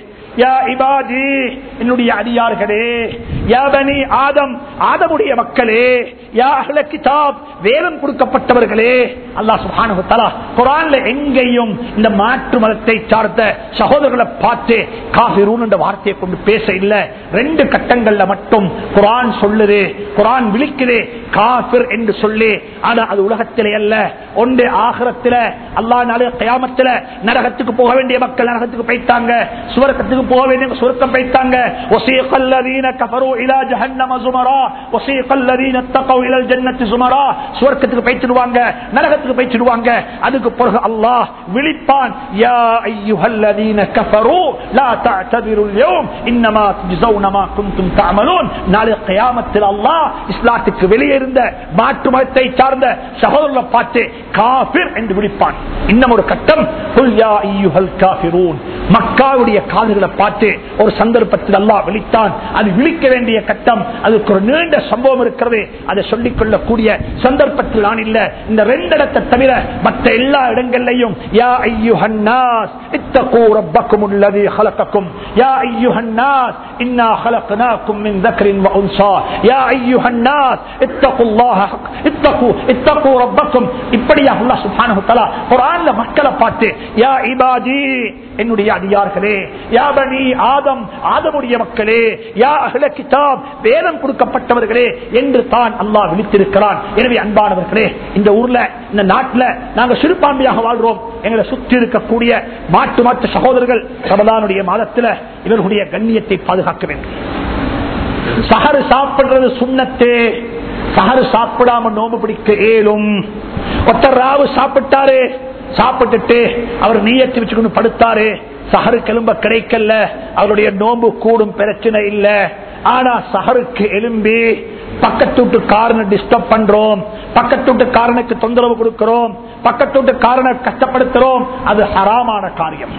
யா இபாதி என்னுடைய அடியார்களே யா பனி ஆதம் ஆதமுடைய மக்களே யா அஹ்ல கிதாப் வேதம் கொடுக்கப்பட்டவர்களே அல்லாஹ் சுப்ஹானஹு வ தஆலா குர்ஆன்ல எங்கேயும் இந்த மாற்று மதத்தை சார்ந்த சகோதரர்களை பார்த்து காஃபிரூன் என்ற வார்த்தையை கொண்டு பேச இல்ல ரெண்டு கட்டங்கள்ல மட்டும் குர்ஆன் சொல்லுது குர்ஆன் விழிக்குது காஃபிர் என்று சொல்லி ஆனா அது உலகத்திலே அல்ல ஒன்று ஆகிரத்தில அல்லாஹ் நாளே கயாமத்தில நரகத்துக்கு போக வேண்டிய மக்கள் நரகத்துக்கு போயிட்டாங்க சுவர்க்கத்துக்கு போக வேண்டிய சுவர்க்கம் போயிட்டாங்க وسيق الذين كفروا الى جهنم زمرا وسيق الذين اتقوا الى الجنه زمرا சுவர்க்கத்துக்கு போயிடுவாங்க நரகத்துக்கு போயிடுவாங்க அதுக்கு பிறகு அல்லாஹ் விழிப்பான் யா அய்யுஹல்லதீன கஃபரூ லா தஅதபிரு اليوم انما تجزون ما كنتم تعملون நாளை கியாமத்தில் அல்லாஹ் இஸ்லாத்துக்கு வெளியே இருந்த மாற்று மதத்தை சார்ந்த சகோதரர்களை பார்த்து காபிர் என்று விழிப்பான் இன்னும் ஒரு கட்டம் குல் யா அய்யுஹல் காஃபிரூன் மக்காவுடைய காதுகளை பார்த்து ஒரு சந்தர்ப்பத்தில் அல்லாஹ் விழித்தான் அது விழிக்க வேண்டிய கட்டம் அதுக்கு ஒரு நீண்ட சம்பவம் இருக்கிறது அதை சொல்லிக் கொள்ளக்கூடிய சந்தர்ப்பத்தில் நான் இல்ல இந்த ரெண்டு இடத்தை தவிர மற்ற எல்லா இடங்கள்லையும் யா ஐயுஹன்னாஸ் இத்தகூ ரப்பக்கும் உள்ளதி خلقكم يا ايها الناس انا خلقناكم من ذكر وانثى يا ايها الناس اتقوا الله حق اتقوا اتقوا ربكم இப்படியா அல்லாஹ் சுப்ஹானஹு வ தஆலா குர்ஆன்ல மக்களை பார்த்து யா இபாதி என்னுடைய அடியார்களே யா பனி ஆதம் ஆதமுடைய மக்களே யா அஹ்ல கிதாப் வேதம் கொடுக்கப்பட்டவர்களே என்று தான் அல்லாஹ் விழித்திருக்கிறான் எனவே அன்பானவர்களே இந்த ஊர்ல இந்த நாட்டுல நாங்க சிறுபான்மையாக வாழ்றோம் எங்களை சுற்றி இருக்கக்கூடிய மாட்டு மாட்டு சகோதரர்கள் ரமதானுடைய மாதத்துல இவர்களுடைய கண்ணியத்தை பாதுகாக்க வேண்டும் சஹரு சாப்பிடுறது சுண்ணத்தே சஹரு சாப்பிடாம நோம்பு பிடிக்க ஏலும் ஒருத்தர் ராவு சாப்பிட்டாரு சாப்பிட்டுட்டு அவர் நீயத்து வச்சுக்கொண்டு படுத்தாரு சஹரு கிளம்ப கிடைக்கல அவருடைய நோம்பு கூடும் பிரச்சனை இல்ல ஆனா சஹருக்கு எலும்பி பக்கத்து வீட்டுக்காரனை டிஸ்டர்ப் பண்றோம் பக்கத்து வீட்டுக்காரனுக்கு தொந்தரவு கொடுக்கிறோம் பக்கத்து வீட்டுக்காரனை கஷ்டப்படுத்துறோம் அது ஹராமான காரியம்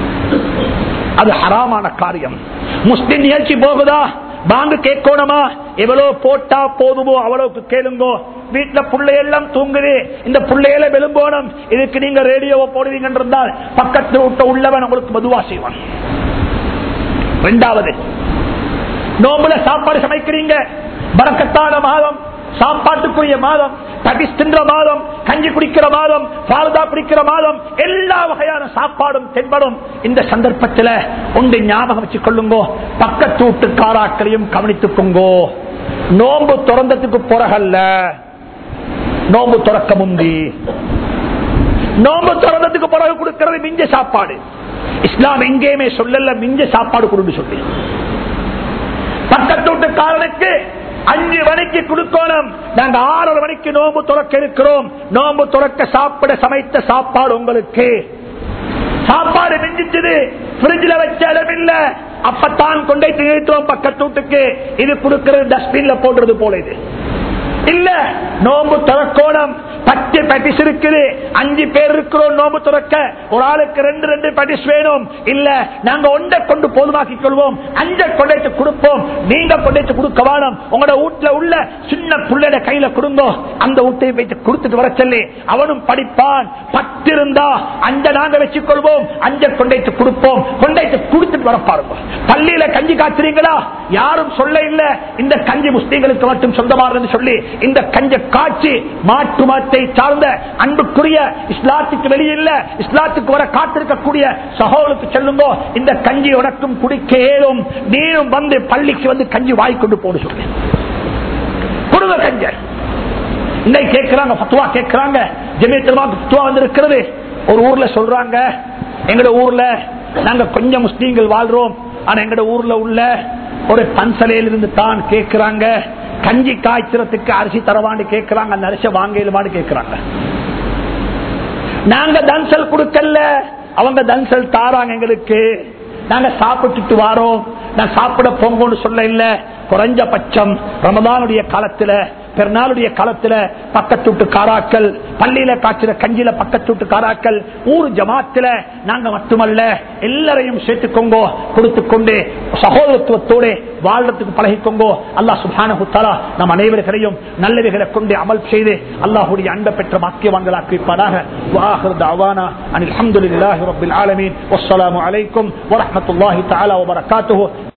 அது ஹராமான காரியம் முஸ்லிம் நிகழ்ச்சி போகுதா பாங்கு கேட்கணுமா எவ்வளவு போட்டா போதுமோ அவ்வளவுக்கு கேளுங்கோ வீட்டுல பிள்ளையெல்லாம் தூங்குது இந்த பிள்ளையில விரும்போனும் இதுக்கு நீங்க ரேடியோவை போடுவீங்க இருந்தால் பக்கத்தில் விட்ட உள்ளவன் உங்களுக்கு மதுவா செய்வான் ரெண்டாவது நோம்புல சாப்பாடு சமைக்கிறீங்க பறக்கத்தான மாதம் சாப்பாட்டுக்குரிய மாதம் தடிஸ்தின்ற மாதம் கஞ்சி குடிக்கிற மாதம் பால்தா குடிக்கிற மாதம் எல்லா வகையான சாப்பாடும் தென்படும் இந்த சந்தர்ப்பத்தில் ஒன்று ஞாபகம் வச்சுக் கொள்ளுங்கோ பக்கத்து வீட்டுக்காராக்களையும் கவனித்துக்கோங்கோ நோம்பு திறந்ததுக்கு பிறகல்ல நோம்பு துறக்க முந்தி நோம்பு திறந்ததுக்கு பிறகு கொடுக்கிறது மிஞ்ச சாப்பாடு இஸ்லாம் எங்கேயுமே சொல்லல மிஞ்ச சாப்பாடு கொடுன்னு சொல்லி பக்கத்து வீட்டுக்காரனுக்கு அஞ்சு மணிக்கு கொடுக்கணும் நாங்க ஆறரை மணிக்கு நோம்பு துறக்க இருக்கிறோம் நோம்பு துறக்க சாப்பிட சமைத்த சாப்பாடு உங்களுக்கு சாப்பாடு மிஞ்சிச்சது பிரிட்ஜில் வச்ச இடம் இல்ல அப்பத்தான் கொண்டை நிறுத்தோம் பக்கத்து வீட்டுக்கு இது கொடுக்கிறது டஸ்ட்பின்ல போடுறது போல இது இல்ல நோம்பு துறக்கோணம் பத்து பட்டிஸ் இருக்குது அஞ்சு பேர் இருக்கிறோம் நோம்பு துறக்க ஒரு ஆளுக்கு ரெண்டு ரெண்டு பட்டிஸ் வேணும் இல்ல நாங்க ஒன்றை கொண்டு போதுமாக்கிக் கொள்வோம் அஞ்ச கொண்டைத்து கொடுப்போம் நீங்க கொண்டைத்து கொடுக்க வேணும் உங்களோட வீட்டுல உள்ள சின்ன புள்ளட கையில கொடுங்க அந்த வீட்டை வைத்து கொடுத்துட்டு வர சொல்லி அவனும் படிப்பான் பத்து இருந்தா அஞ்ச நாங்க வச்சுக் கொள்வோம் அஞ்ச கொண்டைத்து கொடுப்போம் கொண்டைத்து கொடுத்துட்டு வர பாருங்க பள்ளியில கஞ்சி காய்ச்சுறீங்களா யாரும் சொல்ல இல்ல இந்த கஞ்சி முஸ்லீம்களுக்கு மட்டும் சொந்தமானது சொல்லி இந்த கஞ்ச காட்சி மாற்று மாட்டை சார்ந்த சார்ந்த அன்புக்குரிய இஸ்லாத்துக்கு வெளியில்ல இஸ்லாத்துக்கு வர காத்திருக்கக்கூடிய சகோதரருக்கு செல்லுங்கோ இந்த கஞ்சி உனக்கும் குடிக்க ஏதும் நீரும் வந்து பள்ளிக்கு வந்து கஞ்சி வாய் கொண்டு போட சொல்லு கொடுங்க கஞ்ச இன்னைக்கு கேட்கிறாங்க பத்துவா கேட்கிறாங்க ஜெமியத்திலமா பத்துவா வந்து இருக்கிறது ஒரு ஊர்ல சொல்றாங்க எங்கட ஊர்ல நாங்க கொஞ்சம் முஸ்லீம்கள் வாழ்றோம் ஆனா எங்கட ஊர்ல உள்ள ஒரு பன்சலையில இருந்து தான் கேட்கிறாங்க கஞ்சி காய்ச்சறதுக்கு அரிசி தரவான்னு கேட்கிறாங்க அந்த அரிசி வாங்கலுமான்னு கேட்கிறாங்க நாங்க தன்சல் கொடுக்கல அவங்க தன்சல் தாராங்க எங்களுக்கு நாங்க சாப்பிட்டுட்டு வாரோம் நான் சாப்பிட போங்கன்னு சொல்ல இல்ல குறைஞ்சபட்சம் ரமதானுடைய காலத்துல பெருநாளுடைய காலத்துல பக்கத்துட்டு காராக்கள் பள்ளியில காய்ச்சிற கஞ்சில பக்கத்துட்டு காராக்கள் ஊர் ஜமாத்துல நாங்க மட்டுமல்ல எல்லாரையும் சேர்த்துக்கோங்கோ கொடுத்துக்கொண்டு சகோதரத்துவத்தோடு வாழ்றதுக்கு பழகிக்கோங்கோ அல்லாஹ் சுபானு தாலா நம் அனைவர்களையும் நல்லவைகளை கொண்டு அமல் செய்து அல்லாஹுடைய அன்பை பெற்ற மாக்கியவான்களாக்கிப்பாராக வாஹர் தாவானா அனில் அஹமதுல்லாஹி ரபில் ஆலமீன் வஸ்ஸலாமு அலைக்கும் வரஹ்மத்துல்லாஹி தஆலா வபரகாத்துஹு